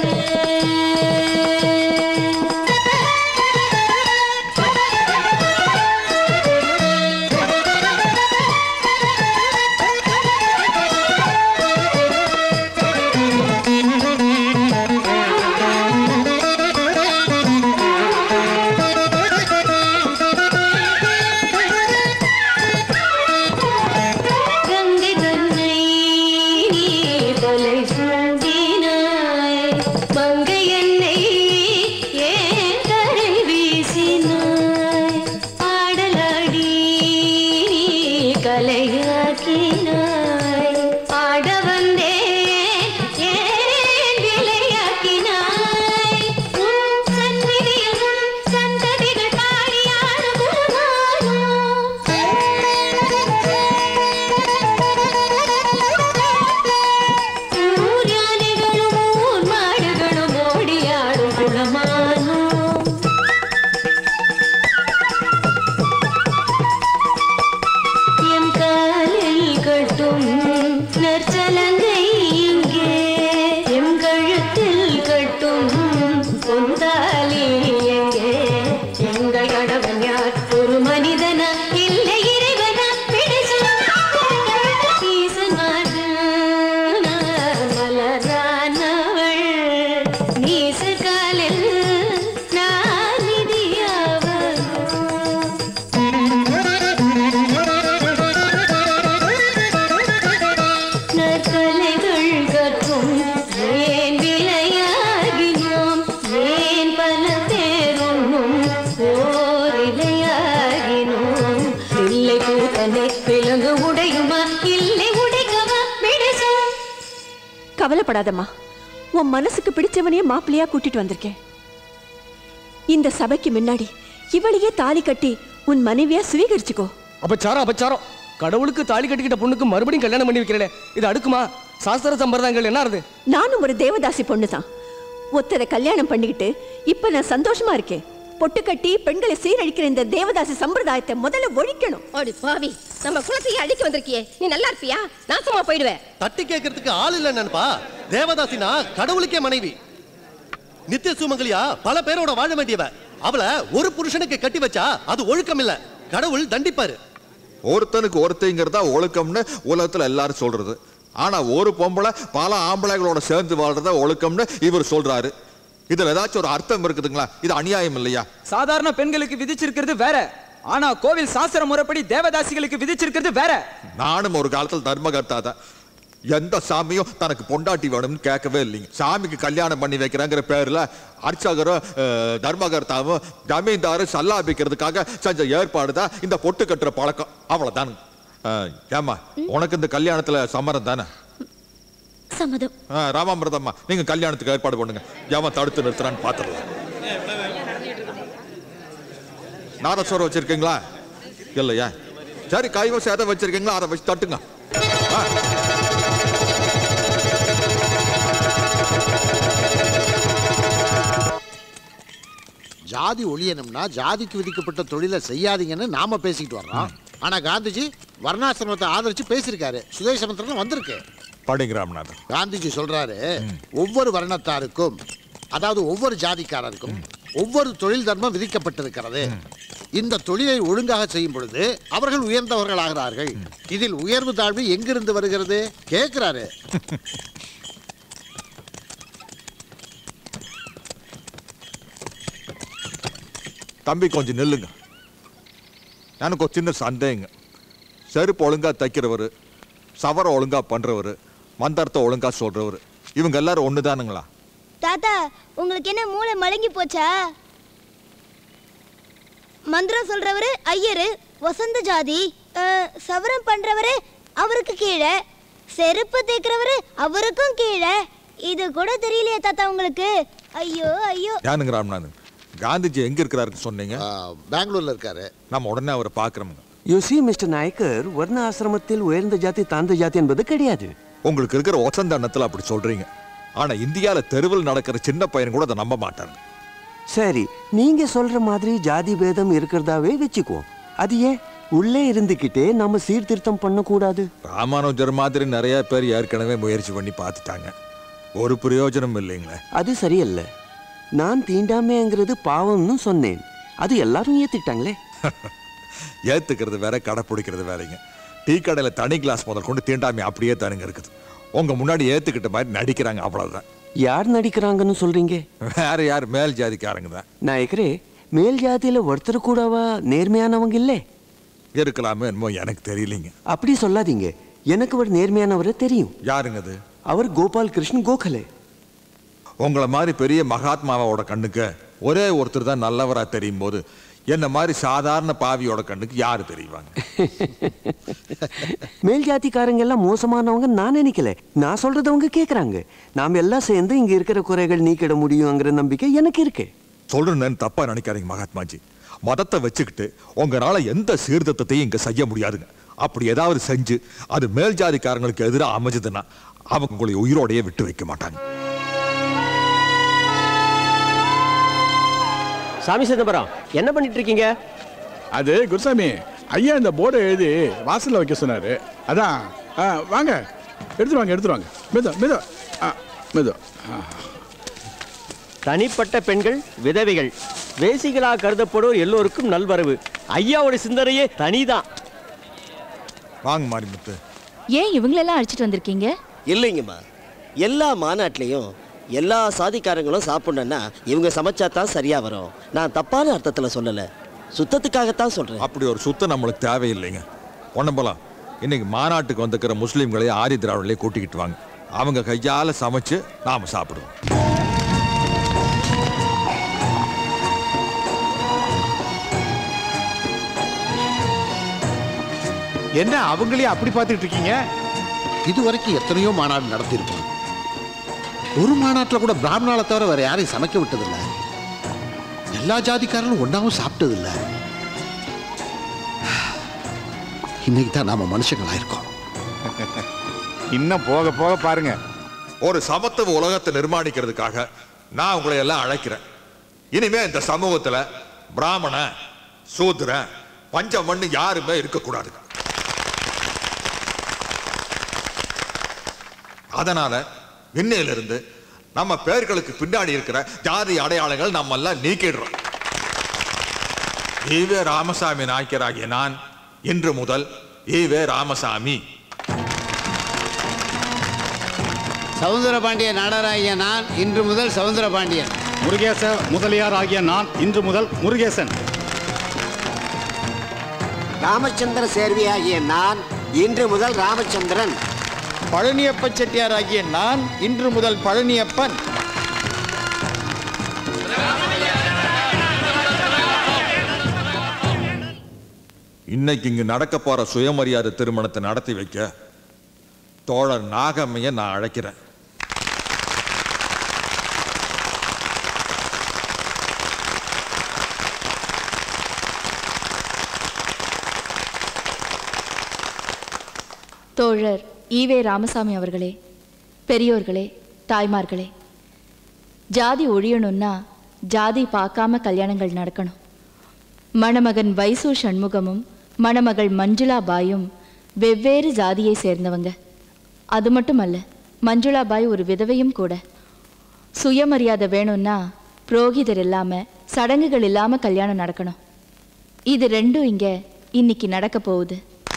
கங்கை தன்னை நீ தலை சூடினாய் மங்கை என்னை ஏன் கரை வீசினாய் ஆடலாடி நீ கலையாக்கினாய் ஆட வந்தேன் ஏன் விளையாக்கினாய் உன் சந்நிதியில் உன் சந்ததிகள் பாடியான ஊர் யானைகளும் ஊர் மாடுகளும் ஓடியாடும் குளமானோ எம் காலில் கட்டும் நற்சலங்கை இங்கே எம் கழுத்தில் கட்டும் பொந்தாலி எங்கே எங்கள் கடவன் யார் ஒரு மனிதனா இல்லை இறைவனா மலரானவள் நீசகாலில் நான் நற்கலைகள் கற்றும் ஏன் விலையாகினோம் ஏன் பல தேருண்ணும் ஓரிலையாகினோம் இல்லை பூத்தனை விலங்கு உடையுமா இல்லை உடைக்கவா விடுசம் கவலைப்படாதம்மா உன் மனசுக்கு பிடிச்சவனையே மாப்பிள்ளையா கூட்டிட்டு வந்திருக்கேன் இந்த சபைக்கு முன்னாடி இவளையே தாலி கட்டி உன் மனைவியா சுவீகரிச்சுக்கோ அபச்சாரம் அபச்சாரம் கடவுளுக்கு தாலி கட்டிக்கிட்ட பொண்ணுக்கு மறுபடியும் கல்யாணம் பண்ணி வைக்கிறேன் இது அடுக்குமா சாஸ்திர சம்பிரதாயங்கள் என்ன ஆறுது நானும் ஒரு தேவதாசி பொண்ணு தான் ஒத்தரை கல்யாணம் பண்ணிக்கிட்டு இப்ப நான் சந்தோஷமா இருக்கேன் பொட்டு கட்டி பெண்களை சீரழிக்கிற இந்த தேவதாசி சம்பிரதாயத்தை முதல்ல ஒழிக்கணும் அடி பாவி நம்ம குலத்தையே அழிக்க வந்திருக்கியே நீ நல்லா இருப்பியா நாசமா போயிடுவே தட்டி கேட்கறதுக்கு ஆள் இல்ல நினைப்பா தேவதாசினா கடவுளுக்கே மனைவி நித்திய சுமங்கலியா பல பேரோட வாழ வேண்டியவ அவளை ஒரு புருஷனுக்கு கட்டி வச்சா அது ஒழுக்கம் இல்ல கடவுள் தண்டிப்பாரு ஒருத்தனுக்கு ஒருத்தைங்கிறதா ஒழுக்கம்னு உலகத்துல எல்லாரும் சொல்றது ஆனா ஒரு பொம்பளை பல ஆம்பளைகளோட சேர்ந்து வாழ்றத ஒழுக்கம்னு இவர் சொல்றாரு இதுல ஏதாச்சும் ஒரு அர்த்தம் இருக்குதுங்களா இது அநியாயம் இல்லையா சாதாரண பெண்களுக்கு விதிச்சிருக்கிறது வேற ஆனா கோவில் சாஸ்திர முறைப்படி தேவதாசிகளுக்கு விதிச்சிருக்கிறது வேற நானும் ஒரு காலத்தில் தர்மகர்த்தா தான் எந்த சாமியும் தனக்கு பொண்டாட்டி வேணும்னு கேட்கவே இல்லைங்க சாமிக்கு கல்யாணம் பண்ணி வைக்கிறாங்கிற பேர்ல அர்ச்சகரும் அஹ், தர்மகர்த்தாவும் ஜமீன்தாரும் சல்லாபிக்கிறதுக்காக செஞ்ச ஏற்பாடு தான் இந்த பொட்டு கட்டுற பழக்கம் அவ்வளவுதானுங்க அஹ், ஏம்மா உனக்கு இந்த கல்யாணத்துல சம்மரம் தானே சம்மதம் ஆ, ராமாமிரதம்மா நீங்க கல்யாணத்துக்கு ஏற்பாடு பண்ணுங்க ஏமா தடுத்து நிறுத்துறான்னு பாத்துடலாம் நாதஸ்வரம் வச்சிருக்கீங்களா இல்லையா சரி கைவசம் எதை வச்சிருக்கீங்களா அதை வச்சு தட்டுங்க ஆ. ஜாதி ஒழியணும்னா ஜாதிக்கு விதிக்கப்பட்ட தொழிலை செய்யாதீங்கன்னு நாம பேசிக்கிட்டு வர்றோம் ஆனா காந்திஜி வர்ணாசிரமத்தை ஆதரிச்சு பேசியிருக்காரு சுதேசமத்திரம் வந்திருக்கு படிங்க ராமநாதன் காந்திஜி சொல்றாரு ஒவ்வொரு வர்ணத்தாருக்கும் அதாவது ஒவ்வொரு ஜாதிக்காரருக்கும் ஒவ்வொரு தொழில் தர்மம் விதிக்கப்பட்டிருக்கிறது இந்த தொழிலை ஒழுங்காக செய்யும் பொழுது அவர்கள் உயர்ந்தவர்களாகிறார்கள் இதில் உயர்வு தாழ்வு எங்கிருந்து வருகிறது கேட்கிறாரு தம்பி கொஞ்சம் நில்லுங்க எனக்கு ஒரு சின்ன சந்தேகங்க செருப்பு ஒழுங்கா தைக்கிறவர் சவரம் ஒழுங்கா பண்றவர் மந்திரத்தை ஒழுங்கா சொல்றவர் இவங்க எல்லாரும் ஒண்ணுதானுங்களா தாத்தா உங்களுக்கு என்ன மூளை மழுங்கி போச்சா மந்திரம் சொல்றவரு ஐயரு வசந்த ஜாதி அஹ், சவரம் பண்றவரு அவருக்கு கீழே செருப்பு தேய்க்கிறவரு அவருக்கும் கீழே இது கூட தெரியலையா தாத்தா உங்களுக்கு ஐயோ ஐயோ யானுங்க ராமநாதன் காந்திஜி எங்க இருக்கிறாருன்னு சொன்னீங்க பெங்களூர்ல இருக்காரு நம்ம உடனே அவரை பாக்குறோமுங்க யூ சி மிஸ்டர் நாயக்கர் வர்ண ஆசிரமத்தில் உயர்ந்த ஜாதி தாழ்ந்த ஜாதி என்பது கிடையாது உங்களுக்கு இருக்கிற ஒசந்த எண்ணத்துல அப்படி சொல்றீங்க ஆனா இந்தியால தெருவில் நடக்கிற சின்ன பையன் கூட அதை நம்ப மாட்டாங்க சரி நீங்க சொல்ற மாதிரி ஜாதி பேதம் இருக்கிறதாவே வச்சுக்குவோம் அது ஏன் உள்ளே இருந்துகிட்டே நம்ம சீர்திருத்தம் பண்ணக்கூடாது ராமானுஜர் மாதிரி நிறைய பேர் ஏற்கனவே முயற்சி பண்ணி பார்த்துட்டாங்க ஒரு பிரயோஜனம் இல்லைங்களே அது சரியல்ல நான் தீண்டாமைங்கிறது பாவம்னு சொன்னேன் அது எல்லாரும் ஏத்துக்கிட்டாங்களே ஏத்துக்கிறது வேற கடைப்பிடிக்கிறது வேறங்க டீ கடையில தனி கிளாஸ் முதல் கொண்டு தீண்டாமை அப்படியே தானுங்க இருக்குது உங்க முன்னாடி ஏத்துக்கிட்ட மாதிரி நடிக்கிறாங்க அவ்வளவுதான் யார் நடிக்கிறாங்கன்னு சொல்றீங்க வேற யார் மேல் ஜாதிக்காரங்க தான் நாயக்கரே மேல் ஜாதியில ஒருத்தர் கூடவா நேர்மையானவங்க இல்லை இருக்கலாமே என்னமோ எனக்கு தெரியலீங்க அப்படி சொல்லாதீங்க எனக்கு அவர் நேர்மையானவரை தெரியும் யாருங்க அது அவர் கோபால் கிருஷ்ணன் கோகலே உங்களை மாதிரி பெரிய மகாத்மாவோட கண்ணுக்கு ஒரே ஒருத்தர் தான் நல்லவரா தெரியும் போது என்ன மாதிரி சாதாரண பாவியோட கண்ணுக்கு யாரு தெரியுவாங்க மேல் ஜாதிக்காரங்க எல்லாம் மோசமானவங்க நான் நினைக்கல நான் சொல்றத அவங்க கேக்குறாங்க நாம எல்லாம் சேர்ந்து இங்க இருக்கிற குறைகள் நீக்கிட முடியுங்கிற நம்பிக்கை எனக்கு இருக்கு சொல்றேன்னு தப்பா நினைக்காதீங்க மகாத்மாஜி மதத்தை வச்சுக்கிட்டு உங்களால எந்த சீர்திருத்தத்தையும் இங்க செய்ய முடியாதுங்க அப்படி ஏதாவது செஞ்சு அது மேல் ஜாதிக்காரங்களுக்கு எதிராக அமைஞ்சதுன்னா அவங்க உங்களை உயிரோடையே விட்டு வைக்க மாட்டாங்க சாமி சிதம்பரம் என்ன பண்ணிட்டு இருக்கீங்க அது குருசாமி ஐயா இந்த போர்டை எழுதி வாசல்ல வைக்க சொன்னாரு அதான் ஆ, வாங்க எடுத்துட்டு வாங்க எடுத்துட்டு வாங்க மெது மெது ஆ மெது ஆ தனிப்பட்ட பெண்கள் விதவைகள் வேசிகளாக கருதப்படுவோர் எல்லோருக்கும் நல்வரவு ஐயாவோட சிந்தனையே தனிதான் வாங்க மாரிமுத்து ஏன் இவங்களெல்லாம் அழைச்சிட்டு வந்திருக்கீங்க இல்லைங்கம்மா எல்லா மாநாட்டிலையும் எல்லா சாதிக்காரங்களும் சாப்பிடணும்னா இவங்க சமைச்சா தான் சரியா வரும் நான் தப்பான அர்த்தத்துல சொல்லல சுத்தத்துக்காகத்தான் சொல்றேன் அப்படி ஒரு சுத்தம் நம்மளுக்கு தேவையில்லைங்க ஒன்றும் போலாம் இன்னைக்கு மாநாட்டுக்கு வந்திருக்கிற முஸ்லீம்களையும் ஆரிய திராவிடர்களையும் கூட்டிக்கிட்டு வாங்க அவங்க கையால சமைச்சு நாம சாப்பிடுவோம் என்ன அவங்களே அப்படி பார்த்துட்டு இருக்கீங்க இது வரைக்கும் எத்தனையோ மாநாடு நடத்தியிருக்கோம் ஒரு மாநாட்டில் கூட பிராமணால தவிர வேற யாரையும் சமைக்க விட்டதில்ல எல்லா ஜாதிக்காரர்களும் ஒன்றாவும் சாப்பிட்டதில்ல இன்னைக்கு தான் நாம மனுஷங்களா இருக்கோம் இன்னும் போக போக பாருங்க ஒரு சமத்துவ உலகத்தை நிர்மாணிக்கிறதுக்காக நான் உங்களை எல்லாம் அழைக்கிறேன் இனிமே இந்த சமூகத்துல பிராமண சூத்திர பஞ்சமண்ணு யாருமே இருக்கக்கூடாது அதனால இன்னையிலிருந்து நம்ம பேர்களுக்கு பின்னாடி இருக்கிற ஜாதி அடையாளங்கள் நம்ம எல்லாம் நீக்கிடுறோம் ஈவே ராமசாமி நாய்க்கராகிய நான் இன்று முதல் ஈவே ராமசாமி சவுந்தர பாண்டிய நாடராகிய நான் இன்று முதல் சவுந்தர பாண்டியன் முருகேச முதலியார் ஆகிய நான் இன்று முதல் முருகேசன் ராமச்சந்திர சேர்வியாகிய நான் இன்று முதல் ராமச்சந்திரன் பழனியப்ப செட்டியார் ஆகிய நான் இன்று முதல் பழனியப்பன் இன்னைக்கு இங்கு நடக்க போற சுயமரியாதை திருமணத்தை நடத்தி வைக்க தோழர் நாகம்மைய நான் அழைக்கிறேன் தோழர் ஈவே ராமசாமி அவர்களே பெரியோர்களே தாய்மார்களே ஜாதி ஒழியணும்னா ஜாதி பார்க்காம கல்யாணங்கள் நடக்கணும் மணமகன் வைசு சண்முகமும் மணமகள் மஞ்சுளா பாயும் வெவ்வேறு ஜாதியை சேர்ந்தவங்க அது மட்டுமல்ல மஞ்சுளா பாய் ஒரு விதவையும் கூட சுயமரியாதை வேணும்னா புரோகிதர் இல்லாம சடங்குகள் இல்லாம கல்யாணம் நடக்கணும் இது ரெண்டும் இங்க இன்னைக்கு நடக்க போகுது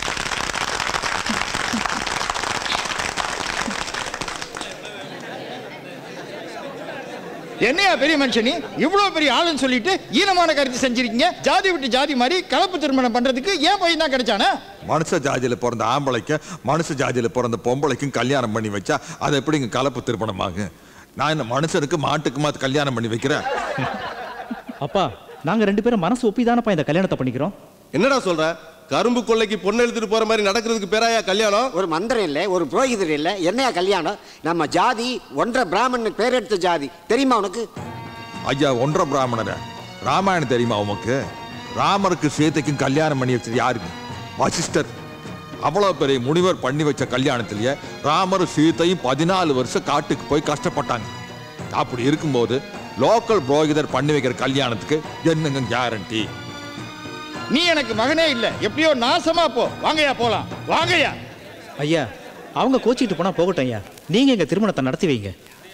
என்னையா பெரிய மனுஷனி இவ்வளவு பெரிய ஆளுன்னு சொல்லிட்டு ஈனமான கருத்து செஞ்சிருக்கீங்க ஜாதி விட்டு ஜாதி மாதிரி கலப்பு திருமணம் பண்றதுக்கு ஏன் போய் தான் கிடைச்சானே மனுஷ ஜாதியில பிறந்த ஆம்பளைக்கும் மனுஷ ஜாதியில பிறந்த பொம்பளைக்கும் கல்யாணம் பண்ணி வச்சா அது எப்படிங்க கலப்பு திருமணமாகும் நான் இந்த மனுஷனுக்கு மாட்டுக்குமா கல்யாணம் பண்ணி வைக்கிறேன் அப்பா நாங்க ரெண்டு பேரும் மனசு ஒப்பி தானப்பா இந்த கல்யாணத்தை பண்ணிக்கிறோம் என்னடா சொல்ற கரும்பு கொள்ளைக்கு பொண்ணு எடுத்துட்டு போற மாதிரி நடக்கிறதுக்கு பேராயா கல்யாணம் ஒரு மந்திரம் இல்லை ஒரு புரோகிதர் இல்லை என்னையா கல்யாணம் நம்ம ஜாதி ஒன்றரை பிராமணன் பேர் எடுத்த ஜாதி தெரியுமா உனக்கு ஐயா ஒன்றரை பிராமணர ராமாயணம் தெரியுமா உமக்கு ராமருக்கு சீதைக்கும் கல்யாணம் பண்ணி வச்சது யாருக்கு வசிஷ்டர் அவ்வளவு பெரிய முனிவர் பண்ணி வச்ச கல்யாணத்திலேயே ராமர் சீதையும் பதினாலு வருஷம் காட்டுக்கு போய் கஷ்டப்பட்டாங்க அப்படி இருக்கும்போது லோக்கல் புரோகிதர் பண்ணி வைக்கிற கல்யாணத்துக்கு என்னங்க கேரண்டி நீ எனக்கு மகனே இல்ல எப்படியோ நாசமா போ வாங்கய்யா போலாம் வாங்கய்யா ஐயா அவங்க கோச்சிட்டு போனா போகட்டும் ஐயா நீங்க எங்க திருமணத்தை நடத்தி வைங்க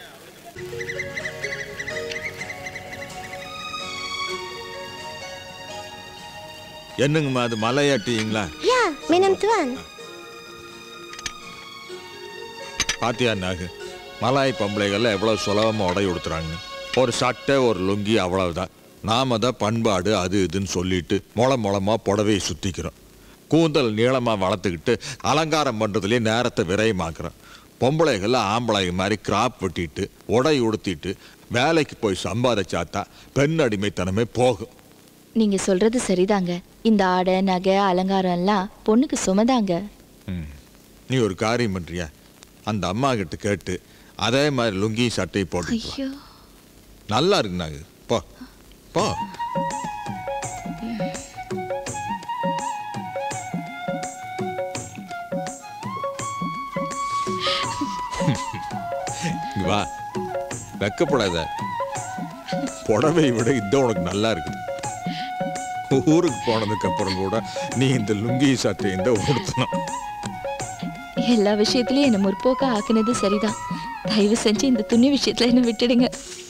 என்னங்கம்மா அது மலையாட்டிங்களா Ja, menem tuan. பாத்தியா நாகு மலாய் பொம்பளைகள்ல எவ்வளவு சுலபமா உடை உடுத்துறாங்க ஒரு சட்டை ஒரு லுங்கி அவ்வளவுதான் நாம தான் பண்பாடு அது இதுன்னு சொல்லிட்டு முள முளமா புடவையை சுத்திக்கிறோம் கூந்தல் நீளமா வளர்த்துக்கிட்டு அலங்காரம் பண்றதுலயே நேரத்தை விரயமாக்குறோம் பொம்பளைகள் ஆம்பளை மாதிரி கிராப் வெட்டிட்டு உடை உடுத்திட்டு வேலைக்கு போய் சம்பாதிச்சாதான் பெண் அடிமைத்தனமே போகும் நீங்க சொல்றது சரிதாங்க இந்த ஆடை நகை அலங்காரம் எல்லாம் பொண்ணுக்கு சுமதாங்க நீ ஒரு காரியம் பண்றியா அந்த அம்மா கிட்ட கேட்டு அதே மாதிரி லுங்கி சட்டை போட்டு வா. ஐயோ நல்லா இருக்கு நாங்க போ போ இங்க வா வெக்கப்படாத புடவை விட இந்த உனக்கு நல்லா இருக்குது ஊருக்கு போனதுக்கு அப்புறம் கூட நீ இந்த லுங்கி சட்டை இந்த உடுத்தணும் எல்லா விஷயத்திலயும் என்ன முற்போக்கா ஆக்குனது சரிதான் தயவு செஞ்சு இந்த துணி விஷயத்துல என்ன விட்டுடுங்க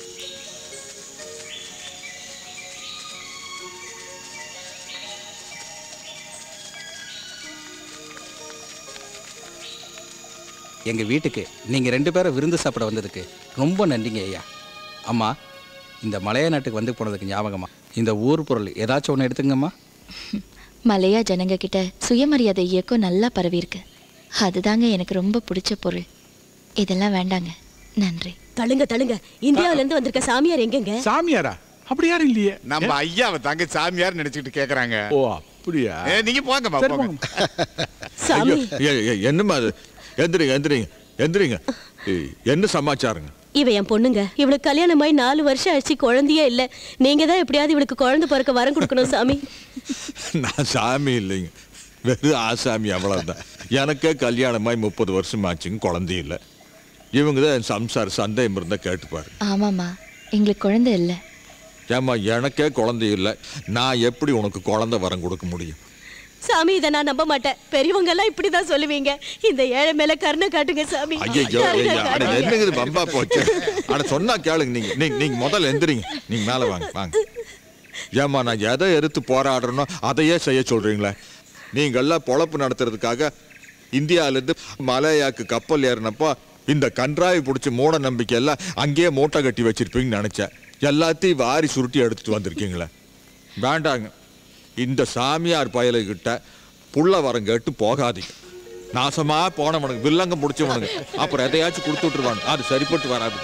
எங்கள் வீட்டுக்கு நீங்கள் ரெண்டு பேரும் விருந்து சாப்பிட வந்ததுக்கு ரொம்ப நன்றிங்க ஐயா அம்மா இந்த மலைய நாட்டுக்கு வந்து போனதுக்கு ஞாபகமா இந்த ஊர் பொருள் ஏதாச்சும் ஒன்று எடுத்துங்கம்மா மலையா ஜனங்க கிட்ட சுயமரியாதை இயக்கம் நல்லா பரவி இருக்கு அதுதாங்க எனக்கு ரொம்ப பிடிச்ச பொருள் இதெல்லாம் வேண்டாங்க நன்றி தள்ளுங்க தள்ளுங்க இந்தியாவுல இருந்து வந்திருக்க சாமியார் எங்கங்க சாமியாரா அப்படி யாரும் இல்லையே நம்ம ஐயாவை தாங்க சாமியார் நினைச்சுக்கிட்டு கேக்குறாங்க ஓ அப்படியா ஏ, நீங்க போங்கம்மா சரி, போங்க ஐயோ, ஏ- ஏ- என்னம்மா அது எந்திரிங்க எந்திரிங்க எந்திரிங்க ஏய், என்ன சமாச்சாரங்க இவ என் பொண்ணுங்க இவளுக்கு கல்யாணமாய் நாலு வருஷம் ஆச்சு குழந்தையே இல்ல நீங்க தான் எப்படியாவது இவளுக்கு குழந்தை பிறக்க வரம் கொடுக்கணும் சாமி நான் சாமி இல்லைங்க வெறும் ஆசாமி அவ்வளவுதான் எனக்கே கல்யாணமாய் முப்பது வருஷம் ஆச்சுங்க குழந்தை இல்லை இவங்க தான் என் சம்சார சந்தேகம் இருந்தா கேட்டுப்பாரு ஆமாம்மா எங்களுக்கு குழந்தை இல்லை ஏம்மா எனக்கே குழந்தை இல்லை நான் எப்படி உனக்கு குழந்தை வரம் கொடுக்க முடியும் சாமி இதை நான் நம்ப மாட்டேன் பெரியவங்க எல்லாம் இப்படிதான் சொல்லுவீங்க இந்த ஏழை மேல கருணை காட்டுங்க சாமி ஐயோ கருணை அட காட்டுங்க. என்னங்க இது பம்பா போச்சு அட சொன்னா கேளுங்க நீங்க நீங்க நீங்க முதல்ல எந்திரிங்க நீங்க மேல வாங்க வாங்க ஏம்மா நான் எதை எடுத்து போராடுறனோ அதையே செய்ய சொல்றீங்களே நீங்க எல்லாம் பொழப்பு நடத்துறதுக்காக இந்தியால இருந்து மலையாக்கு கப்பல் ஏறினப்போ இந்த கன்றாவி பிடிச்ச மூட நம்பிக்கை எல்லாம் அங்கேயே மூட்டை கட்டி வச்சிருப்பீங்கன்னு நினைச்சேன் எல்லாத்தையும் வாரி சுருட்டி எடுத்துட்டு வந்திருக்கீங்களே வேண்டாங்க இந்த சாமியார் பயலுகிட்ட புள்ள வரம் கேட்டு போகாதீங்க நாசமா போனவனுக்கு வில்லங்க முடிச்சவனுக்கு அப்புறம் எதையாச்சும் கொடுத்து விட்டுருவானு அது சரிப்பட்டு வராது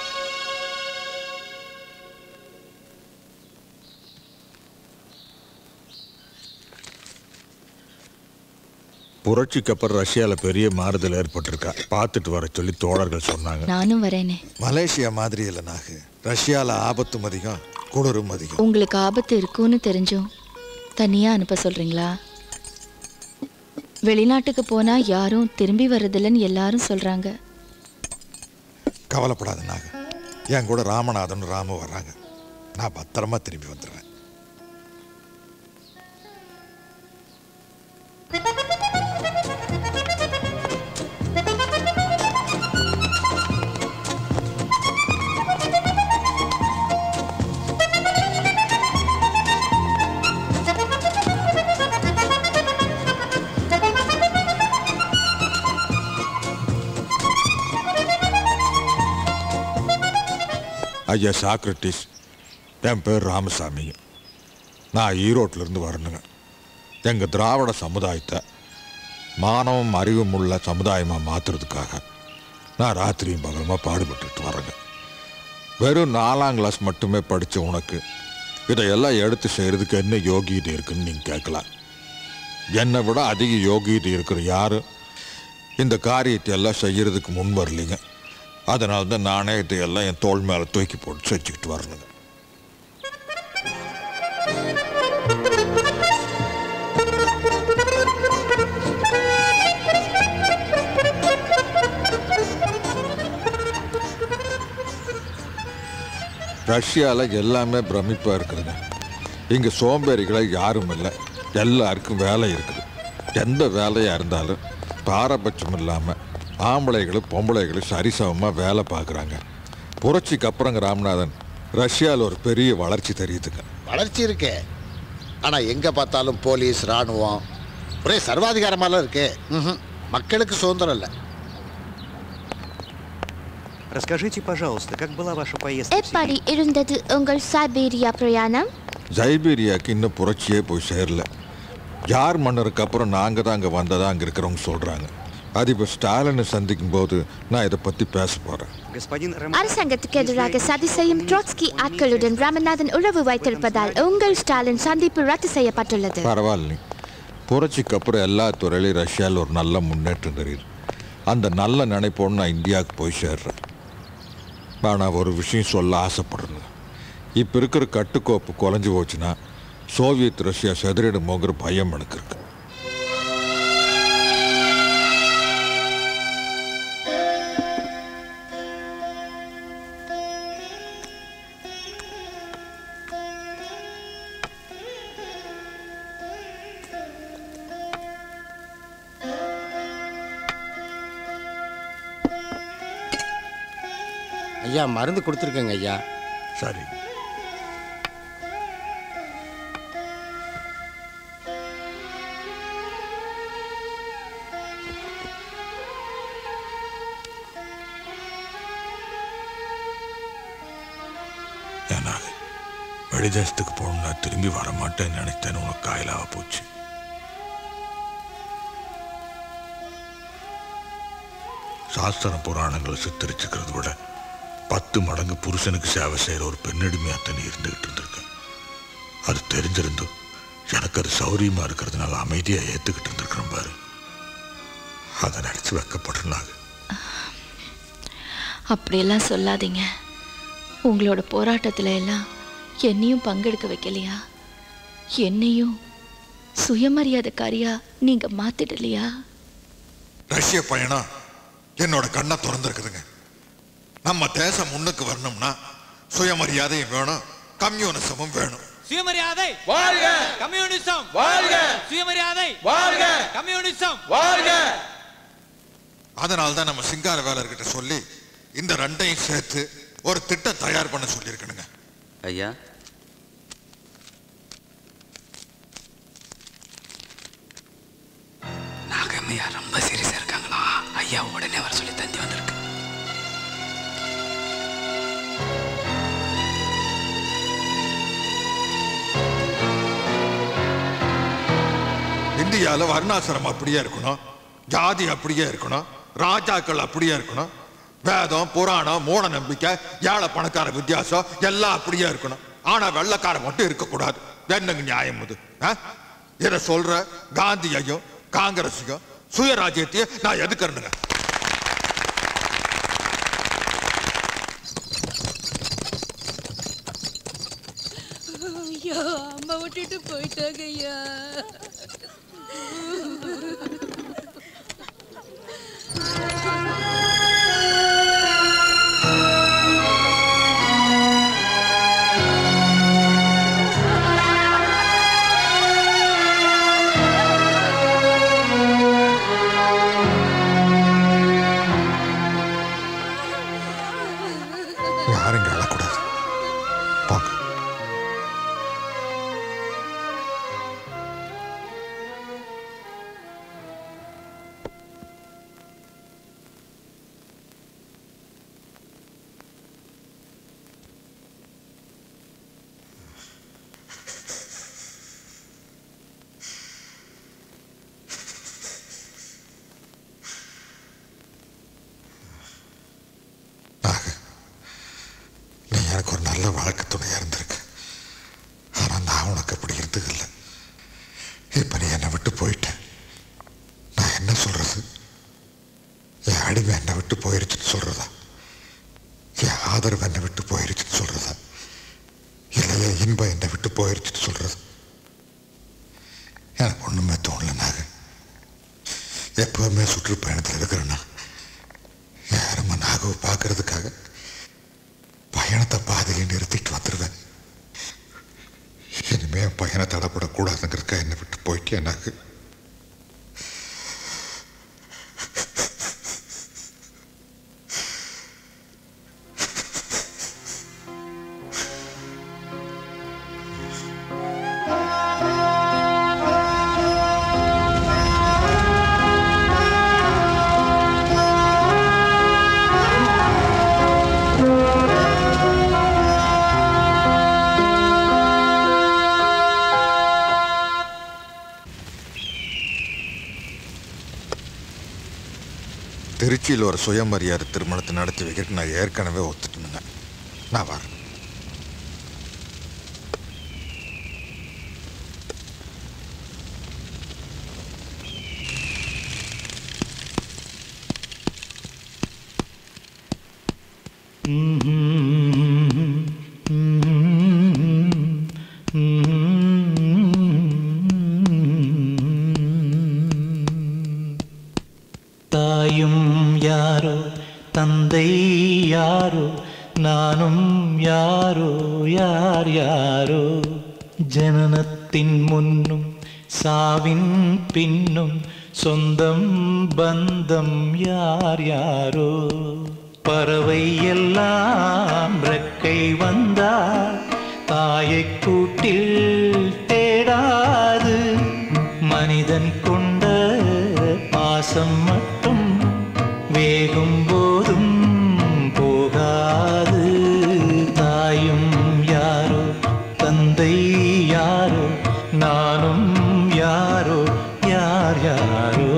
புரட்சிக்கு அப்புறம் ரஷ்யால பெரிய மாறுதல் ஏற்பட்டிருக்கா பார்த்துட்டு வர சொல்லி தோழர்கள் சொன்னாங்க நானும் வரேனே மலேசியா மாதிரி இல்லை நாகு ரஷ்யால ஆபத்தும் அதிகம் குளிரும் அதிகம் உங்களுக்கு ஆபத்து இருக்குன்னு தெரிஞ்சும் தனியா அனுப்ப சொல்றீங்களா வெளிநாட்டுக்கு போனா யாரும் திரும்பி வர்றதில்லைன்னு எல்லாரும் சொல்றாங்க கவலைப்படாத நாகு என் கூட ராமநாதன் ராமு வர்றாங்க நான் பத்திரமா திரும்பி வந்துடுறேன் ஐயா சாக்ரட்டிஸ் என் பேர் ராமசாமி நான் ஈரோட்டில் இருந்து வரணுங்க எங்கள் திராவிட சமுதாயத்தை மானவம் அறிவும் உள்ள சமுதாயமாக மாற்றுறதுக்காக நான் ராத்திரியும் பகலமாக பாடுபட்டுட்டு வரேங்க வெறும் நாலாம் கிளாஸ் மட்டுமே படித்த உனக்கு இதையெல்லாம் எடுத்து செய்கிறதுக்கு என்ன யோகியதை இருக்குன்னு நீங்கள் கேட்கலாம் என்னை விட அதிக யோகியதை இருக்கிற யாரும் இந்த காரியத்தை எல்லாம் செய்யறதுக்கு முன் வரலைங்க அதனால தான் நானே இதையெல்லாம் என் தோள் மேலே தூக்கி போட்டு செஞ்சுக்கிட்டு வரணுங்க ரஷ்யாவில் எல்லாமே பிரமிப்பாக இருக்குதுங்க இங்கே சோம்பேறிகளை யாரும் இல்லை எல்லாருக்கும் வேலை இருக்குது எந்த வேலையாக இருந்தாலும் பாரபட்சம் இல்லாமல் ஆம்பளைகளும் பொம்பளைகளும் சரிசமமாக வேலை பார்க்குறாங்க புரட்சிக்கு அப்புறங்க ராமநாதன் ரஷ்யாவில் ஒரு பெரிய வளர்ச்சி தெரியுதுங்க வளர்ச்சி இருக்கு ஆனா எங்க பார்த்தாலும் போலீஸ் ராணுவம் ஒரே சர்வாதிகாரமாலாம் இருக்கு ம்ஹும். மக்களுக்கு சுதந்திரம் இல்லை Расскажите, пожалуйста, как была ваша поездка? в எப்படி இருந்தது உங்கள் சைபீரியா பிரயாணம் சைபீரியாவுக்கு இன்னும் புரட்சியே போய் சேரல யார் மன்னருக்கு அப்புறம் நாங்கள் தான் அங்கே வந்ததா அங்கே இருக்கிறவங்க சொல்கிறாங்க அதிபர் ஸ்டாலினை சந்திக்கும் போது நான் இதை பற்றி பேச போகிறேன் Господин அரசாங்கத்துக்கு எதிராக சதி செய்யும் ட்ராட்ஸ்கி ஆட்களுடன் ராமநாதன் உறவு வைத்திருப்பதால் உங்கள் ஸ்டாலின் சந்திப்பு ரத்து செய்யப்பட்டுள்ளது பரவாயில்லை புரட்சிக்கு அப்புறம் எல்லா துறையிலையும் ரஷ்யாவில் ஒரு நல்ல முன்னேற்றம் தெரியுது அந்த நல்ல நினைப்போடு நான் இந்தியாவுக்கு போய் சேர்றேன் ஆனால் ஒரு விஷயம் சொல்ல ஆசைப்படுறேங்க இப்போ இருக்கிற கட்டுக்கோப்பு குறைஞ்சி போச்சுன்னா சோவியத் ரஷ்யா செதறிடுமோங்கிற பயம் எனக்கு இருக்கு ஐயா மருந்து கொடுத்துருக்கேங்க ஐயா சரி ஏனாக வெளிதேசத்துக்கு போகணும்னா திரும்பி வர மாட்டேன்னு நினைத்தேன்னு உனக்கு காயலாக போச்சு சாஸ்திர புராணங்களை சித்தரிச்சுக்கிறத விட பத்து மடங்கு புருஷனுக்கு சேவை செய்கிற ஒரு பெண்ணடிமையாக நீ இருந்துகிட்டு இருந்திருக்க அது தெரிஞ்சிருந்தும் எனக்கு அது சௌரியமாக இருக்கிறதுனால அமைதியாக ஏற்றுக்கிட்டு இருந்திருக்கிறேன் பாரு அதை நினச்சி வெக்கப்படுறாங்க அப்படியெல்லாம் சொல்லாதீங்க உங்களோட போராட்டத்துல எல்லாம் என்னையும் பங்கெடுக்க வைக்கலையா என்னையும் சுயமரியாதைக்காரியா நீங்க மாத்திடலையா ரஷ்ய பயணம் என்னோட கண்ணை திறந்திருக்குதுங்க நம்ம தேசம் முன்னுக்கு வரணும்னா சுயமரியாதையும் வேணும் கம்யூனிசமும் வேணும் சுயமரியாதை வாழ்க கம்யூனிசம் வாழ்க சுயமரியாதை வாழ்க கம்யூனிசம் வாழ்க அதனால தான் நம்ம சிங்கார வேலர்கிட்ட சொல்லி இந்த ரெண்டையும் சேர்த்து ஒரு திட்டம் தயார் பண்ண சொல்லியிருக்கணுங்க ஐயா நாகம்மையா ரொம்ப சீரியஸா இருக்காங்களா ஐயா உடனே வர சொல்லி தந்தி வந்திருக்கு இந்தியாவில் வர்ணாசிரமம் அப்படியே இருக்கணும் ஜாதி அப்படியே இருக்கணும் ராஜாக்கள் அப்படியே இருக்கணும் வேதம் புராணம் மூட நம்பிக்கை ஏழை பணக்கார வித்தியாசம் எல்லாம் அப்படியே இருக்கணும் ஆனா வெள்ளைக்காரன் மட்டும் இருக்கக்கூடாது என்னங்க நியாயம் இது ஆ? இதை சொல்ற காந்தியையும் காங்கிரஸையும் சுயராஜ்யத்தையும் நான் எதுக்குறேனுங்க ஐயா அம்மா விட்டுட்டு போயிட்டாங்க ஐயா யாரும் இங்க அழக்கூடாது போங்க நீ எனக்கு ஒரு நல்ல வழக்கு துணையா இருந்திருக்க ஆனா நான் உனக்கு அப்படி இருந்ததில்லை இப்ப நீ என்னை விட்டு போயிட்ட நான் என்ன சொல்றது என் அடிமை என்னை விட்டு போயிருச்சுன்னு சொல்றதா என் ஆதரவு என்னை விட்டு போயிருச்சுன்னு சொல்றதா இல்லை என் இன்பம் என்னை விட்டு போயிருச்சுன்னு சொல்றது எனக்கு ஒண்ணுமே தோணல நாக எப்பவுமே சுற்றுப்பயணத்தில் இருக்கிறேன்னா யாரும் நாகவை பார்க்கறதுக்காக பயணத்தை பாதையில நிறுத்திட்டு வந்துடுவேன் இனிமே என் பயணம் தடப்படக்கூடாதுங்கிறதுக்காக என்னை விட்டு போயிட்டு எனக்கு திருச்சியில் ஒரு சுயமரியாதை திருமணத்தை நடத்தி வைக்கிறதுக்கு நான் ஏற்கனவே ஒத்துட்டுனுங்க நான் வரேன் தாயும் யாரோ தந்தை யாரோ நானும் யாரோ யார் யாரோ ஜனனத்தின் முன்னும் சாவின் பின்னும் சொந்தம் பந்தம் யார் யாரோ பறவை எல்லாம் ரெக்கை வந்தால் தாயை கூட்டில் தேடாது மனிதன் கொண்ட பாசம் மட்டும் வேகும் போதும் போகாது தாயும் யாரோ தந்தை யாரோ நானும் யாரோ யார் யாரோ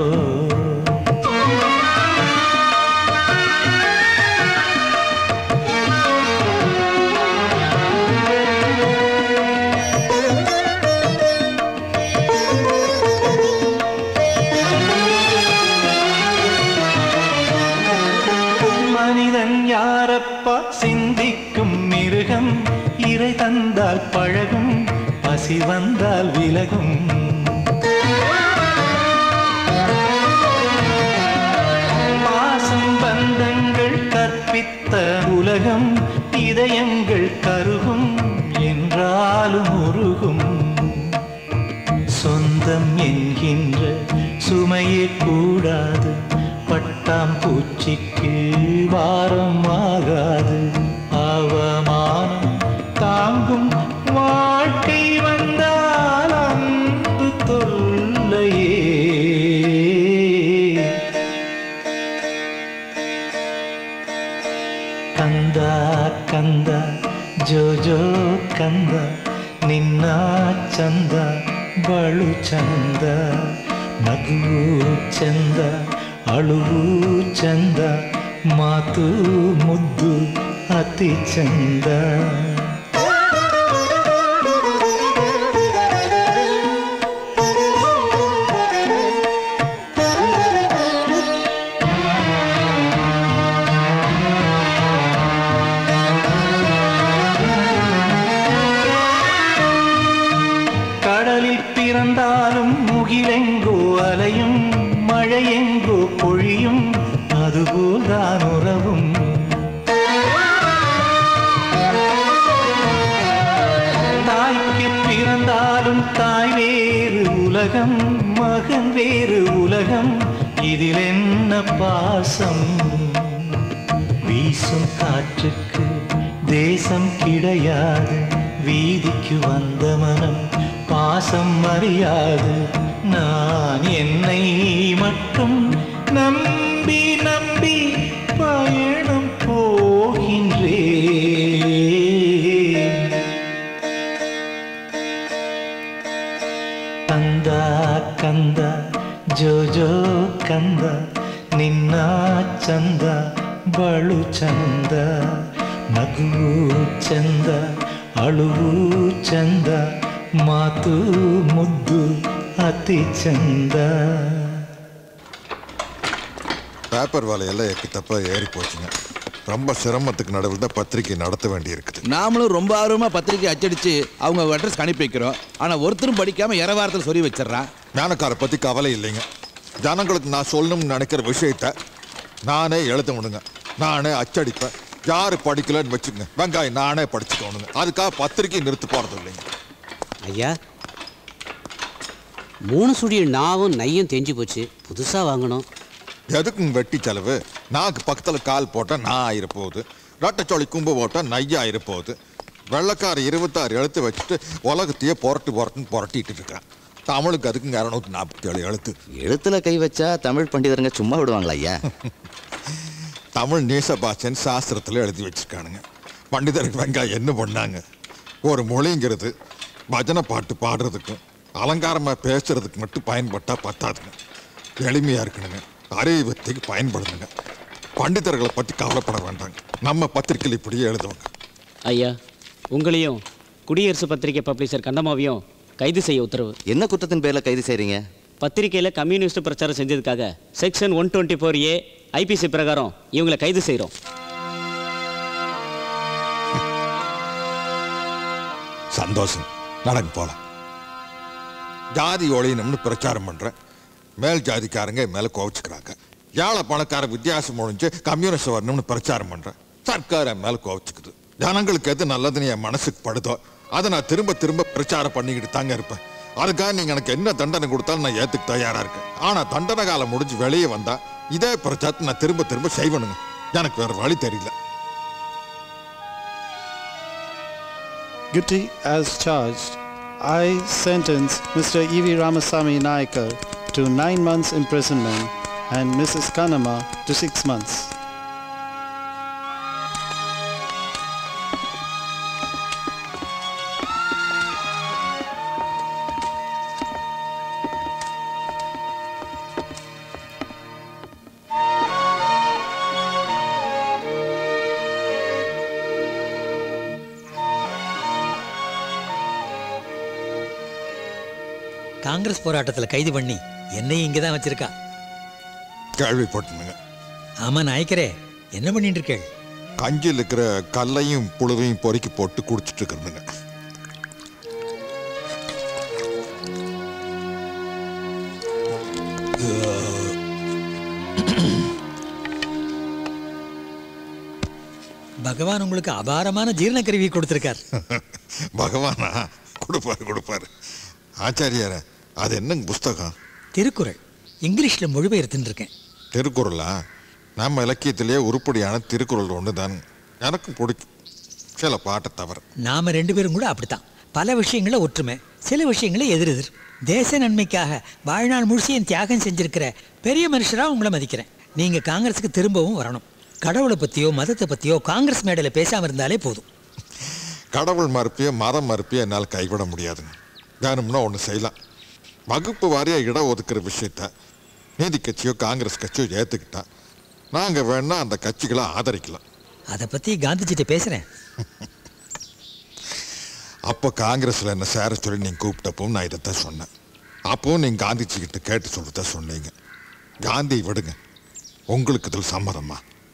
மனிதன் யாரப்பா சிந்திக்கும் மிருகம் இறை தந்தால் பழகும் பசி வந்தால் விலகும் பாசம் பந்தங்கள் கற்பித்த உலகம் இதயங்கள் கருகும் என்றாலும் உருகும் சொந்தம் என்கின்ற சுமையே கூடாது பட்டாம் பூச்சிக்கு வாரம் ஆகாது அவமானம் தாங்கும் வாழ்க்கை வந்தால் அன்பு தொல்லையே ಕಂದ ಕಂದ ಜೋ ಜೋ ಕಂದ ನಿನ್ನ ಚಂದ ಬಳು ಚಂದ ನಗುವು ಚಂದ ಅಳುವು ಚಂದ ಮಾತು ಮುದ್ದು ಅತಿ ಚಂದ கடலில் பிறந்தாலும் முகிலெங்கோ அலையும் மழையெங்கோ பொழியும் அதுபோல்தான் உறவும் தாய்க்கு பிறந்தாலும் தாய் வேறு உலகம் மகன் வேறு உலகம் இதில் என்ன பாசம் வீசும் காற்றுக்கு தேசம் கிடையாது வீதிக்கு வந்த மனம் பாசம் அறியாது நான் என்னை மட்டும் நம்பி நம்பி பயணம் போகின்றேன் ಕಂದ ಕಂದ ಜೋ ಜೋ ಕಂದ ನಿನ್ನ ಚಂದ ಬಳು ಚಂದ ನಗುವು ಚಂದ ಅಳುವು ಚಂದ ಮಾತು ಮುದ್ದು ಅತಿ ಚಂದ பேப்பர் வேலையெல்லாம் எக்கு தப்பா ஏறி போச்சுங்க ரொம்ப சிரமத்துக்கு நடுவில் தான் பத்திரிக்கை நடத்த வேண்டி இருக்குது நாமளும் ரொம்ப ஆர்வமா பத்திரிக்கை அச்சடிச்சு அவங்க அட்ரஸ் அனுப்பி வைக்கிறோம் ஆனா ஒருத்தரும் படிக்காம இற வாரத்தில் சொல்லி வச்சிடறான் ஞானக்கார பத்தி கவலை இல்லைங்க ஜனங்களுக்கு நான் சொல்லணும்னு நினைக்கிற விஷயத்த நானே எழுத முடியுங்க நானே அச்சடிப்பேன் யாரு படிக்கலன்னு வச்சுக்கங்க வெங்காயம் நானே படிச்சுக்கணுங்க அதுக்காக பத்திரிக்கை நிறுத்து போறது இல்லைங்க ஐயா மூணு சுடிய நாவும் நையும் தெரிஞ்சு போச்சு புதுசாக வாங்கணும் எதுக்குங்க வெட்டி செலவு நாக்கு பக்கத்தில் கால் போட்டால் நான் ஆயிரப்போகுது ரெட்டச்சோழி கும்பு போட்டால் நையா ஆயிரப்போகுது வெள்ளக்கார இருபத்தாறு எழுத்து வச்சுட்டு உலகத்தையே புரட்டு புரட்டுன்னு புரட்டிட்டு இருக்கான் தமிழுக்கு அதுக்குங்க இரநூத்தி நாற்பத்தி ஏழு எழுத்து எழுத்துல கை வச்சா தமிழ் பண்டிதருங்க சும்மா விடுவாங்களா ஐயா தமிழ் நேச பாஷைன்னு சாஸ்திரத்தில் எழுதி வச்சிருக்கானுங்க பண்டிதருக்கு வெங்காயம் என்ன பண்ணாங்க ஒரு மொழிங்கிறது பஜனை பாட்டு பாடுறதுக்கும் அலங்காரமாக பேசுறதுக்கு மட்டும் பயன்பட்டா பத்தாதுங்க எளிமையாக இருக்கணுங்க அறிவுத்திக்கு பயன்படுதுங்க பண்டிதர்களை பற்றி கவலைப்பட வேண்டாங்க நம்ம பத்திரிக்கையில் இப்படியே எழுதுவாங்க ஐயா உங்களையும் குடியரசு பத்திரிகை பப்ளிஷர் கந்தமாவையும் கைது செய்ய உத்தரவு என்ன குற்றத்தின் பேர்ல கைது செய்றீங்க பத்திரிகையில் கம்யூனிஸ்ட் பிரச்சாரம் செஞ்சதுக்காக section one twenty four A IPC பிரகாரம் இவங்களை கைது செய்கிறோம் சந்தோஷம் நடங்க போலாம் ஜாதி ஒழியணும்னு பிரச்சாரம் பண்றேன் மேல் ஜாதிக்காரங்க என் மேல கோவிச்சுக்கிறாங்க ஏழை பணக்கார வித்தியாசம் ஒழிஞ்சு கம்யூனிஸ்ட் வரணும்னு பிரச்சாரம் பண்றேன் சர்க்கார் என் மேல கோவிச்சுக்குது ஜனங்களுக்கு எது நல்லதுன்னு என் மனசுக்கு படுதோ அதை நான் திரும்ப திரும்ப பிரச்சாரம் பண்ணிக்கிட்டு தாங்க இருப்பேன் அதுக்காக நீங்க எனக்கு என்ன தண்டனை கொடுத்தாலும் நான் ஏத்துக்க தயாரா இருக்கேன் ஆனா தண்டனை காலம் முடிஞ்சு வெளியே வந்தா இதே பிரச்சாரத்தை நான் திரும்ப திரும்ப செய்வனுங்க எனக்கு வேற வழி தெரியல Guilty as charged, I sentence Mr. E.V. Ramasamy Naikar to nine months imprisonment and Mrs. Kanama to six months. Congress போராட்டத்தில் கைது பண்ணி என்னையும் இங்கே தான் வச்சிருக்கா கேள்விப்பட்டனுங்க ஆமா நாயக்கரே என்ன பண்ணிட்டு இருக்கேள் கஞ்சியில் இருக்கிற கல்லையும் புழுவையும் பொறுக்கி போட்டு குடிச்சிட்டு இருக்கிறதுங்க பகவான் உங்களுக்கு அபாரமான ஜீரண கருவி கொடுத்திருக்கார் பகவானா கொடுப்பாரு கொடுப்பாரு ஆச்சாரியார அது என்னங்க புஸ்தகம் திருக்குறள் இங்கிலீஷ்ல மொழிபெயர்த்துன்னு இருக்கேன் திருக்குறளா நம்ம இலக்கியத்திலேயே உருப்படியான திருக்குறள் ஒன்று தான் எனக்கும் பிடிக்கும் சில பாட்டை தவிர நாம ரெண்டு பேரும் கூட அப்படித்தான் பல விஷயங்கள ஒற்றுமை சில விஷயங்கள எதிர் எதிர் தேச நன்மைக்காக வாழ்நாள் முழுசையும் தியாகம் செஞ்சிருக்கிற பெரிய மனுஷரா உங்களை மதிக்கிறேன் நீங்க காங்கிரஸுக்கு திரும்பவும் வரணும் கடவுளை பத்தியோ மதத்தை பத்தியோ காங்கிரஸ் மேடையில் பேசாம இருந்தாலே போதும் கடவுள் மறுப்பையோ மதம் மறுப்பையோ என்னால் கைவிட முடியாதுங்க வேணும்னா ஒன்று செய்யலாம் வகுப்பு வாரியா இடம் ஒதுக்குற விஷயத்த நீதி கட்சியோ காங்கிரஸ் கட்சியோ ஏத்துக்கிட்டா நாங்க வேணா அந்த கட்சிகளை ஆதரிக்கலாம் அதை பற்றி காந்திஜிட்ட பேசுகிறேன் அப்போ காங்கிரஸ்ல என்ன சேர சொல்லி நீங்க கூப்பிட்டப்போ நான் இதைத்தான் சொன்னேன் அப்பவும் நீங்க காந்திஜி கிட்ட கேட்டு சொல்லத்தான் சொன்னீங்க காந்தி விடுங்க உங்களுக்கு இதில் சம்மதமா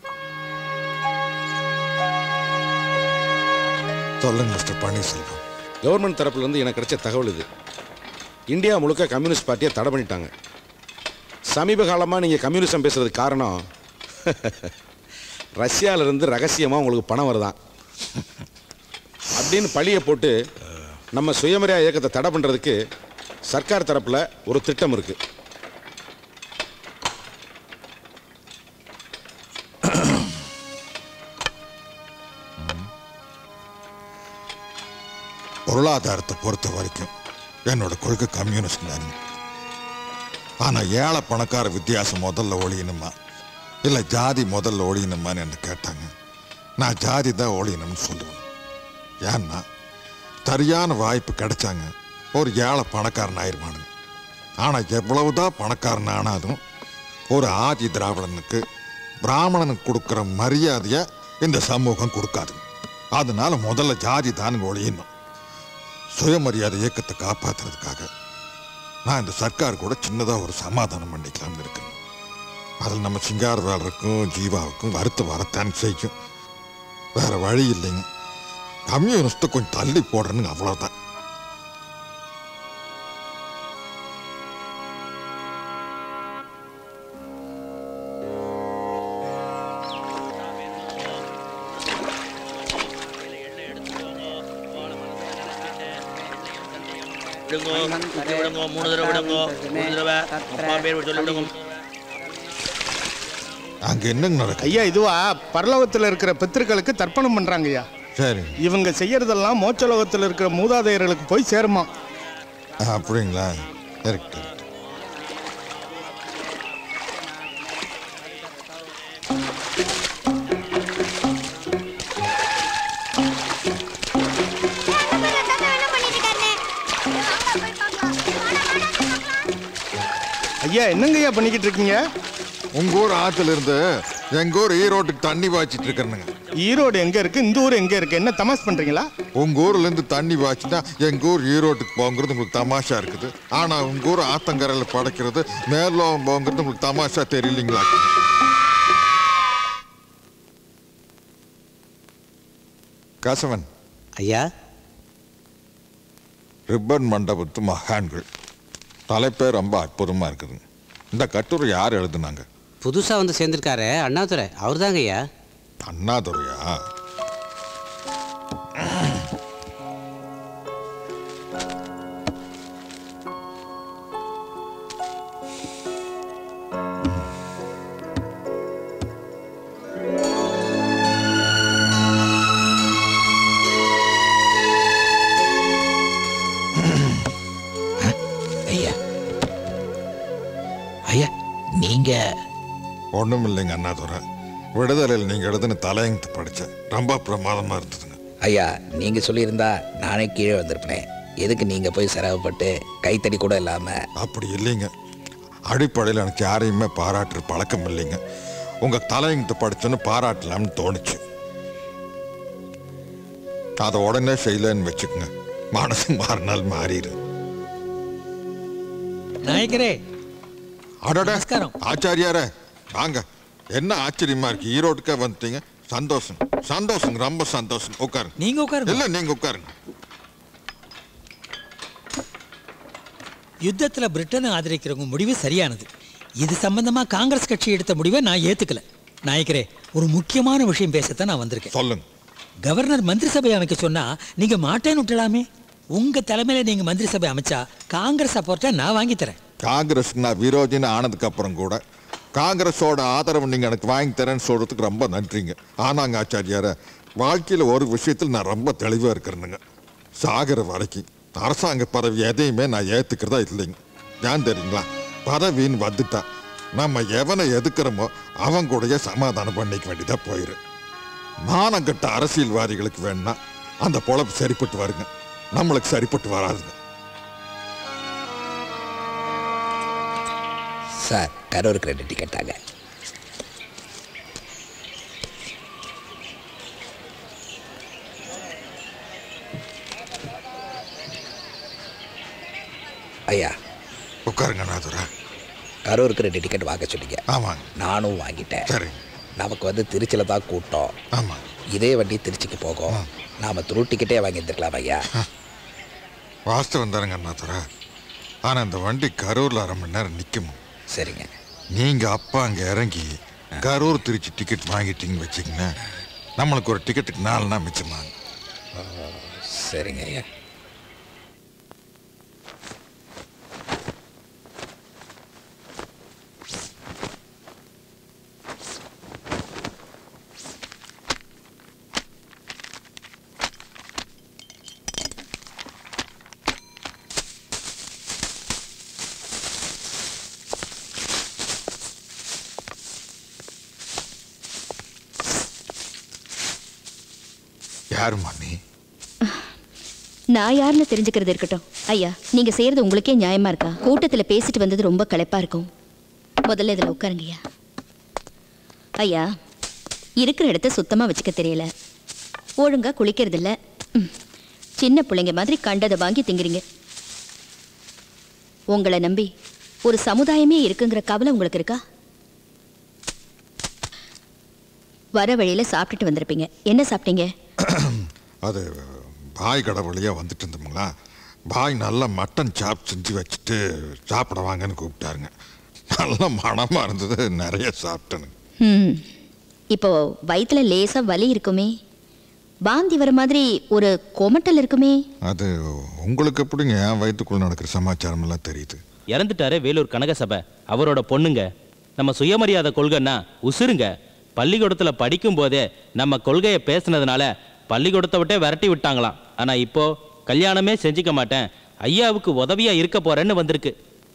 சொல்லுங்க மிஸ்டர் பன்னீர்செல்வம் கவர்மெண்ட் தரப்புலேருந்து எனக்கு கிடைச்ச தகவல் இது இந்தியா முழுக்க கம்யூனிஸ்ட் பார்ட்டியை தடை பண்ணிட்டாங்க சமீப காலமாக நீங்கள் கம்யூனிசம் பேசுறதுக்கு காரணம் ரஷ்யாவிலேருந்து ரகசியமாக உங்களுக்கு பணம் வருதான் அப்படின்னு பழியை போட்டு நம்ம சுயமரியாதை இயக்கத்தை தடை பண்ணுறதுக்கு சர்க்கார் தரப்பில் ஒரு திட்டம் இருக்குது பொருளாதாரத்தை பொறுத்த வரைக்கும் என்னோட கொள்கை கம்யூனிஸ்ட் தான் ஆனா ஏழை பணக்கார வித்தியாசம் முதல்ல ஒழியணுமா இல்ல ஜாதி முதல்ல ஒழியணுமான்னு என்ன கேட்டாங்க நான் ஜாதி தான் ஒழியணும்னு சொல்லுவேன் ஏன்னா சரியான வாய்ப்பு கிடைச்சாங்க ஒரு ஏழை பணக்காரன் ஆயிருவானுங்க ஆனா எவ்வளவுதான் பணக்காரன் ஆனாலும் ஒரு ஆதி திராவிடனுக்கு பிராமணனுக்கு கொடுக்குற மரியாதையை இந்த சமூகம் கொடுக்காது அதனால முதல்ல ஜாதி தானுங்க ஒழியணும் சுயமரியாதை இயக்கத்தை காப்பாத்துறதுக்காக நான் இந்த சர்க்கார் கூட சின்னதாக ஒரு சமாதானம் பண்ணிக்கலாம்னு இருக்கேன் அதில் நம்ம சிங்காரவேலருக்கும் ஜீவாவுக்கும் வருத்த வரத்தான் செய்யும் வேற வழி இல்லைங்க கம்யூனிஸ்ட்டை கொஞ்சம் தள்ளி போடுறேன்னு அவ்வளோதான் விடுங்க சுத்தி விடுங்க மூணு தடவை விடுங்க மூணு தடவை அப்பா பேர் சொல்லி விடுங்க அங்க என்னங்க நடக்குது ஐயா இதுவா பரலோகத்தில் இருக்கிற பித்திருக்களுக்கு தர்ப்பணம் பண்றாங்க ஐயா சரி இவங்க செய்யறதெல்லாம் மோட்சலோகத்தில் இருக்கிற மூதாதையர்களுக்கு போய் சேருமா அப்படிங்களா இருக்கு ஐயா என்னங்க ஐயா பண்ணிக்கிட்டு இருக்கீங்க உங்க ஊர் ஆத்துல இருந்து எங்க ஊர் ஈரோட்டுக்கு தண்ணி பாய்ச்சிட்டு இருக்கிறனுங்க ஈரோடு எங்க இருக்கு இந்த ஊர் எங்க இருக்கு என்ன தமாஸ் பண்றீங்களா உங்க ஊர்ல இருந்து தண்ணி பாய்ச்சினா எங்க ஊர் ஈரோட்டுக்கு போங்கிறது உங்களுக்கு தமாஷா இருக்குது ஆனா உங்க ஊர் ஆத்தங்கரையில படைக்கிறது மேலோகம் போங்கிறது உங்களுக்கு தமாஷா தெரியலீங்களா கசவன் ஐயா ரிப்பன் மண்டபத்து மகான்கள் தலைப்பே ரொம்ப அற்புதமா இருக்குதுங்க இந்த கட்டுரை யார் எழுதுனாங்க புதுசாக வந்து சேர்ந்திருக்காரு அண்ணாதுரை அவர் தாங்க ஐயா அண்ணாதுரையா ஐயா ஐயா நீங்க ஒண்ணும் இல்லைங்க அண்ணாதுரை விடுதலையில் நீங்க எழுதுன தலையங்கத்து படிச்சேன் ரொம்ப பிரமாதமா இருந்ததுங்க ஐயா நீங்க சொல்லியிருந்தா நானே கீழே வந்திருப்பேனே எதுக்கு நீங்க போய் சிரமப்பட்டு கைத்தடி கூட இல்லாம அப்படி இல்லைங்க அடிப்படையில் எனக்கு யாரையுமே பாராட்டுற பழக்கம் இல்லைங்க உங்க தலையங்கத்தை படிச்சோன்னு பாராட்டலாம்னு தோணுச்சு அதை உடனே செய்யலன்னு வச்சுக்கோங்க மனசு மாறினால் மாறிடு நாயக்கரே அடடா ஆச்சாரியாரே வாங்க என்ன ஆச்சரியமா இருக்கு ஈரோட்டுக்கே வந்துட்டீங்க சந்தோஷம் சந்தோஷம் ரொம்ப சந்தோஷம் உட்காருங்க நீங்க உட்காருங்க இல்ல நீங்க உட்காருங்க யுத்தத்தில் பிரிட்டனை ஆதரிக்கிறவங்க முடிவு சரியானது இது சம்பந்தமா காங்கிரஸ் கட்சி எடுத்த முடிவை நான் ஏத்துக்கல நாயக்கரே ஒரு முக்கியமான விஷயம் பேசத்தான் நான் வந்திருக்கேன் சொல்லுங்க கவர்னர் மந்திரி சபை அமைக்க சொன்னா நீங்க மாட்டேன்னு விட்டலாமே உங்க தலைமையில நீங்க மந்திரி சபை அமைச்சா காங்கிரஸ் சப்போர்ட்டை நான் வாங்கி தரேன் காங்கிரஸ் நான் விரோதின்னு ஆனதுக்கு அப்புறம் கூட காங்கிரஸோட ஆதரவு நீங்க எனக்கு வாங்கி தரேன்னு சொல்றதுக்கு ரொம்ப நன்றிங்க ஆனாங்க ஆச்சாரியார வாழ்க்கையில ஒரு விஷயத்தில் நான் ரொம்ப தெளிவா இருக்கிறேனுங்க சாகிற வரைக்கும் அரசாங்க பதவி எதையுமே நான் ஏத்துக்கிறதா இல்லைங்க ஏன் தெரியுங்களா பதவின்னு வந்துட்டா நம்ம எவனை எதுக்குறோமோ அவன் கூடயே சமாதானம் பண்ணிக்க வேண்டியதா போயிரு மானங்கட்ட அரசியல்வாதிகளுக்கு வேணா அந்த பொழப்பு சரிப்பட்டு வருங்க நம்மளுக்கு சரிப்பட்டு வராதுங்க சார் கரூருக்கு ரெண்டு டிக்கெட் தாங்க ஐயா உட்காருங்க நாதுரா கரூருக்கு ரெண்டு டிக்கெட் வாங்க சொன்னீங்க ஆமாங்க நானும் வாங்கிட்டேன் சரி நமக்கு வந்து திருச்சியில் தான் கூட்டம் ஆமாம் இதே வண்டி திருச்சிக்கு போகும் நாம த்ரூ டிக்கெட்டே வாங்கியிருந்துக்கலாம் ஐயா வாஸ்தவம் தானுங்க நாதுரா ஆனால் இந்த வண்டி கரூரில் அரை மணி நேரம் நிற்கும் சரிங்க நீங்கள் அப்பா அங்கே இறங்கி கரூர் திருச்சி டிக்கெட் வாங்கிட்டீங்கன்னு வச்சிங்கன்னா நம்மளுக்கு ஒரு டிக்கெட்டுக்கு நாலுனா மிச்சமாங்க சரிங்க ஐயா யாருமா நீ நான் யாருன்னு தெரிஞ்சுக்கிறது இருக்கட்டும் ஐயா நீங்க செய்யறது உங்களுக்கே நியாயமா இருக்கா கூட்டத்துல பேசிட்டு வந்தது ரொம்ப களைப்பா இருக்கும் முதல்ல இதுல உட்காருங்க ஐயா ஐயா இருக்கிற இடத்த சுத்தமா வச்சுக்க தெரியல ஒழுங்கா குளிக்கிறது இல்ல ம். சின்ன பிள்ளைங்க மாதிரி கண்டதை வாங்கி திங்குறீங்க உங்களை நம்பி ஒரு சமுதாயமே இருக்குங்கிற கவலை உங்களுக்கு இருக்கா வர வழியில சாப்பிட்டுட்டு வந்திருப்பீங்க என்ன சாப்பிட்டீங்க அது பாய் கடை வழியாக வந்துட்டு இருந்தோமுங்களா பாய் நல்லா மட்டன் சாப் செஞ்சு வச்சுட்டு சாப்பிட வாங்கன்னு கூப்பிட்டாருங்க நல்ல மனமாக இருந்தது நிறைய சாப்பிட்டேனுங்க ம் இப்போ வயித்துல லேசா வலி இருக்குமே வாந்தி வர மாதிரி ஒரு கொமட்டல் இருக்குமே அது உங்களுக்கு எப்படிங்க என் வயிற்றுக்குள்ள நடக்கிற சமாச்சாரம் எல்லாம் தெரியுது இறந்துட்டாரே வேலூர் கனகசபை அவரோட பொண்ணுங்க நம்ம சுயமரியாதை கொள்கைன்னா உசுருங்க பள்ளிக்கூடத்தில் படிக்கும் போதே நம்ம கொள்கையை பேசுனதுனால பள்ளிக்கூடத்தை விட்டே விரட்டி விட்டாங்களாம் ஆனா இப்போ கல்யாணமே செஞ்சுக்க மாட்டேன் ஐயாவுக்கு உதவியா இருக்க போறேன்னு வந்திருக்கு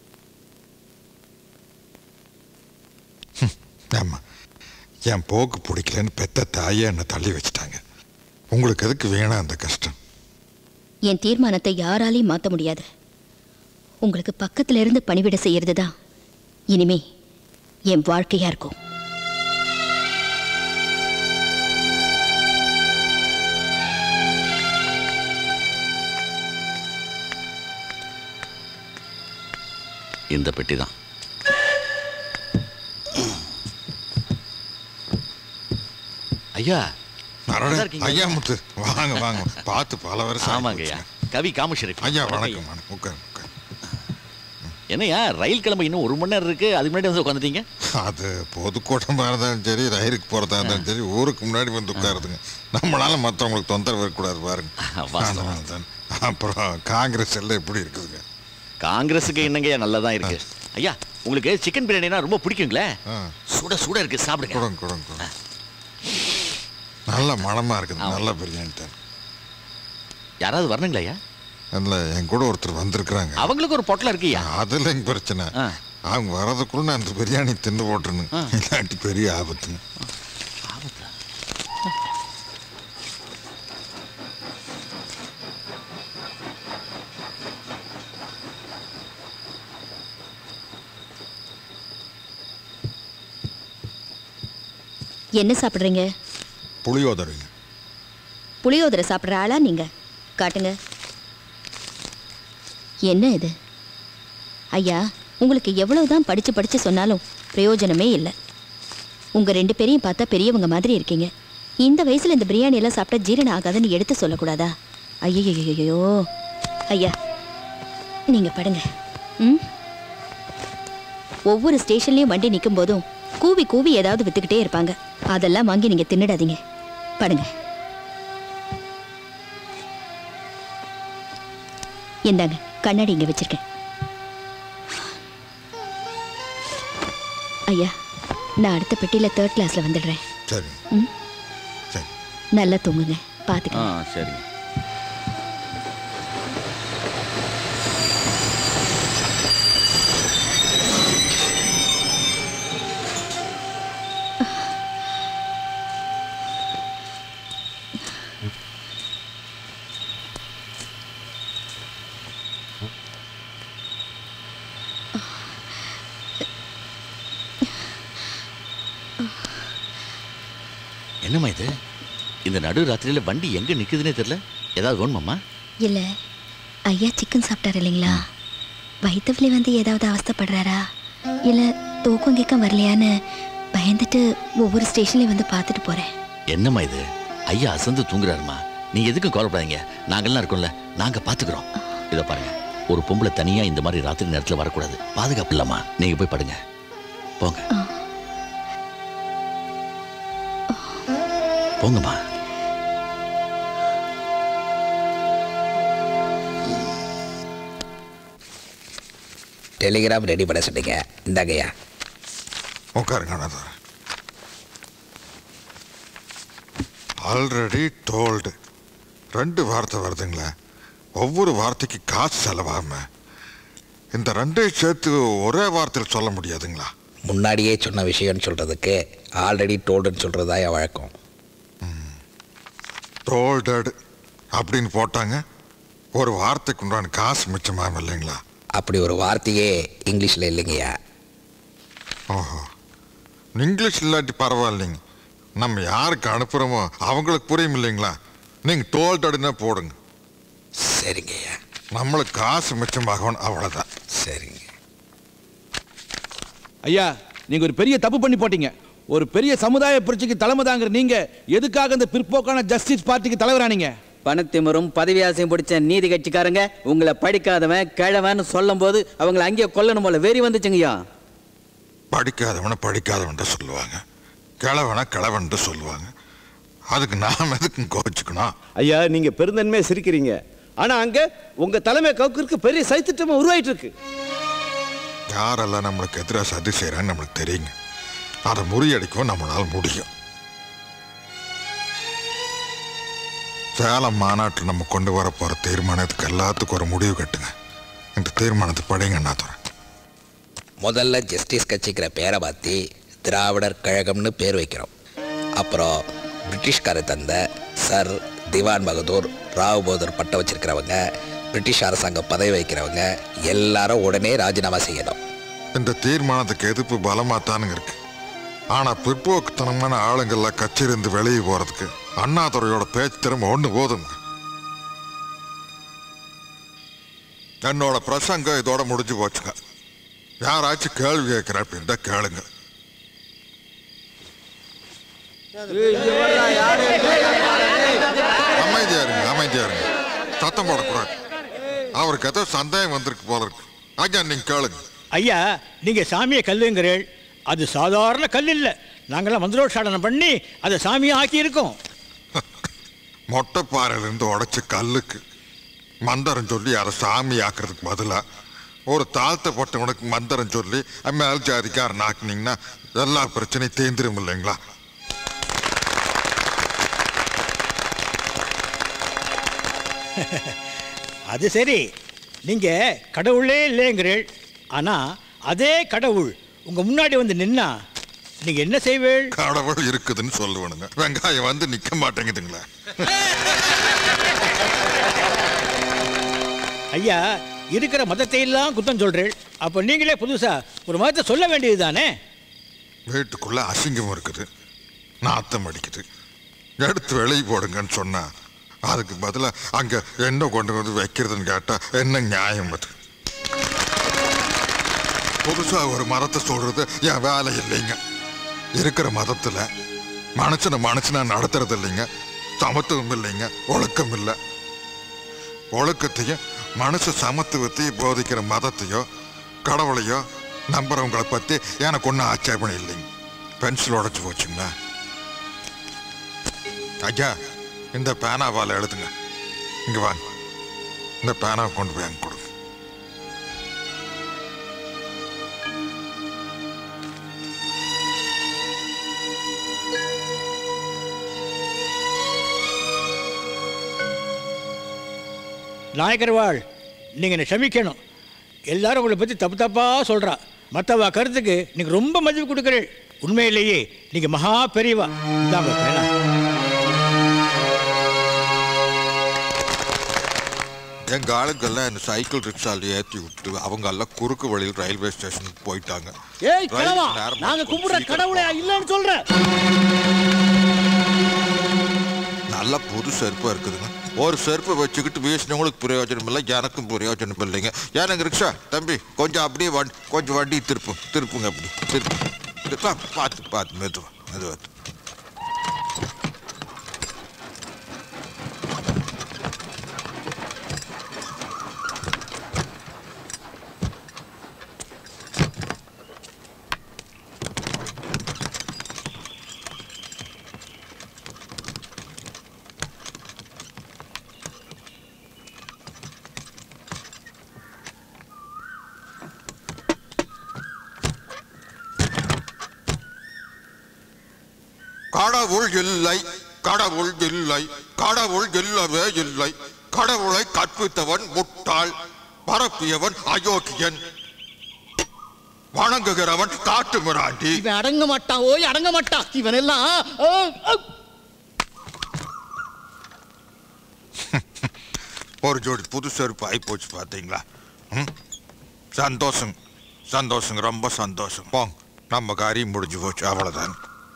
ஆமா என் போக்கு பிடிக்கலன்னு பெத்த தாயே என்னை தள்ளி வச்சுட்டாங்க உங்களுக்கு எதுக்கு வேணாம் அந்த கஷ்டம் என் தீர்மானத்தை யாராலையும் மாற்ற முடியாது உங்களுக்கு பக்கத்துல இருந்து பணிவிட செய்யறது தான் இனிமே என் வாழ்க்கையா இருக்கும் இந்த பெட்டி தான் ஐயா அடடே, நல்லா இருக்கீங்களா? ஐயா முத்து வாங்க வாங்க பார்த்து பல வருஷம் ஆமாங்க ஐயா கவி காமேஸ்வரி ஐயா வணக்கம் வணக்கம் உட்காரு என்னய்யா ரயில் கிளம்ப இன்னும் ஒரு மணி நேரம் இருக்கு அதுக்கு முன்னாடி வந்து உட்காந்துட்டீங்க அது பொதுக்கூட்டமாக இருந்தாலும் சரி ரயிலுக்கு போகிறதா இருந்தாலும் சரி ஊருக்கு முன்னாடி வந்து உட்காருதுங்க நம்மளால மற்றவங்களுக்கு தொந்தரவு இருக்கக்கூடாது பாருங்க அதனால தான் அப்புறம் காங்கிரஸ் எல்லாம் எப்படி இருக்குதுங்க காங்கிரஸுக்கு என்னங்கய்யா நல்லதா இருக்கு ஐயா உங்களுக்கு சிக்கன் பிரியாணினா ரொம்ப பிடிக்குங்களே சுட சுட இருக்கு சாப்பிடுங்க கொடுங்க கொடுங்க கொடுங்க நல்ல மனமாக இருக்குது நல்ல பிரியாணி தான் யாராவது வரணுங்களா ஐயா அதில் என் கூட ஒருத்தர் வந்திருக்கிறாங்க அவங்களுக்கு ஒரு பொட்டலம் இருக்குய்யா அதில் எங்க பிரச்சனை அவங்க வர்றதுக்குள்ள நான் அந்த பிரியாணி தின்னு போட்டுருணும் இல்லாட்டி பெரிய ஆபத்துங்க என்ன சாப்பிட்றீங்க புளியோதரைங்க புளியோதரை சாப்பிட்ற ஆளா நீங்க காட்டுங்க என்ன இது ஐயா உங்களுக்கு எவ்வளவுதான் படிச்சு படிச்சு சொன்னாலும் பிரயோஜனமே இல்லை உங்க ரெண்டு பேரையும் பார்த்தா பெரியவங்க மாதிரி இருக்கீங்க இந்த வயசுல இந்த பிரியாணி எல்லாம் சாப்பிட்டா ஜீரணம் ஆகாதுன்னு எடுத்து சொல்லக்கூடாதா ஐயோ ஐயா நீங்க படுங்க ம் ஒவ்வொரு ஸ்டேஷன்லயும் வண்டி நிற்கும் போதும் கூவி கூவி ஏதாவது வித்துக்கிட்டே இருப்பாங்க அதெல்லாம் வாங்கி நீங்க தின்னுடாதீங்க படுங்க இந்தாங்க கண்ணாடி இங்க வச்சிருக்கேன் ஐயா நான் அடுத்த பெட்டியில தேர்ட் கிளாஸ்ல வந்துடுறேன் சரி ம் சரி நல்லா தூங்குங்க பாத்துக்க ஆ சரிங்க என்னம்மா இது இந்த நடு ராத்திரியில வண்டி எங்க நிக்குதுன்னே தெரியல ஏதாவது வேணுமாம்மா இல்ல ஐயா சிக்கன் சாப்பிட்டாரு இல்லைங்களா வயிற்று வலி வந்து ஏதாவது அவஸ்தைப்படுறாரா இல்ல தூக்கம் கேட்கம் வரலையான்னு பயந்துட்டு ஒவ்வொரு ஸ்டேஷன்லயும் வந்து பார்த்துட்டு போறேன் என்னம்மா இது ஐயா அசந்து தூங்குறாருமா நீ எதுக்கும் கவலைப்படாதீங்க நாங்கெல்லாம் இருக்கோம்ல நாங்க பாத்துக்கிறோம் இதை பாருங்க ஒரு பொம்பளை தனியா இந்த மாதிரி ராத்திரி நேரத்துல வரக்கூடாது பாதுகாப்பு இல்லம்மா நீங்க போய் படுங்க போங்க போங்கம்மா டெலிகிராம் ரெடி பண்ண சொன்னீங்க இந்தாங்கய்யா உட்காருங்க நான் தரேன் ஆல்ரெடி டோல்டு ரெண்டு வார்த்தை வருதுங்களே ஒவ்வொரு வார்த்தைக்கு காசு செலவாம இந்த ரெண்டையும் சேர்த்து ஒரே வார்த்தையில் சொல்ல முடியாதுங்களா முன்னாடியே சொன்ன விஷயம்னு சொல்கிறதுக்கு ஆல்ரெடி டோல்டுன்னு சொல்கிறது தான் வழக்கம் டோல்டட் அப்படின்னு போட்டாங்க ஒரு வார்த்தைக்கு உண்டான காசு மிச்சமாகும் இல்லைங்களா அப்படி ஒரு வார்த்தையே இங்கிலீஷில் இல்லைங்கய்யா ஓஹோ இங்கிலீஷ் இல்லாட்டி பரவாயில்லைங்க நம்ம யாருக்கு அனுப்புகிறோமோ அவங்களுக்கு புரியும் இல்லைங்களா நீங்கள் டோல்டடுன்னா போடுங்க சரிங்கய்யா நம்மளுக்கு காசு மிச்சமாகணும் அவ்வளோதான் சரிங்க ஐயா நீங்க ஒரு பெரிய தப்பு பண்ணி போட்டீங்க ஒரு பெரிய சமுதாய புரட்சிக்கு தலைமை தாங்கிற நீங்க எதுக்காக இந்த பிற்போக்கான ஜஸ்டிஸ் பார்ட்டிக்கு தலைவரானீங்க பணத்திமரும் பதவி ஆசையும் பிடிச்ச நீதி கட்சிக்காரங்க உங்களை படிக்காதவன் கிழவன் சொல்லும் போது அவங்கள அங்கேயே கொல்லணும் போல வெறி வந்துச்சுங்கய்யா படிக்காதவனை படிக்காதவன்ட்டு சொல்லுவாங்க கிழவனை கிழவன்ட்டு சொல்லுவாங்க அதுக்கு நாம் எதுக்கும் கோச்சிக்கணும் ஐயா நீங்க பெருந்தன்மையா சிரிக்கிறீங்க ஆனா அங்க உங்க தலைமை கவுக்கிற்கு பெரிய சைத்திட்டமா உருவாயிட்டு இருக்கு யாரெல்லாம் நம்மளுக்கு எதிராக சதி செய்கிறான்னு நம்மளுக்கு தெரியுங்க அதை முறியடிக்கவும் நம்மளால முடியும் சேலம் மாநாட்டில் நம்ம கொண்டு வர போகிற தீர்மானத்துக்கு எல்லாத்துக்கும் ஒரு முடிவு கட்டுங்க இந்த தீர்மானத்தை படிங்க அண்ணாதுரை முதல்ல ஜஸ்டிஸ் கட்சிக்கிற பேரை மாற்றி திராவிடர் கழகம்னு பேர் வைக்கிறோம் அப்புறம் பிரிட்டிஷ்கார தந்த சர் திவான் பகதூர் ராவ் பகதூர் பட்டம் வச்சிருக்கிறவங்க பிரிட்டிஷ் அரசாங்கம் பதவி வைக்கிறவங்க எல்லாரும் உடனே ராஜினாமா செய்யணும் இந்த தீர்மானத்துக்கு எதிர்ப்பு பலமாக தானுங்க இருக்கு ஆனால் பிற்போக்குத்தனமான ஆளுங்கள்லாம் கட்சியிலிருந்து வெளியே போகிறதுக்கு அண்ணாதுரையோட பேச்சு திறமை ஒன்று போதுங்க என்னோட பிரசங்கம் இதோட முடிஞ்சு போச்சுங்க யாராச்சும் கேள்வி கேட்குறேன் அப்படின்ட்டா கேளுங்க அமைதியா இருங்க அமைதியா இருங்க சத்தம் போடக்கூடாது அவருக்கு ஏதோ சந்தேகம் வந்திருக்கு போல இருக்கு ஐயா நீங்க கேளுங்க ஐயா நீங்க சாமியை கல்லுங்கிறீள் அது சாதாரண கல் இல்லை நாங்கெல்லாம் மந்திரோச்சாடனம் பண்ணி அதை சாமியை ஆக்கி இருக்கோம் மொட்டை பாறையிலேருந்து உடைச்ச கல்லுக்கு மந்திரம் சொல்லி அதை சாமி ஆக்குறதுக்கு பதிலாக ஒரு தாழ்த்தப்பட்டவனுக்கு மந்திரம் சொல்லி மேல் ஜாதிக்காரன் ஆக்குனீங்கன்னா எல்லா பிரச்சனையும் தீந்துரும் இல்லைங்களா அது சரி நீங்க கடவுளே இல்லைங்கிறீள் ஆனா அதே கடவுள் உங்க முன்னாடி வந்து நின்னா நீங்க என்ன செய்வீள் கடவுள் இருக்குதுன்னு சொல்லுவானுங்க வெங்காயம் வந்து நிக்க மாட்டேங்குதுங்களா ஐயா இருக்கிற மதத்தை எல்லாம் குத்தம் சொல்றீள் அப்ப நீங்களே புதுசா ஒரு மதத்தை சொல்ல வேண்டியதுதானே வீட்டுக்குள்ள அசிங்கம் இருக்குது நாத்தம் அடிக்குது எடுத்து வெளியே போடுங்கன்னு சொன்னா அதுக்கு பதிலாக அங்க என்ன கொண்டு வந்து வைக்கிறதுன்னு கேட்டா என்ன நியாயம் அது புதுசா ஒரு மதத்தை சொல்றது என் வேலை இல்லைங்க இருக்கிற மதத்துல மனுஷனை மனுஷனா நடத்துறது இல்லைங்க சமத்துவம் இல்லைங்க ஒழுக்கம் இல்லை ஒழுக்கத்தையும் மனுஷ சமத்துவத்தையும் போதிக்கிற மதத்தையோ கடவுளையோ நம்புறவங்களை பத்தி எனக்கு ஒன்றும் ஆட்சேபணம் இல்லைங்க பென்சில் உடைச்சு போச்சுங்களா ஐயா இந்த பேனாவால் எழுதுங்க இங்க வாங்க இந்த பேனாவை கொண்டு போய் அங்க கொடுங்க நாயக்கர்வாள் நீங்க என்னை க்ஷமிக்கணும் எல்லாரும் உங்களை பத்தி தப்பு தப்பா சொல்றா மற்றவா கருத்துக்கு நீங்க ரொம்ப மதிப்பு கொடுக்குறீள் உண்மையிலேயே நீங்க மகா பெரியவா இந்தாங்க பேனா எங்க ஆளுங்கெல்லாம் என்ன சைக்கிள் ரிக்ஷால ஏத்தி விட்டு அவங்க எல்லாம் குறுக்கு வழியில் ரயில்வே ஸ்டேஷனுக்கு போயிட்டாங்க ஏய் கிழவா ரயில் நேரமா நாங்க போச்சு. கும்பிடுற கடவுளே இல்லைன்னு சொல்றேன் நல்ல புது செருப்பா இருக்குதுங்க ஒரு செருப்பை வச்சுக்கிட்டு வீசினவங்களுக்கு பிரயோஜனம் இல்லை எனக்கும் பிரயோஜனம் இல்லைங்க ஏனுங்க ரிக்ஷா தம்பி கொஞ்சம் அப்படியே வண்டி கொஞ்சம் வண்டி திருப்பு திருப்புங்க அப்படி திருப்பு திருப்பா பார்த்து பார்த்து மெதுவா மெதுவா கடவுள் இல்லை கடவுள் இல்லை கடவுள் இல்லவே இல்லை கடவுளை கற்பித்தவன் முட்டாள் பரப்பியவன் அயோக்கியன் வணங்குகிறவன் காட்டு மிராண்டி இவன் அடங்க மாட்டான் ஓய் அடங்க மாட்டான் இவன் எல்லாம் ஆ, ஆ. ஒரு ஜோடி புது செருப்பு ஆகி போச்சு பார்த்தீங்களா ம்? சந்தோஷம் சந்தோஷம் ரொம்ப சந்தோஷம் போங்க நம்ம காரியம் முடிஞ்சு போச்சு அவ்வளவுதான்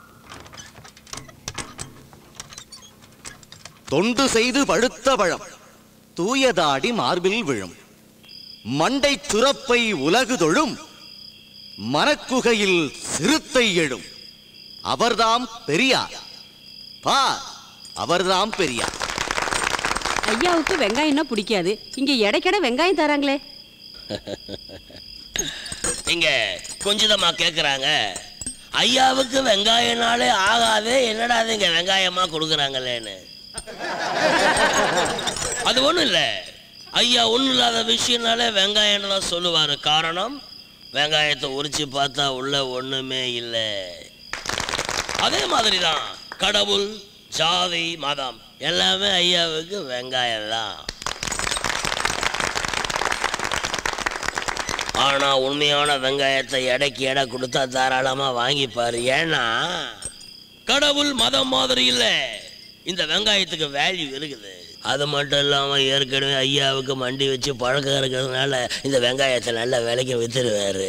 தொண்டு செய்து பழுத்த பழம் தூயதாடி மார்பில் விழும் மண்டை சுரப்பை உலகு தொழும் மனக்குகையில் சிறுத்தை எழும் அவர்தாம் பெரியார் பார் அவர்தாம் பெரியார் ஐயாவுக்கு வெங்காயம்னா பிடிக்காது இங்க எடைக்கடை வெங்காயம் தராங்களே இங்க கொஞ்சதமா கேக்குறாங்க ஐயாவுக்கு வெங்காயம்னாலே ஆகாதே என்னடா அது இங்க வெங்காயமா கொடுக்குறாங்களேன்னு அது ஒண்ணும் இல்ல ஐயா ஒண்ணும் இல்லாத விஷயம்னாலே வெங்காயம்னு தான் சொல்லுவாரு காரணம் வெங்காயத்தை உரிச்சு பார்த்தா உள்ள ஒண்ணுமே இல்லை அதே மாதிரி தான் கடவுள் ஜாதி மதம் எல்லாமே ஐயாவுக்கு வெங்காயம் தான் ஆனா உண்மையான வெங்காயத்தை எடைக்கு எடை கொடுத்தா தாராளமா வாங்கிப்பாரு ஏன்னா கடவுள் மதம் மாதிரி இல்ல இந்த வெங்காயத்துக்கு வேல்யூ இருக்குது அது மட்டும் இல்லாம ஏற்கனவே ஐயாவுக்கு மண்டி வச்சு பழக்கம் இருக்கிறதுனால இந்த வெங்காயத்தை நல்ல விலைக்கு வித்துருவாரு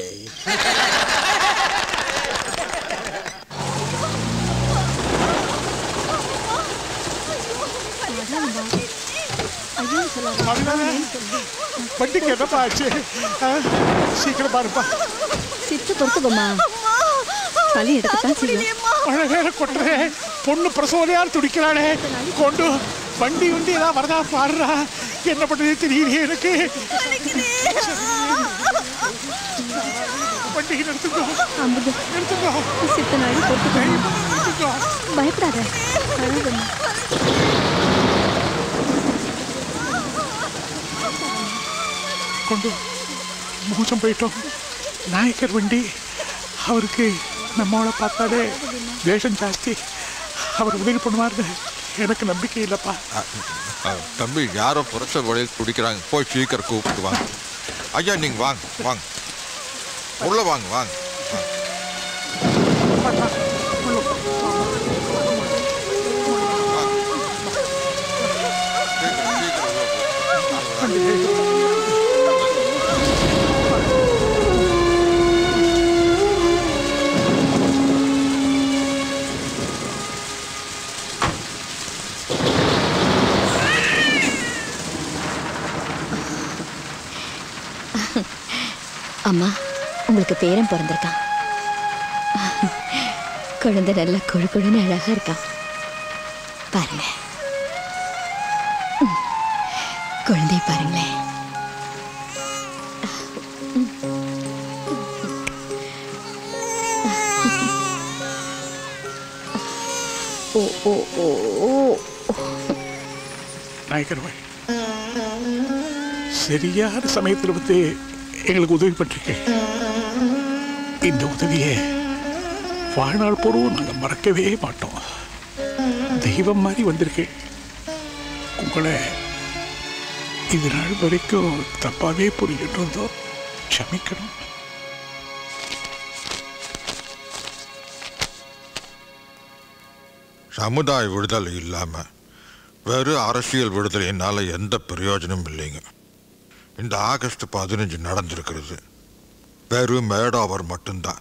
வண்டிக்கு என்னப்பா ஆச்சு ஆ, சீக்கிரம் பாருப்பா சித்து பொறுத்துக்கோமா களி எடுக்கத்தான் செய்யும் மழை வேற கொட்டுறேன் பொண்ணு பிரசோதையார் துடிக்கிறாளே கொண்டு வண்டி வண்டி ஏதாவது வரதா பாடுறா என்ன பண்றது தெரியலையே எனக்கு வண்டி நிறுத்துக்கோ அம்புது நிறுத்துக்கோ சித்த நாடி பொறுத்துக்கோமா நிறுத்துக்கோ பயப்படாத அழாதம்மா. கொண்டு மோசம் போயிட்டோம் நாயக்கர் வண்டி அவருக்கு நம்மளை பார்த்தாலே வேஷம் ஜாஸ்தி அவர் உதவி பண்ணுவார்னு எனக்கு நம்பிக்கை இல்லைப்பா அ, தம்பி யாரோ புரட்ச வழியில் குடிக்கிறாங்க போய் சீக்கிரம் கூப்பிட்டு வாங்க ஐயா நீங்க வாங்க வாங்க உள்ள வாங்க வாங்க அம்மா உங்களுக்கு பேரன் பிறந்திருக்கான் குழந்தை நல்லா கொழு கொழுன்னு அழகா இருக்கான் பாருங்க ம். குழந்தைய பாருங்களேன் ஓ ஓ ஓ ஓ நாயக்கர் பாய் சரியான சமயத்தில் வந்து எங்களுக்கு உதவி பண்ணிருக்கேன் இந்த உதவியை வாழ்நாள் பூர்வம் நாங்கள் மறக்கவே மாட்டோம் தெய்வம் மாதிரி வந்திருக்கேன் உங்களை இது நாள் வரைக்கும் தப்பாவே புரிஞ்சுட்டு இருந்தோம் க்ஷமிக்கணும் சமுதாய விடுதலை இல்லாம வெறும் அரசியல் விடுதலையினால எந்த பிரயோஜனமும் இல்லைங்க இந்த ஆகஸ்ட் பதினஞ்சு நடந்திருக்கிறது வெறும் மேடோவர் மட்டும்தான்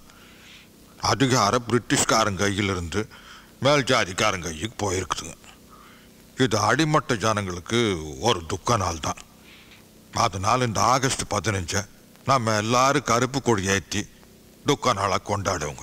அதிகாரம் பிரிட்டிஷ்காரன் கையிலிருந்து மேல் ஜாதிக்காரன் கைக்கு போயிருக்குதுங்க இது அடிமட்ட ஜனங்களுக்கு ஒரு துக்க நாள் தான் அதனால இந்த ஆகஸ்ட் பதினஞ்சை நம்ம எல்லாரும் கருப்பு கொடி ஏற்றி துக்க நாளா கொண்டாடுவோங்க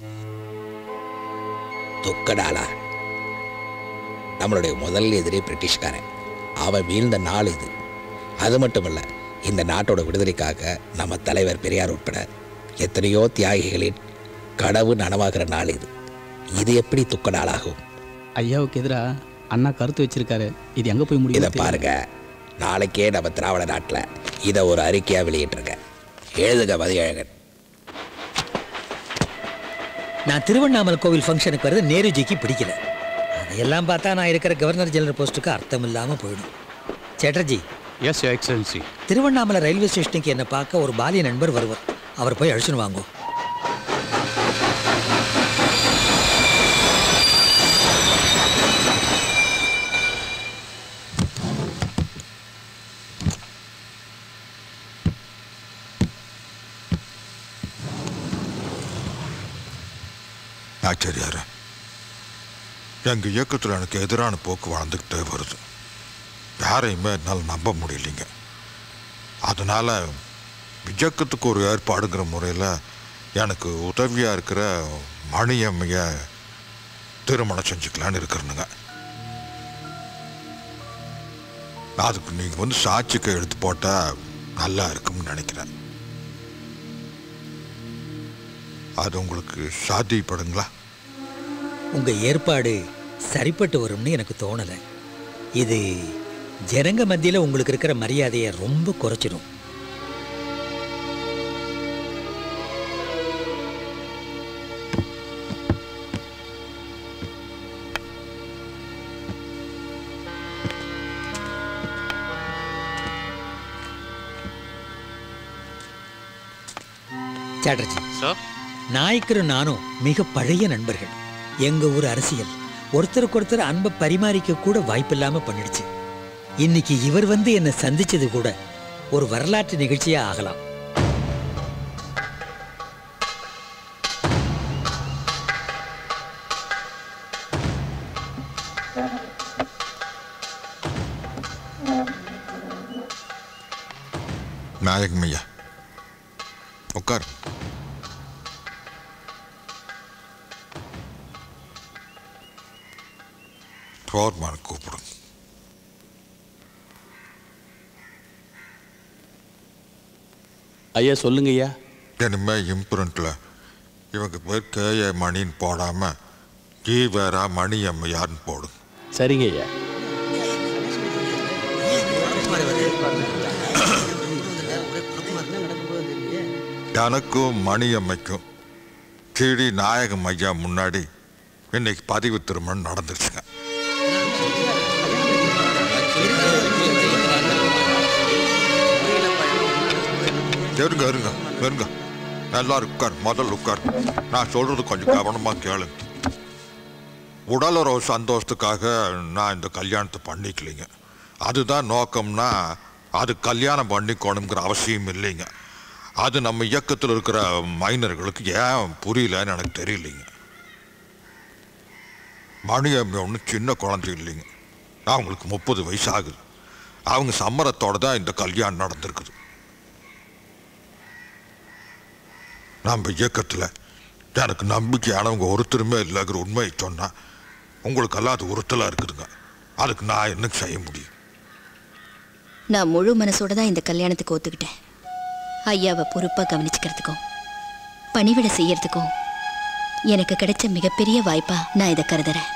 துக்க நாளா நம்மளுடைய முதல் எதிரி பிரிட்டிஷ்காரன் அவன் வீழ்ந்த நாள் இது அது மட்டும் இல்லை இந்த நாட்டோட விடுதலைக்காக நம்ம தலைவர் பெரியார் உட்பட எத்தனையோ தியாகிகளின் கனவு நனவாகிற நாள் இது இது எப்படி துக்க நாளாகும் ஐயாவுக்கு எதிராக அண்ணா கருத்து வச்சிருக்காரு இது எங்கே போய் முடியும் இதை பாருங்க நாளைக்கே நம்ம திராவிட நாட்டில் இதை ஒரு அறிக்கையாக வெளியிட்டிருங்க எழுதுக மதியழகன் நான் திருவண்ணாமலை கோவில் ஃபங்க்ஷனுக்கு வரது நேருஜிக்கு பிடிக்கல அதையெல்லாம் பார்த்தா நான் இருக்கிற கவர்னர் ஜெனரல் போஸ்ட்டுக்கு அர்த்தம் இல்லாமல் போயிடும் Chatterjee yes excellency Tiruvannamalai railway ஸ்டேஷனுக்கு என்னை பார்க்க ஒரு பாலிய நண்பர் வருவார் அவர் போய் அழிச்சுன்னு வாங்கோ ஆச்சரியாரு எங்க இயக்கத்தில் எனக்கு எதிரான போக்கு வளர்ந்துக்கிட்டே வருது யாரையுமே என்னால் நம்ப முடியலைங்க அதனால இயக்கத்துக்கு ஒரு ஏற்பாடுங்கிற முறையில் எனக்கு உதவியாக இருக்கிற மணியம்மைய திருமணம் செஞ்சுக்கலான்னு இருக்கிறனுங்க அதுக்கு நீங்கள் வந்து சாட்சிக்கு எடுத்து போட்டால் நல்லா இருக்கும்னு நினைக்கிறேன் அது உங்களுக்கு சாத்தியப்படுங்களா உங்க ஏற்பாடு சரிப்பட்டு வரும்னு எனக்கு தோணலை இது ஜனங்க மத்தியில் உங்களுக்கு இருக்கிற மரியாதையை ரொம்ப குறைச்சிடும் சாட்டர்ஜி சார் நாயக்கரும் நானும் மிக பழைய நண்பர்கள் எங்க ஊர் அரசியல் ஒருத்தருக்கு ஒருத்தர் அன்பை பரிமாறிக்க கூட வாய்ப்பில்லாம பண்ணிடுச்சு இன்னைக்கு இவர் வந்து என்னை சந்திச்சது கூட ஒரு வரலாற்று நிகழ்ச்சியா ஆகலாம் நாயகம் ஐயா உட்கார் ஃபோர்மேன் கூப்பிடுங்க ஐயா சொல்லுங்க ஐயா இனிமே இம்ப்ரிண்ட்ல இவங்க பேர் கேஏ மணின்னு போடாம ஜீவேரா மணி அம்மையார்னு போடு சரிங்க ஐயா எனக்கும் மணி அம்மைக்கும் கீழி நாயகம் ஐயா முன்னாடி இன்னைக்கு பதிவு திருமணம் நடந்துருச்சுங்க இருங்க இருங்க இருங்க எல்லாரும் உட்கார் முதல்ல உட்கார் நான் சொல்றது கொஞ்சம் கவனமா கேளுங்க உடலுறவு சந்தோஷத்துக்காக நான் இந்த கல்யாணத்தை பண்ணிக்கலைங்க அதுதான் நோக்கம்னா அது கல்யாணம் பண்ணிக்கணுங்கிற அவசியம் இல்லைங்க அது நம்ம இயக்கத்தில் இருக்கிற மைனர்களுக்கு ஏன் புரியலன்னு எனக்கு தெரியலைங்க மணி ஒன்றும் சின்ன குழந்தை இல்லைங்க அவங்களுக்கு முப்பது வயசு ஆகுது அவங்க சம்மரத்தோட தான் இந்த கல்யாணம் நடந்திருக்குது நம்ம இயக்கத்தில் எனக்கு நம்பிக்கையானவங்க ஒருத்தருமே இல்லைங்கிற உண்மையை சொன்னா உங்களுக்கெல்லாம் அது உறுத்தலாக இருக்குதுங்க அதுக்கு நான் என்ன செய்ய முடியும் நான் முழு மனசோட தான் இந்த கல்யாணத்துக்கு ஒத்துக்கிட்டேன் ஐயாவை பொறுப்பாக கவனிச்சுக்கிறதுக்கும் பணிவிட செய்யறதுக்கும் எனக்கு கிடைச்ச மிகப்பெரிய வாய்ப்பா நான் இதை கருதுறேன்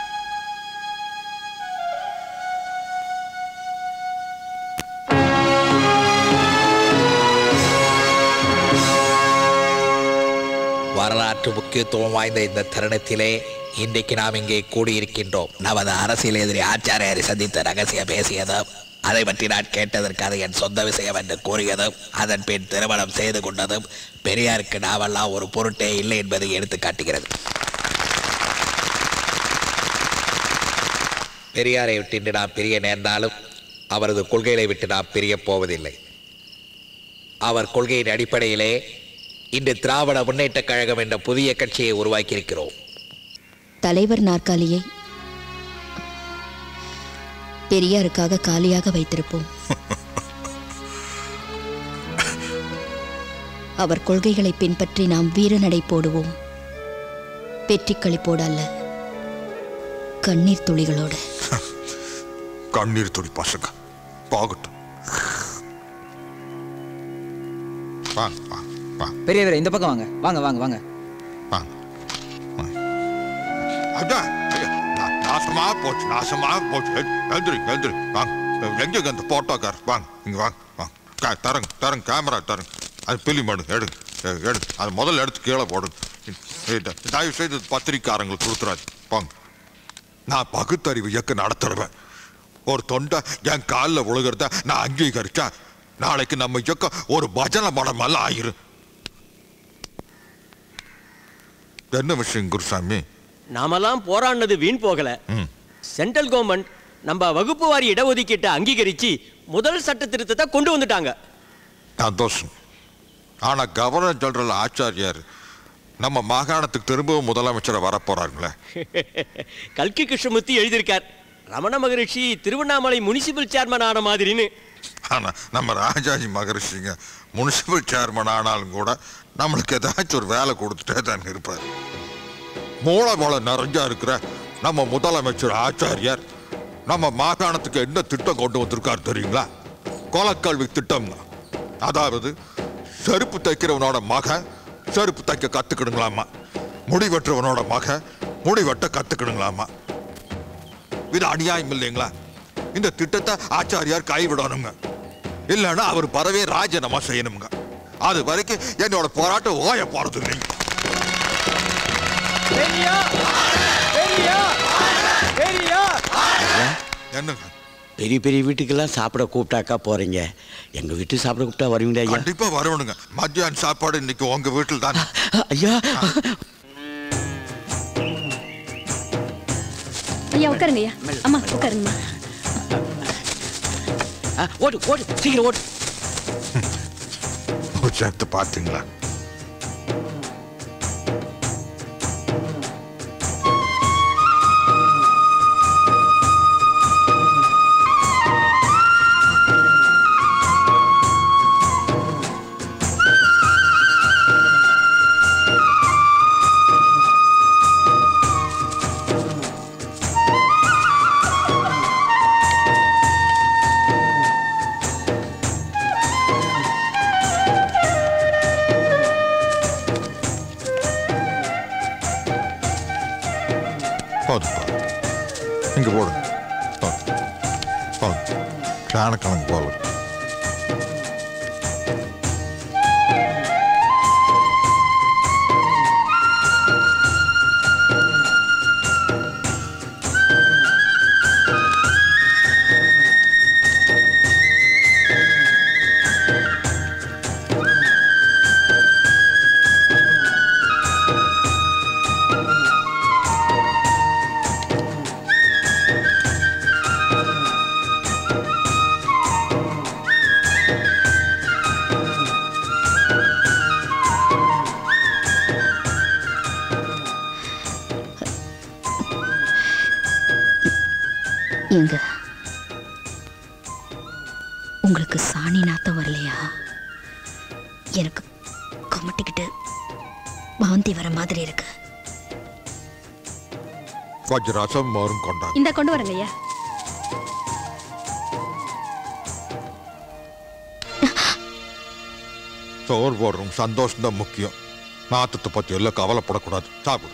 வரலாற்று முக்கியத்துவம் வாய்ந்த இந்த தருணத்திலே இன்றைக்கு நாம் இங்கே கூடியிருக்கின்றோம் நமது அரசியல் எதிரி ஆச்சாரியாரை சந்தித்த ரகசியம் பேசியதும் அதை பற்றி நான் கேட்டதற்கு அது என் சொந்த விஷயம் என்று கூறியதும் அதன் பின் திருமணம் செய்து கொண்டதும் பெரியாருக்கு நாமெல்லாம் ஒரு பொருட்டே இல்லை என்பதை எடுத்து காட்டுகிறது பெரியாரை விட்டு நாம் பிரிய நேர்ந்தாலும் அவரது கொள்கைகளை விட்டு நாம் பிரியப் போவதில்லை அவர் கொள்கையின் அடிப்படையிலே இன்று திராவிட முன்னேற்றக் கழகம் என்ற புதிய கட்சியை உருவாக்கியிருக்கிறோம் தலைவர் நாற்காலியை பெரியாருக்காக காலியாக வைத்திருப்போம் அவர் கொள்கைகளை பின்பற்றி நாம் வீரநடை போடுவோம் வெற்றி களிப்போடு அல்ல கண்ணீர் துளிகளோடு கண்ணீர் துளி பசங்க போகட்டும் வாங்க வாங்க வாங்க பெரியவரே இந்த பக்கம் வாங்க வாங்க வாங்க வாங்க அதான் ஐயா, நா- நாசமா போச்சு நாசமா போச்சு எ- எழுந்திரி எழுந்திரி வாங்க எங்க அந்த போட்டோக்கார் வாங்க இங்க வாங்க வாங்க கா- தரங்க தரங்க கேமரா தரங்க அது பிலிம் எடுங்க எடுங்க எ- எடுங்க அது முதல்ல எடுத்து கீழே போடுங்க இ- தயவு செய்து பத்திரிக்காரங்களுக்கு கொடுத்துறாது வாங்க நான் பகுத்தறிவு இயக்கம் நடத்துறவன் ஒரு தொண்டை என் காலில் விழுகிறத நான் அங்கீகரிச்சா நாளைக்கு நம்ம இயக்கம் ஒரு பஜனை மடம் எல்லாம் ஆயிரும் என்ன விஷயம் குருசாமி நாமெல்லாம் போராடினது வீண் போகல ம். சென்ட்ரல் கவர்மெண்ட் நம்ம வகுப்பு வாரி இடஒதுக்கீட்டை அங்கீகரிச்சு முதல் சட்ட திருத்தத்தை கொண்டு வந்துட்டாங்க சந்தோஷம் ஆனா கவர்னர் ஜெனரல் ஆச்சாரியார் நம்ம மாகாணத்துக்கு திரும்பவும் முதலமைச்சரை வரப்போறாங்களே கல்கி கிருஷ்ணமூர்த்தி எழுதியிருக்கார் ரமண மகரிஷி திருவண்ணாமலை முனிசிபல் சேர்மன் ஆன மாதிரின்னு ஆனா நம்ம ராஜாஜி மகரிஷிங்க முனிசிபல் சேர்மன் ஆனாலும் கூட நம்மளுக்கு ஏதாச்சும் ஒரு வேலை கொடுத்துட்டே தான் இருப்பார் மூளை போல நிறைஞ்சா இருக்கிற நம்ம முதலமைச்சர் ஆச்சாரியார் நம்ம மாகாணத்துக்கு என்ன திட்டம் கொண்டு வந்திருக்காரு தெரியுங்களா கொலக்கல்வி திட்டம் அதாவது செருப்பு தைக்கிறவனோட மகன் செருப்பு தைக்க கத்துக்கிடுங்களாமா முடி வெட்டுறவனோட மகன் முடி வெட்ட கத்துக்கிடுங்களாமா இது அநியாயம் இல்லைங்களா இந்த திட்டத்தை ஆச்சாரியார் கைவிடணுங்க இல்லைன்னா அவர் பறவை ராஜினாமா செய்யணுங்க அது வரைக்கும் என்னோட போராட்டம் ஓய போறது இல்லைங்க என்னங்க பெரிய பெரிய வீட்டுக்கெல்லாம் சாப்பிட கூப்பிட்டாக்கா போறீங்க எங்க வீட்டுக்கு சாப்பிட கூப்பிட்டா வருவீங்களா ஐயா கண்டிப்பா வரணுங்க மத்தியான சாப்பாடு இன்னைக்கு உங்க வீட்டில் தான் ஐயா ஐயா உட்காருங்க ஐயா அம்மா உட்காருங்கம்மா ஆ, ஓடு ஓடு சீக்கிரம் ஓடு சேர்த்து பார்த்தீங்களா போதும் போதும் இங்க போடுங்க போதும் போதும் சேனக்கிழங்கு போதும் எங்க உங்களுக்கு சாணி நாத்தம் வரலையா எனக்கு குமட்டிக்கிட்டு வாந்தி வர மாதிரி இருக்கு கொஞ்சம் ரசம் மோரும் கொண்டாங்க இந்த கொண்டு வரங்க ஐயா சோறு போடுறோம் சந்தோஷம் தான் முக்கியம் நாத்தத்தை பத்தி எல்லாம் கவலைப்படக்கூடாது சாப்பிடு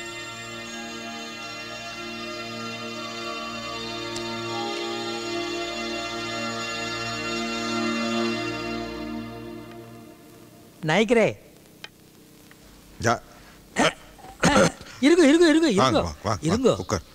நாய்க்கிறே யா இருங்க இருங்க இருங்க வாங்க இருங்க வாங்க வாங்க இருங்க உட்கார்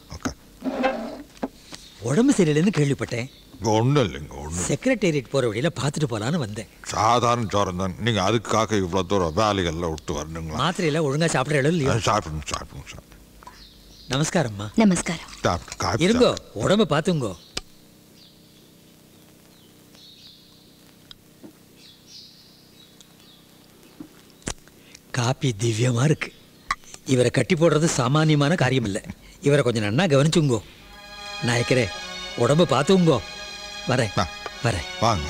உடம்பு சரியில்லைன்னு கேள்விப்பட்டேன் ஒன்றும் இல்லைங்க ஒன்றும் செக்ரட்டேரியட் போற வழியில பார்த்துட்டு போலான்னு வந்தேன் சாதாரண ஜுரம் தான் நீங்கள் அதுக்காக இவ்வளோ தூரம் வேலைகள்லாம் விட்டு வரணுங்களா மாத்திரையில ஒழுங்கா சாப்பிட்ற இடம் இல்லையா சாப்பிடுங்க சாப்பிடுங்க சாப்பிடுங்க நமஸ்காரம்மா நமஸ்காரம் சாப்பிட்டு காப்பி இருங்கோ உடம்ப பார்த்துங்கோ காப்பி திவ்யமா இருக்கு இவரை கட்டி போடுறது சாமானியமான காரியம் இல்லை இவரை கொஞ்சம் நன்னா கவனிச்சுங்கோ நாயக்கரே உடம்ப பார்த்துங்கோ வரேன் வரேன் வாங்க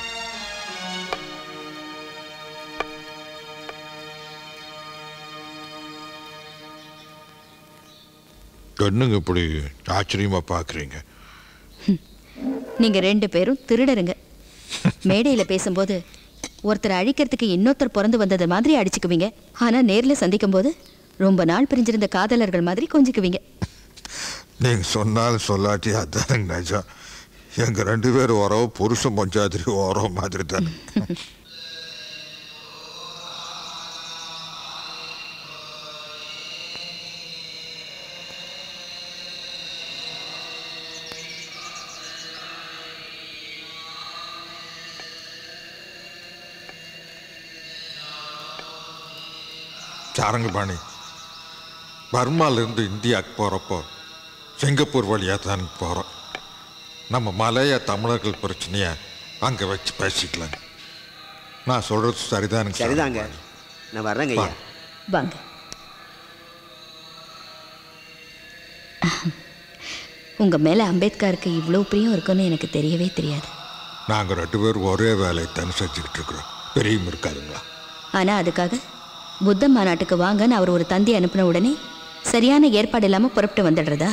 என்னங்க இப்படி ஆச்சரியமா பார்க்குறீங்க நீங்க ரெண்டு பேரும் திருடருங்க மேடையில பேசும்போது ஒருத்தரை அழிக்கிறதுக்கு இன்னொருத்தர் பிறந்து வந்தது மாதிரி அடிச்சுக்குவீங்க ஆனா நேர்ல சந்திக்கும் போது ரொம்ப நாள் பிரிஞ்சிருந்த காதலர்கள் மாதிரி கொஞ்சிக்குவீங்க நீங்க சொன்னாலும் சொல்லாட்டி அதானுங்க நிஜம் எங்க ரெண்டு பேரும் உறவு புருஷன் பஞ்சாதிரி உறவு மாதிரி தானே சாரங்கபாணி பர்மாலேருந்து இந்தியாவுக்கு போகிறப்போ சிங்கப்பூர் வழியாக தான் போகிறோம் நம்ம மலைய தமிழர்கள் பிரச்சனையை அங்கே வச்சு பேசிக்கலாங்க நான் சொல்கிறது சரிதானுங்க சரிதாங்க நான் வர்றேங்க ஐயா வாங்க உங்க மேல அம்பேத்கருக்கு இவ்வளோ பிரியம் இருக்குன்னு எனக்கு தெரியவே தெரியாது நாங்கள் ரெண்டு பேரும் ஒரே வேலையை தானே செஞ்சுக்கிட்டு இருக்கிறோம் பெரியும் இருக்காதுங்களா ஆனா அதுக்காக புத்த மாநாட்டுக்கு வாங்கன்னு அவர் ஒரு தந்தி அனுப்பின உடனே சரியான ஏற்பாடு இல்லாம புறப்பட்டு வந்துடுறதா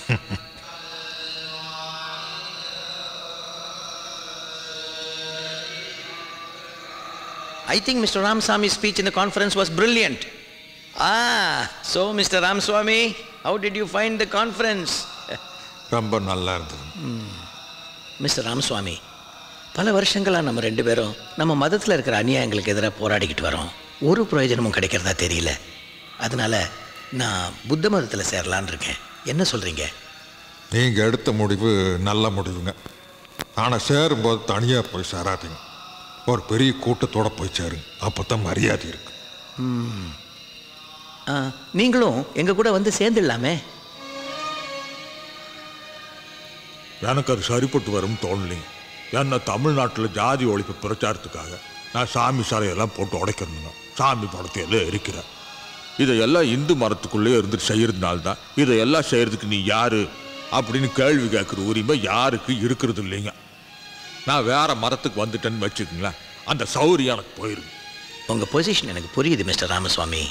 I think Mr. Ramswamy's speech in the conference was brilliant. Ah, so Mr. Ramswamy, how did you find the conference? ரொம்ப நல்லா இருந்தது மிஸ்டர் ராமசுவாமி பல வருஷங்களாக நம்ம ரெண்டு பேரும் நம்ம மதத்தில் இருக்கிற அநியாயங்களுக்கு எதிராக போராடிக்கிட்டு வரோம் ஒரு பிரயோஜனமும் கிடைக்கிறதா தெரியல அதனால நான் புத்த மதத்தில் சேரலான்னு இருக்கேன் என்ன சொல்கிறீங்க நீங்கள் எடுத்த முடிவு நல்ல முடிவுங்க ஆனால் சேரும்போது தனியாக போய் சேராதீங்க ஒரு பெரிய கூட்டத்தோட போய் சேருங்க அப்போ தான் மரியாதை இருக்கு ம். ஆ, நீங்களும் எங்கள் கூட வந்து சேர்ந்துடலாமே எனக்கு அது சரிப்பட்டு வரும்னு தோணலைங்க ஏன்னா தமிழ்நாட்டில் ஜாதி ஒழிப்பு பிரச்சாரத்துக்காக நான் சாமி சாலையெல்லாம் போட்டு உடைக்கிறேனுங்க சாமி படத்தை எல்லாம் எரிக்கிறேன் இதையெல்லாம் இந்து மரத்துக்குள்ளே இருந்துட்டு செய்யறதுனால தான் இதையெல்லாம் செய்யறதுக்கு நீ யாரு அப்படின்னு கேள்வி கேட்குற உரிமை யாருக்கு இருக்கிறது இல்லைங்க நான் வேற மரத்துக்கு வந்துட்டேன்னு வச்சுக்கோங்களேன் அந்த சௌரியம் எனக்கு போயிருக்கு உங்கள் பொசிஷன் எனக்கு புரியுது மிஸ்டர் ராமசுவாமி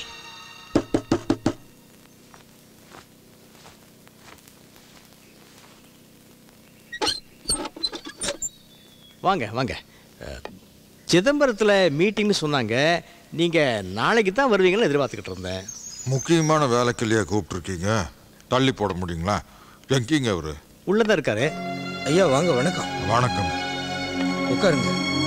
வாங்க வாங்க அஹ், சிதம்பரத்தில் மீட்டிங்னு சொன்னாங்க நீங்கள் நாளைக்கு தான் வருவீங்கன்னு எதிர்பார்த்துக்கிட்டு இருந்தேன் முக்கியமான வேலைக்கு இல்லையா கூப்பிட்ருக்கீங்க தள்ளி போட முடியுங்களா எங்கீங்க அவரு உள்ளே தான் இருக்காரு ஐயா வாங்க வணக்கம் வணக்கம் உட்காருங்க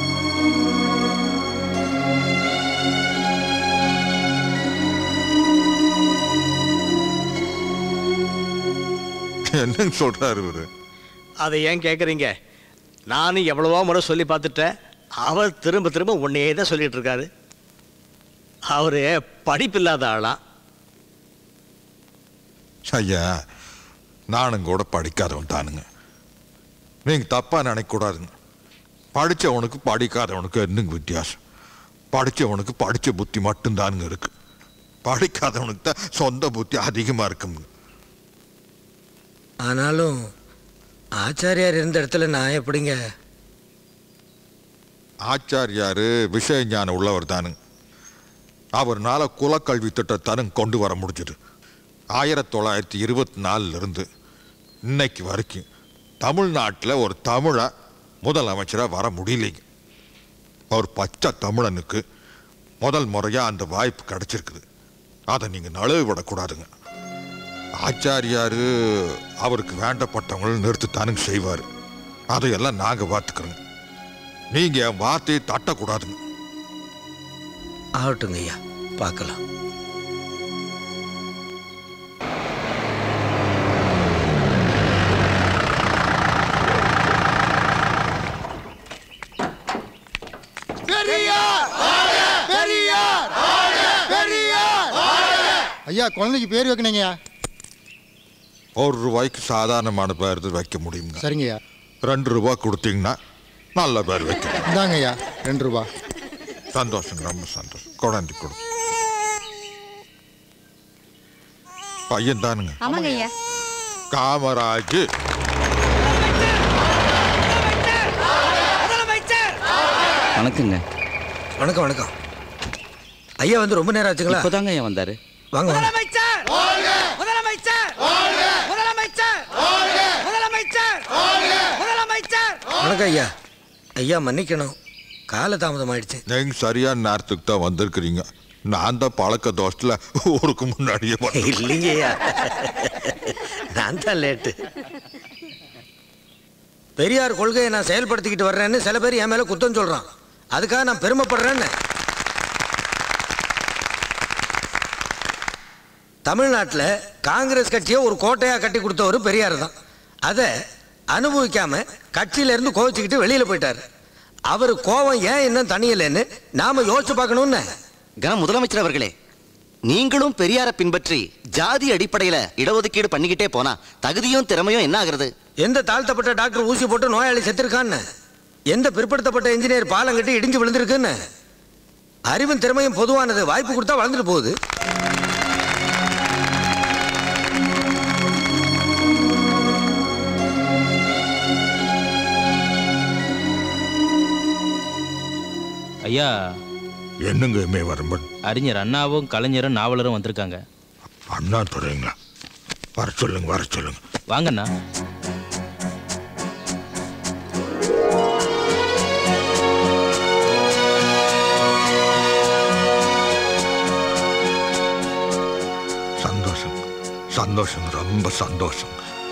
என்னங்க சொல்றாரு இவரு அதை ஏன் கேட்குறீங்க நானும் எவ்வளவோ முறை சொல்லி பார்த்துட்டேன் அவர் திரும்ப திரும்ப உன்னையே தான் சொல்லிட்டு இருக்காரு அவர் படிப்பில்லாத ஆளாம் ஐயா நானும் கூட படிக்காதவன் தானுங்க நீங்கள் தப்பாக நினைக்கக்கூடாதுங்க படித்தவனுக்கு படிக்காதவனுக்கு என்னங்க வித்தியாசம் படித்தவனுக்கு படித்த புத்தி மட்டும்தானுங்க இருக்கு படிக்காதவனுக்கு தான் சொந்த புத்தி அதிகமாக இருக்குங்க ஆனாலும் ஆச்சாரியார் இருந்த இடத்துல நான் எப்படிங்க ஆச்சாரியாரு விஷய ஞானம் உள்ளவர் தானுங்க அவர்னால குலக்கல்வி திட்டத்தானுங்க கொண்டு வர முடிஞ்சது ஆயிரத்தி தொள்ளாயிரத்தி இருபத்தி நாலுலேருந்து இன்னைக்கு வரைக்கும் தமிழ்நாட்டில் ஒரு தமிழை முதலமைச்சராக வர முடியலைங்க ஒரு பச்சை தமிழனுக்கு முதல் முறையாக அந்த வாய்ப்பு கிடைச்சிருக்குது அதை நீங்கள் நழுவி விடக்கூடாதுங்க ஆச்சாரியாரு அவருக்கு வேண்டப்பட்டவங்களை நிறுத்தித்தானுங்க செய்வார் அதையெல்லாம் நாங்கள் பார்த்துக்கிறோங்க நீங்கள் என் வார்த்தையை தட்டக்கூடாதுங்க ஆகட்டுங்க ஐயா பார்க்கலாம் பெரியார் பெரியார் பெரியார் ஐயா குழந்தைக்கு பேர் வைக்கணுங்கய்யா ஒரு ரூபாய்க்கு சாதாரணமான பேர் வைக்க முடியுங்க சரிங்கய்யா ரெண்டு ரூபா கொடுத்தீங்கன்னா நல்ல பேர் வைக்க இந்தாங்க ஐயா ரெண்டு ரூபா சந்தோஷம் ரொம்ப சந்தோஷம் குழந்தை கொடு பையன் தானுங்க ஆமாங்க ஐயா காமராஜ் வணக்கங்க வணக்கம் வணக்கம் ஐயா வந்து ரொம்ப நேரம் ஆச்சுங்களா இப்போதாங்க ஐயா வந்தாரு வாங்க வாங்க முதலமைச்சர் முதலமைச்சர் முதலமைச்சர் முதலமைச்சர் முதலமைச்சர் வணக்கம் ஐயா ஐயா மன்னிக்கணும் கால தாமதம் ஆயிடுச்சு நீங்க சரியான நேரத்துக்கு தான் வந்திருக்கிறீங்க நான் தான் பழக்க தோஷத்துல ஊருக்கு முன்னாடியே வந்தேன். இல்லைங்கய்யா நான் தான் லேட்டு பெரியார் கொள்கையை நான் செயல்படுத்திக்கிட்டு வர்றேன்னு சில பேர் என் மேல குத்தம் சொல்றான் அதுக்காக நான் பெருமைப்படுறேன்னு தமிழ்நாட்டில் காங்கிரஸ் கட்சியை ஒரு கோட்டையாக கட்டி கொடுத்தவர் பெரியார் தான் அதை அனுபவிக்காம கட்சியிலேருந்து கோவிச்சுக்கிட்டு வெளியில் போயிட்டார் அவர் கோபம் ஏன் இன்னும் தனியலைன்னு நாம யோசிச்சு பார்க்கணும்னு கன முதலமைச்சர் அவர்களே நீங்களும் பெரியார பின்பற்றி ஜாதி அடிப்படையில இடஒதுக்கீடு பண்ணிக்கிட்டே போனா தகுதியும் திறமையும் என்ன ஆகுறது எந்த தாழ்த்தப்பட்ட டாக்டர் ஊசி போட்டு நோயாளி செத்துருக்கான்னு எந்த பிற்படுத்தப்பட்ட இன்ஜினியர் பாலம் கட்டி இடிஞ்சு விழுந்திருக்குன்னு அறிவும் திறமையும் பொதுவானது வாய்ப்பு கொடுத்தா வளர்ந்துட்டு போகுது ஐயா என்னங்க எம்ஏ வரம்பன் அறிஞர் அண்ணாவும் கலைஞரும் நாவலரும் வந்திருக்காங்க அண்ணா துறைங்களா வர சொல்லுங்க வர சொல்லுங்க வாங்கண்ணா சந்தோஷம் சந்தோஷம் ரொம்ப சந்தோஷம்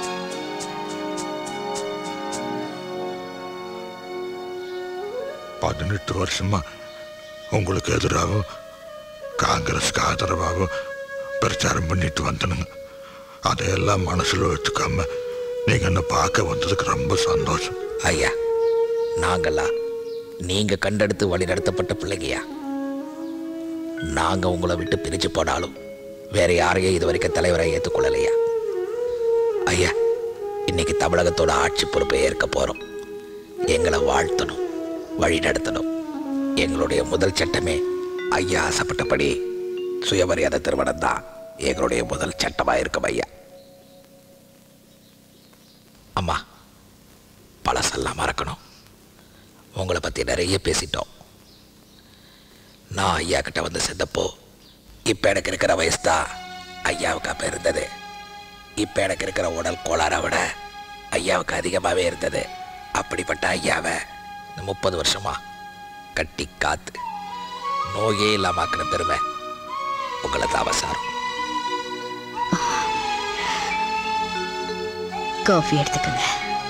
பதினெட்டு வருஷமா உங்களுக்கு எதிராகவும் காங்கிரஸ்க்கு ஆதரவாகவும் பிரச்சாரம் பண்ணிட்டு வந்தனுங்க அதையெல்லாம் மனசுல வச்சுக்காம நீங்க என்ன பார்க்க வந்ததுக்கு ரொம்ப சந்தோஷம் ஐயா நாங்களா நீங்க கண்டெடுத்து வழி நடத்தப்பட்ட பிள்ளைங்கயா நாங்க உங்களை விட்டு பிரிச்சு போனாலும் வேற யாரையும் இது வரைக்கும் தலைவரை ஏற்றுக்கொள்ளலையா ஐயா இன்னைக்கு தமிழகத்தோட ஆட்சி பொறுப்பை ஏற்க போறோம் எங்களை வாழ்த்தணும் வழி நடத்தணும் எங்களுடைய முதல் சட்டமே ஐயா ஆசைப்பட்டபடி சுயமரியாதை திருமணம் தான் எங்களுடைய முதல் சட்டமா இருக்கும் ஐயா அம்மா பழசெல்லாம் மறக்கணும் உங்களை பற்றி நிறைய பேசிட்டோம் நான் ஐயா கிட்ட வந்து சேர்ந்தப்போ இப்போ எனக்கு இருக்கிற வயசு தான் ஐயாவுக்கு அப்போ இருந்தது இப்போ எனக்கு இருக்கிற உடல் கோளாறை விட ஐயாவுக்கு அதிகமாகவே இருந்தது அப்படிப்பட்ட ஐயாவை இந்த முப்பது வருஷமா கட்டி காத்து நோயே இல்லாமாக்கின பெருமை உங்களை தான் அவசாரம் காஃபி எடுத்துக்கோங்க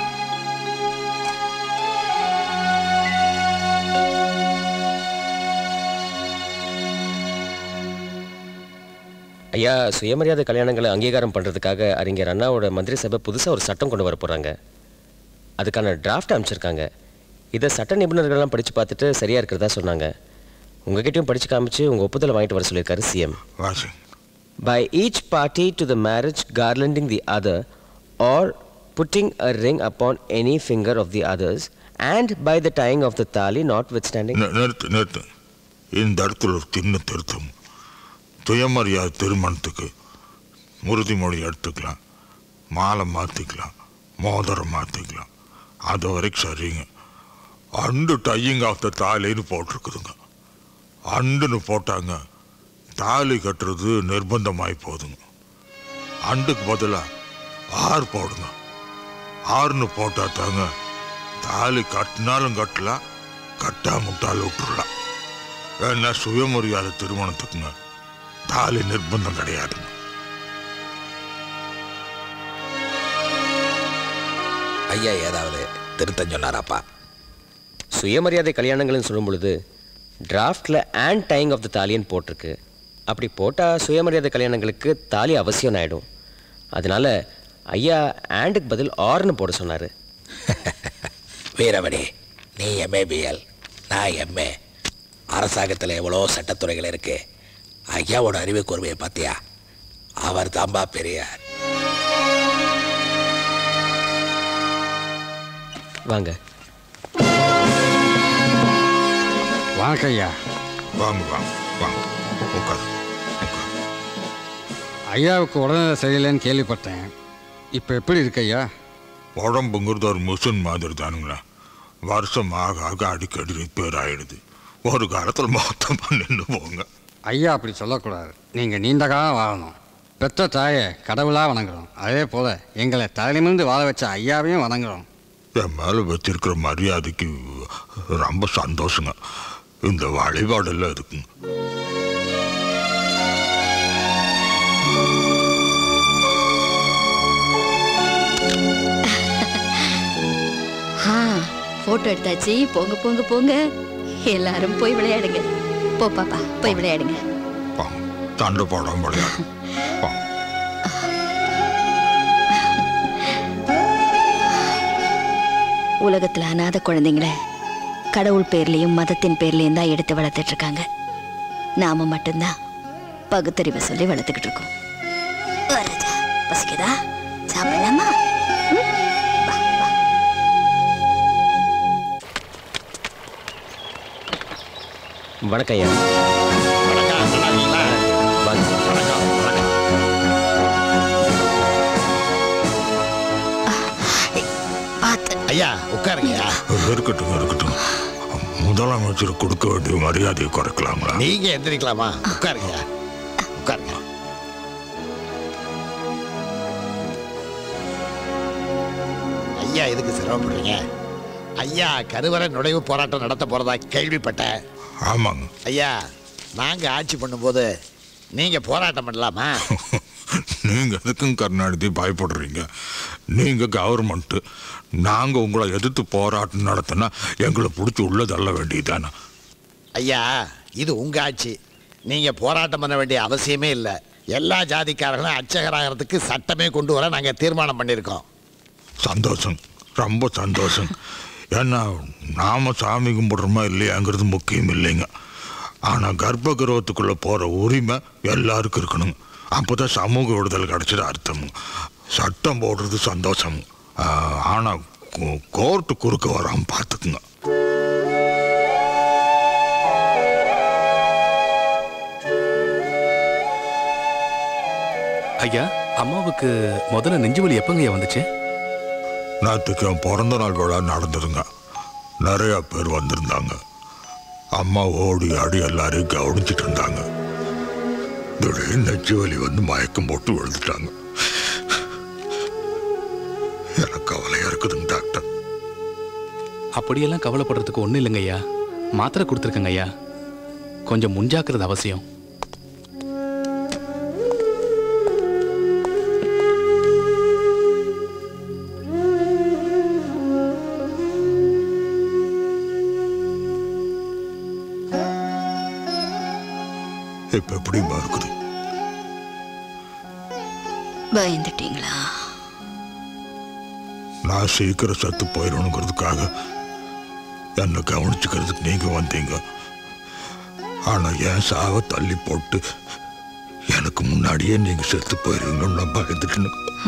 ஐயா சுயமரியாதை கல்யாணங்களை அங்கீகாரம் பண்ணுறதுக்காக அறிஞர் அண்ணாவோட மந்திரி சபை புதுசாக ஒரு சட்டம் கொண்டு வர போகிறாங்க அதுக்கான டிராஃப்ட் அமைச்சிருக்காங்க இதை சட்ட நிபுணர்கள்லாம் படித்து பார்த்துட்டு சரியாக இருக்கிறதா சொன்னாங்க உங்ககிட்டயும் படித்து காமிச்சு உங்கள் ஒப்புதலை வாங்கிட்டு வர சொல்லியிருக்காரு சிஎம் வாசி By each party to the marriage garlanding the other or putting a ring upon any finger of the others and by the tying of the tali notwithstanding நி- நிறுத்து நிறுத்து இந்த இடத்துல ஒரு சின்ன திருத்தம் சுயமரியாதை திருமணத்துக்கு உறுதிமொழி எடுத்துக்கலாம் மாலை மாற்றிக்கலாம் மோதிரம் மாற்றிக்கலாம் அது வரைக்கும் சரிங்க அண்டு டையிங் ஆஃப் த தாலின்னு போட்டிருக்குதுங்க அண்டுன்னு போட்டாங்க தாலி கட்டுறது நிர்பந்தமாகி போகுதுங்க அண்டுக்கு பதிலாக ஆறு போடுங்க ஆறுன்னு போட்டா தாங்க தாலி கட்டினாலும் கட்டலாம் கட்டாமுட்டாலும் விட்டுறலாம் ஏன்னா சுயமரியாதை திருமணத்துக்குங்க தாலி நிர்பந்தம் கிடையாதுங்க ஐயா ஏதாவது திருத்தம் சொன்னாராப்பா சுயமரியாதை கல்யாணங்கள்னு சொல்லும் பொழுது டிராஃப்டில் அண்ட் டைங் ஆஃப் த தாலின்னு போட்டிருக்கு அப்படி போட்டால் சுயமரியாதை கல்யாணங்களுக்கு தாலி அவசியம் ஆயிடும் அதனால ஐயா ஆண்டுக்கு பதில் ஆர்னு போட சொன்னார் வீரமணி நீ எம்ஏபிஎல் நான் எம்ஏ அரசாங்கத்தில் எவ்வளோ சட்டத்துறைகள் இருக்கு ஐயாவோட அறிவு கூர்மையை பார்த்தியா அவர் தாம்பா பெரியார் வாங்க வணக்கம் ஐயா வாங்க வாங்க வாங்க உட்காரு ஐயாவுக்கு உடனே சரியில்லைன்னு கேள்விப்பட்டேன் இப்போ எப்படி இருக்கு ஐயா உடம்புங்கிறது ஒரு மிஷின் மாதிரி தானுங்களா வருஷம் ஆக ஆக அடிக்கடி ரிப்பேர் ஆயிடுது ஒரு காலத்தில் மொத்தமாக நின்று போங்க ஐயா அப்படி சொல்லக்கூடாது நீங்கள் நீண்ட காலம் வாழணும் பெற்ற தாயை கடவுளாக வணங்குறோம் அதே போல் எங்களை தலைநிமிர்ந்து வாழ வச்ச ஐயாவையும் வணங்குறோம் என் மேலே வச்சிருக்கிற மரியாதைக்கு ரொம்ப சந்தோஷங்க இந்த வழிபாடெல்லாம் இருக்குங்க ஆ போட்டோ எடுத்தாச்சு போங்க போங்க போங்க எல்லாரும் போய் விளையாடுங்க போ பாப்பா போய் விளையாடுங்க சண்டை போடாம விளையாடு உலகத்துல அனாதை குழந்தைங்கள கடவுள் பேர்லயும் மதத்தின் பேர்லயும் தான் எடுத்து வளர்த்துட்டு இருக்காங்க நாம மட்டும்தான் பகுத்தறிவை சொல்லி வளர்த்துக்கிட்டு இருக்கோம் வா ராஜா, பசிக்குதா சாப்பிடலாமா ம்? வா, வா. வணக்கம் ஐயா வாங்க ஐயா உட்காருங்க இருக்கட்டும் இருக்கட்டும் முதலமைச்சர் கொடுக்க வேண்டிய மரியாதையை குறைக்கலாங்களா நீங்க எந்திரிக்கலாமா உட்காருங்க உட்காருங்க ஐயா எதுக்கு சிரமப்படுறீங்க ஐயா கருவறை நுழைவு போராட்டம் நடத்த போறதா கேள்விப்பட்டேன் ஆமாங்க ஐயா நாங்க ஆட்சி பண்ணும்போது நீங்க போராட்டம் பண்ணலாமா நீங்க எதுக்கும் கருணாநிதி பயப்படுறீங்க நீங்க கவர்மெண்ட் நாங்க உங்களை எதிர்த்து போராட்டம் நடத்தினா எங்களை பிடிச்சி உள்ள தள்ள வேண்டியதானே ஐயா இது உங்க ஆட்சி நீங்க போராட்டம் பண்ண வேண்டிய அவசியமே இல்லை எல்லா ஜாதிக்காரர்களும் அர்ச்சகராகிறதுக்கு சட்டமே கொண்டு வர நாங்க தீர்மானம் பண்ணியிருக்கோம் சந்தோஷம் ரொம்ப சந்தோஷம் ஏன்னா நாம சாமி கும்பிடுறோமா இல்லையாங்கிறது முக்கியம் இல்லைங்க ஆனா கர்ப்ப கிரகத்துக்குள்ள போற உரிமை எல்லாருக்கும் இருக்கணுங்க அப்போதான் சமூக விடுதலை கிடைச்சது அர்த்தம் சட்டம் போடுறது சந்தோஷம் ஆஹ், ஆனா கோ- கோர்ட்டு குறுக்க வராம பார்த்துக்குங்க ஐயா அம்மாவுக்கு முதல்ல நெஞ்சு வலி எப்பங்கய்யா வந்துச்சு நேற்றுக்கு என் பிறந்த நாள் விழா நடந்ததுங்க நிறைய பேர் வந்திருந்தாங்க அம்மா ஓடி ஆடி எல்லாரையும் கவனிச்சிட்டு இருந்தாங்க திடீர்னு நெச்சு வலி வந்து மயக்கம் போட்டு விழுந்துட்டாங்க எனக்கு கவலையா இருக்குதுங்க டாக்டர் அப்படியெல்லாம் கவலைப்படுறதுக்கு ஒன்றும் இல்லைங்க ஐயா மாத்திரை கொடுத்துருக்கங்க ஐயா கொஞ்சம் முன்ஜாக்கிரதை அவசியம் இப்ப எப்படிமா இருக்குது பயந்துட்டீங்களா நான் சீக்கிரம் செத்து போயிடணுங்கிறதுக்காக என்னை கவனிச்சுக்கிறதுக்கு நீங்க வந்தீங்க ஆனா என் சாவை தள்ளி போட்டு எனக்கு முன்னாடியே நீங்க செத்து போயிருவீங்கன்னு நான் பயந்துட்டேன்னு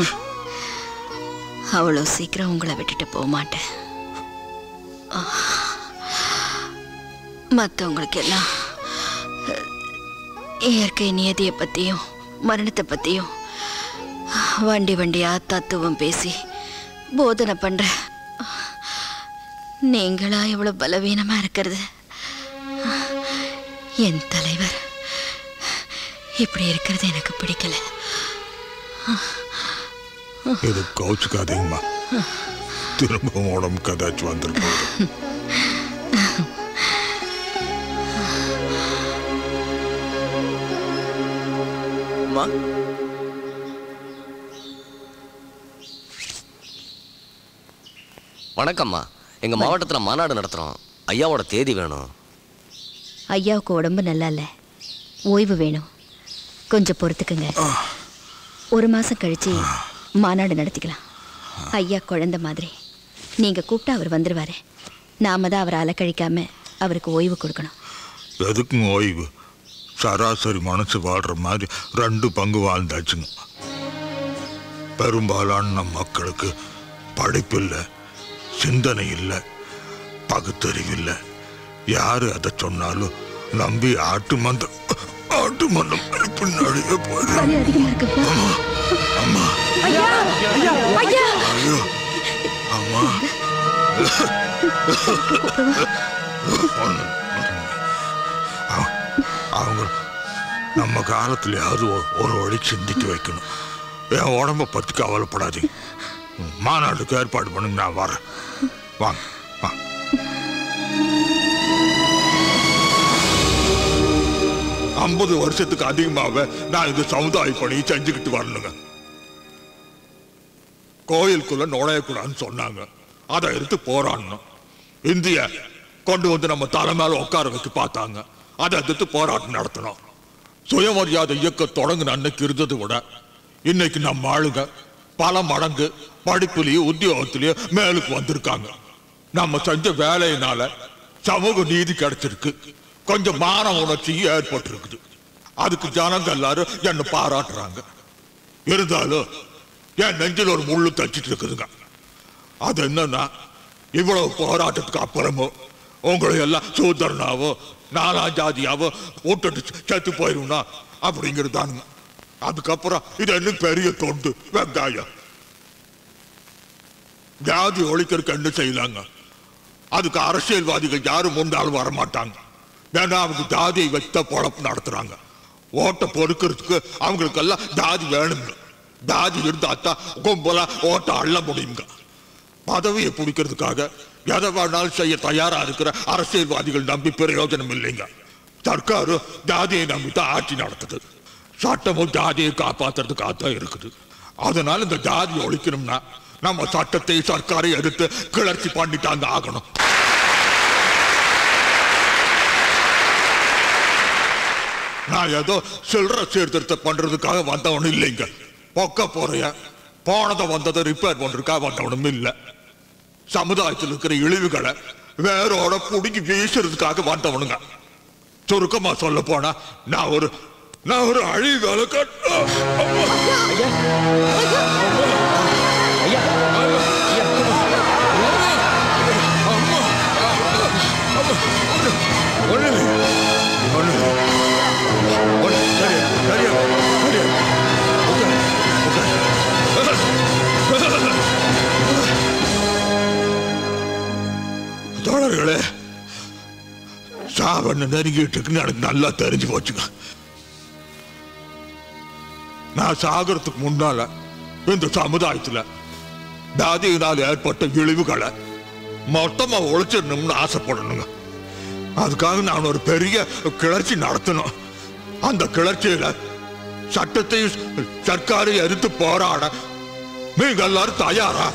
அவ்வளோ சீக்கிரம் உங்களை விட்டுட்டு போக மாட்டேன் மற்றவங்களுக்கு எல்லாம் இயற்கை நியதியை பற்றியும் மரணத்தை பற்றியும் வண்டி வண்டியா தத்துவம் பேசி போதனை பண்ற நீங்களா எவ்வளோ பலவீனமாக இருக்கிறது என் தலைவர் இப்படி இருக்கிறது எனக்கு பிடிக்கல இது கோச்சுக்காதீங்கம்மா திரும்ப உடம்புக்கு ஏதாச்சும் வந்துருக்கோம் அம்மா வணக்கம்மா எங்க மாவட்டத்துல மாநாடு நடத்துறோம் ஐயாவோட தேதி வேணும் ஐயாவுக்கு உடம்பு நல்லா இல்லை ஓய்வு வேணும் கொஞ்சம் பொறுத்துக்குங்க ஒரு மாதம் கழிச்சு மாநாடு நடத்திக்கலாம் ஐயா குழந்தை மாதிரி நீங்கள் கூப்பிட்டா அவர் வந்துடுவார் நாம தான் அவரை அலக்கழிக்காம அவருக்கு ஓய்வு கொடுக்கணும் எதுக்கும் ஓய்வு சராசரி மனசு வாழ்ற மாதிரி ரெண்டு பங்கு வாழ்ந்தாச்சுங்க பெரும்பாலான நம் மக்களுக்கு படிப்பு இல்லை சிந்தனை இல்லை பகுத்தறிவு இல்லை யாரு அதை சொன்னாலும் நம்பி ஆட்டு மந்தம் ஆட்டு மந்தம் மாதிரி பின்னாடியே போயிடும் அம்மா ஐயா ஐயா ஐயோ அம்மா அவங்க நம்ம காலத்துலயாவது ஒரு- ஒரு வழி சிந்திக்க வைக்கணும் என் உடம்ப பத்தி கவலைப்படாதீங்க ம், மாநாட்டுக்கு ஏற்பாடு பண்ணுங்க நான் வரேன் வாங்க வாங்க ஐம்பது வருஷத்துக்கு அதிகமாவே நான் இந்த சமுதாய பணியை செஞ்சுக்கிட்டு வரணுங்க கோயிலுக்குள்ள நுழையக்கூடாதுன்னு சொன்னாங்க அதை எடுத்து போராடணும் இந்திய கொண்டு வந்து நம்ம தலை மேல உட்கார வச்சு பார்த்தாங்க அதை எதிர்த்து போராட்டம் நடத்தணும் சுயமரியாதை இயக்கம் தொடங்கின அன்னைக்கு இருந்ததை விட இன்னைக்கு நம்ம ஆளுங்க பல மடங்கு படிப்புலயும் உத்தியோகத்திலயும் மேலுக்கு வந்திருக்காங்க நம்ம செஞ்ச வேலையினால சமூக நீதி கிடைச்சிருக்கு கொஞ்சம் மான உணர்ச்சியும் ஏற்பட்டிருக்குது அதுக்கு ஜனங்க எல்லாரும் என்ன பாராட்டுறாங்க இருந்தாலும் என் நெஞ்சில் ஒரு முள்ளு தச்சிட்டு இருக்குதுங்க அது என்னன்னா இவ்வளவு போராட்டத்துக்கு அப்புறமும் உங்களை எல்லாம் சூதரனாவோ நாலா ஜாதியாவோ விட்டுட்டு செத்து போயிருந்தா அப்படிங்கிறதானுங்க அதுக்கப்புறம் இது என்ன பெரிய தொண்டு வெங்காயம் ஜாதி ஒழிக்கிறதுக்கு என்ன செய்யலாங்க அதுக்கு அரசியல்வாதிகள் யாரும் முன்னாலும் வரமாட்டாங்க ஏன்னா அவங்க ஜாதியை வைத்த பொழப்பு நடத்துறாங்க ஓட்டை பொறுக்கிறதுக்கு அவங்களுக்கெல்லாம் ஜாதி வேணுங்க ஜாதி இருந்தா தான் கும்பலா ஓட்டை அள்ள முடியுங்க பதவியை பிடிக்கிறதுக்காக எதை வேணாலும் செய்ய தயாரா இருக்கிற அரசியல்வாதிகள் நம்பி பிரயோஜனம் இல்லைங்க சர்க்காரும் ஜாதியை நம்பி தான் ஆட்சி நடத்துது சட்டமும் ஜாதியை காப்பாத்துறதுக்காக தான் இருக்குது அதனால இந்த ஜாதியை ஒழிக்கணும்னா நம்ம சட்டத்தை சர்க்காரை எடுத்து கிளர்ச்சி பண்ணிட்டாங்க ஆகணும் நான் ஏதோ சில்லற சீர்திருத்தம் பண்றதுக்காக வந்தவனும் இல்லைங்க பொக்க போறைய போனதை வந்ததை ரிப்பேர் பண்றதுக்காக வந்தவனும் இல்லை சமுதாயத்தில் இருக்கிற இழிவுகளை வேரோட புடுங்கி வீசுறதுக்காக வந்தவனுங்க சுருக்கமா சொல்ல போனா நான் ஒரு நான் ஒரு அழிவு தோழர்களே சாவண்ண நெருங்கிட்டு இருக்குன்னு எனக்கு நல்லா தெரிஞ்சு போச்சுங்க நான் சாகிறதுக்கு முன்னால இந்த சமுதாயத்துல ஜாதியினால் ஏற்பட்ட இழிவுகளை மொத்தமா ஒழிச்சிடணும்னு ஆசைப்படணுங்க அதுக்காக நான் ஒரு பெரிய கிளர்ச்சி நடத்தணும் அந்த கிளர்ச்சியில சட்டத்தை சர்க்காரை எதிர்த்து போராட நீங்க எல்லாரும் தயாரா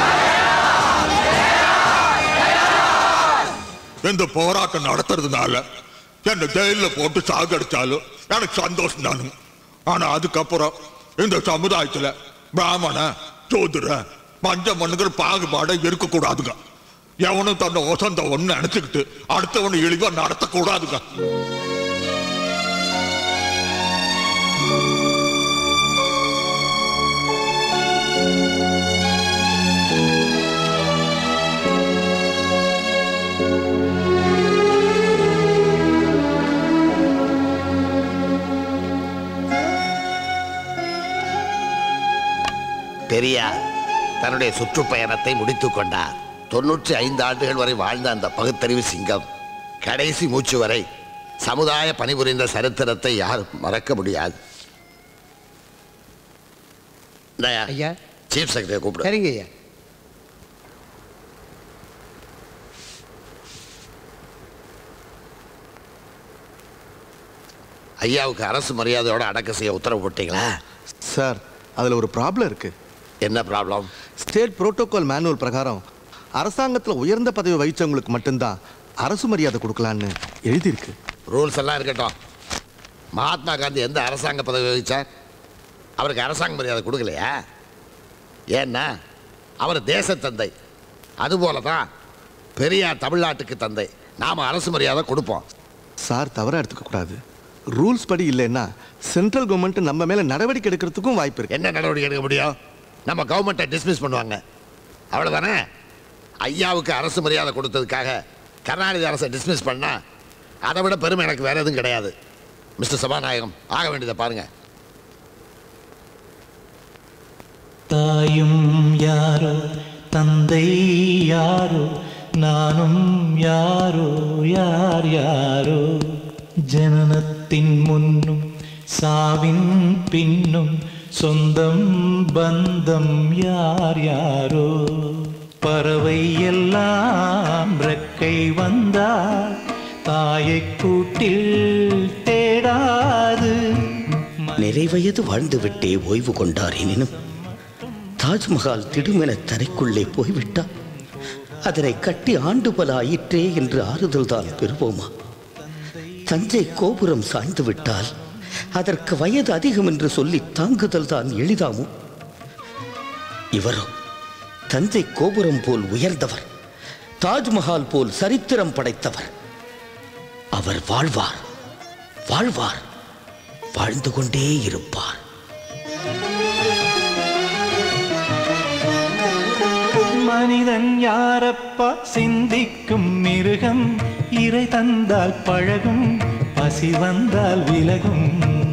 இந்த போராட்டம் நடத்துறதுனால என்ன ஜெயில போட்டு சாகடிச்சாலும் எனக்கு சந்தோஷம் தானுங்க ஆனா அதுக்கப்புறம் இந்த சமுதாயத்துல பிராமண சூதுர பஞ்ச மண்ணுங்கிற பாகுபாடை இருக்கக்கூடாதுங்க எவனும் தன்னை ஒசந்த ஒண்ணு நினைச்சுக்கிட்டு அடுத்தவனை இழிவா நடத்தக்கூடாதுங்க பெரியார் தன்னுடைய சுற்றுப்பயணத்தை முடித்துக் கொண்டார் தொன்னூற்றி ஐந்து ஆண்டுகள் வரை வாழ்ந்த அந்த பகுத்தறிவு சிங்கம் கடைசி மூச்சு வரை சமுதாய பணிபுரிந்த சரித்திரத்தை யாரும் மறக்க முடியாது ஐயா சீஃப் செக்ரட்டரி கூப்பிடு சரிங்க ஐயா ஐயாவுக்கு அரசு மரியாதையோட அடக்க செய்ய உத்தரவு போட்டீங்களா சார் அதில் ஒரு ப்ராப்ளம் இருக்கு என்ன ப்ராப்ளம் ஸ்டேட் புரோட்டோகால் மேனுவல் பிரகாரம் அரசாங்கத்தில் உயர்ந்த பதவி வகிச்சவங்களுக்கு மட்டும்தான் அரசு மரியாதை கொடுக்கலான்னு எழுதியிருக்கு ரூல்ஸ் எல்லாம் இருக்கட்டும் மகாத்மா காந்தி எந்த அரசாங்க பதவி வகிச்சார் அவருக்கு அரசாங்க மரியாதை கொடுக்கலையா ஏன்னா அவர் தேச தந்தை அதுபோல தான் பெரியார் தமிழ்நாட்டுக்கு தந்தை நாம் அரசு மரியாதை கொடுப்போம் சார் தவறாக எடுத்துக்கக்கூடாது ரூல்ஸ் படி இல்லைன்னா சென்ட்ரல் கவர்மெண்ட் நம்ம மேலே நடவடிக்கை எடுக்கிறதுக்கும் வாய்ப்பு இருக்கு என்ன நடவடிக்கை எடுக்க முடியும் நம்ம கவர்மெண்ட்டை டிஸ்மிஸ் பண்ணுவாங்க அவ்வளோதானே ஐயாவுக்கு அரசு மரியாதை கொடுத்ததுக்காக கருணாநிதி அரசை டிஸ்மிஸ் பண்ணா அதை விட பெருமை எனக்கு வேற எதுவும் கிடையாது மிஸ்டர் சபாநாயகம் ஆக வேண்டியதை பாருங்க தாயும் யாரோ தந்தை யாரோ நானும் யாரோ யார் யாரோ ஜனனத்தின் முன்னும் சாவின் பின்னும் சொந்தம் பந்தம் யார் யாரோ பறவை எல்லாம் ரெக்கை வந்தால் தாயை கூட்டில் தேடாது நிறைவயது வாழ்ந்துவிட்டே ஓய்வு கொண்டார் எனினும் தாஜ்மஹால் திடுமென தரைக்குள்ளே போய்விட்டார் அதனை கட்டி ஆண்டு பல ஆயிற்றே என்று ஆறுதல் தான் பெறுவோமா தஞ்சை கோபுரம் சாய்ந்து விட்டால் அதற்கு வயது அதிகம் என்று சொல்லி தாங்குதல் தான் எளிதாமோ இவரோ தஞ்சை கோபுரம் போல் உயர்ந்தவர் தாஜ்மஹால் போல் சரித்திரம் படைத்தவர் அவர் வாழ்வார் வாழ்வார் வாழ்ந்து கொண்டே இருப்பார் மனிதன் யாரப்பா சிந்திக்கும் மிருகம் இறை தந்தால் பழகும் பசி வந்தால் விலகும்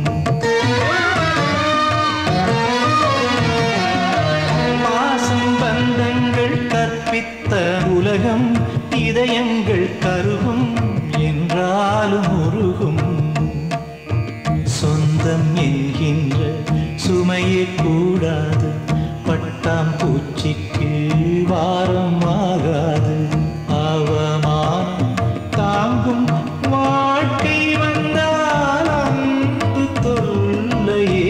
பாசம் பந்தங்கள் கற்பித்த உலகம் இதயங்கள் கருகும் என்றாலும் உருகும் சொந்தம் என்கின்ற சுமையே கூடாது பட்டாம் பூச்சிக்கு வாரம் ஆகாது அவமானம் தாங்கும் வாழ்க்கை வந்தால் அன்பு தொல்லையே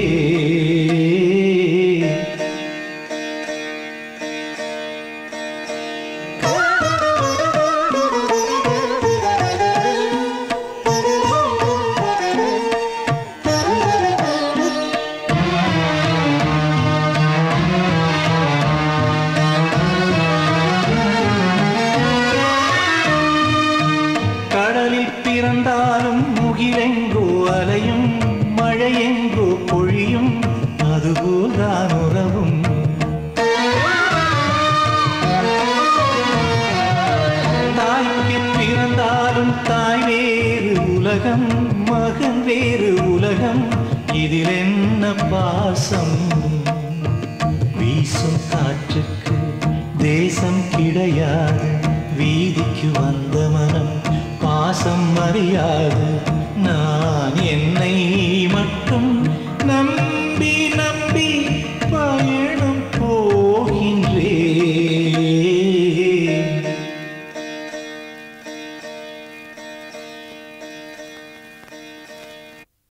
கடலில் பிறந்தாலும் முகிலெங்கோ அலையும் மழையெங்கோ பொழியும் அதுபோல்தான் உறவும் தாய்க்கு பிறந்தாலும் தாய் வேறு உலகம் மகன் வேறு உலகம் இதில் என்ன பாசம் வீசும் காற்றுக்கு தேசம் கிடையாது வீதிக்கு வந்த மனம் பாசம் அறியாது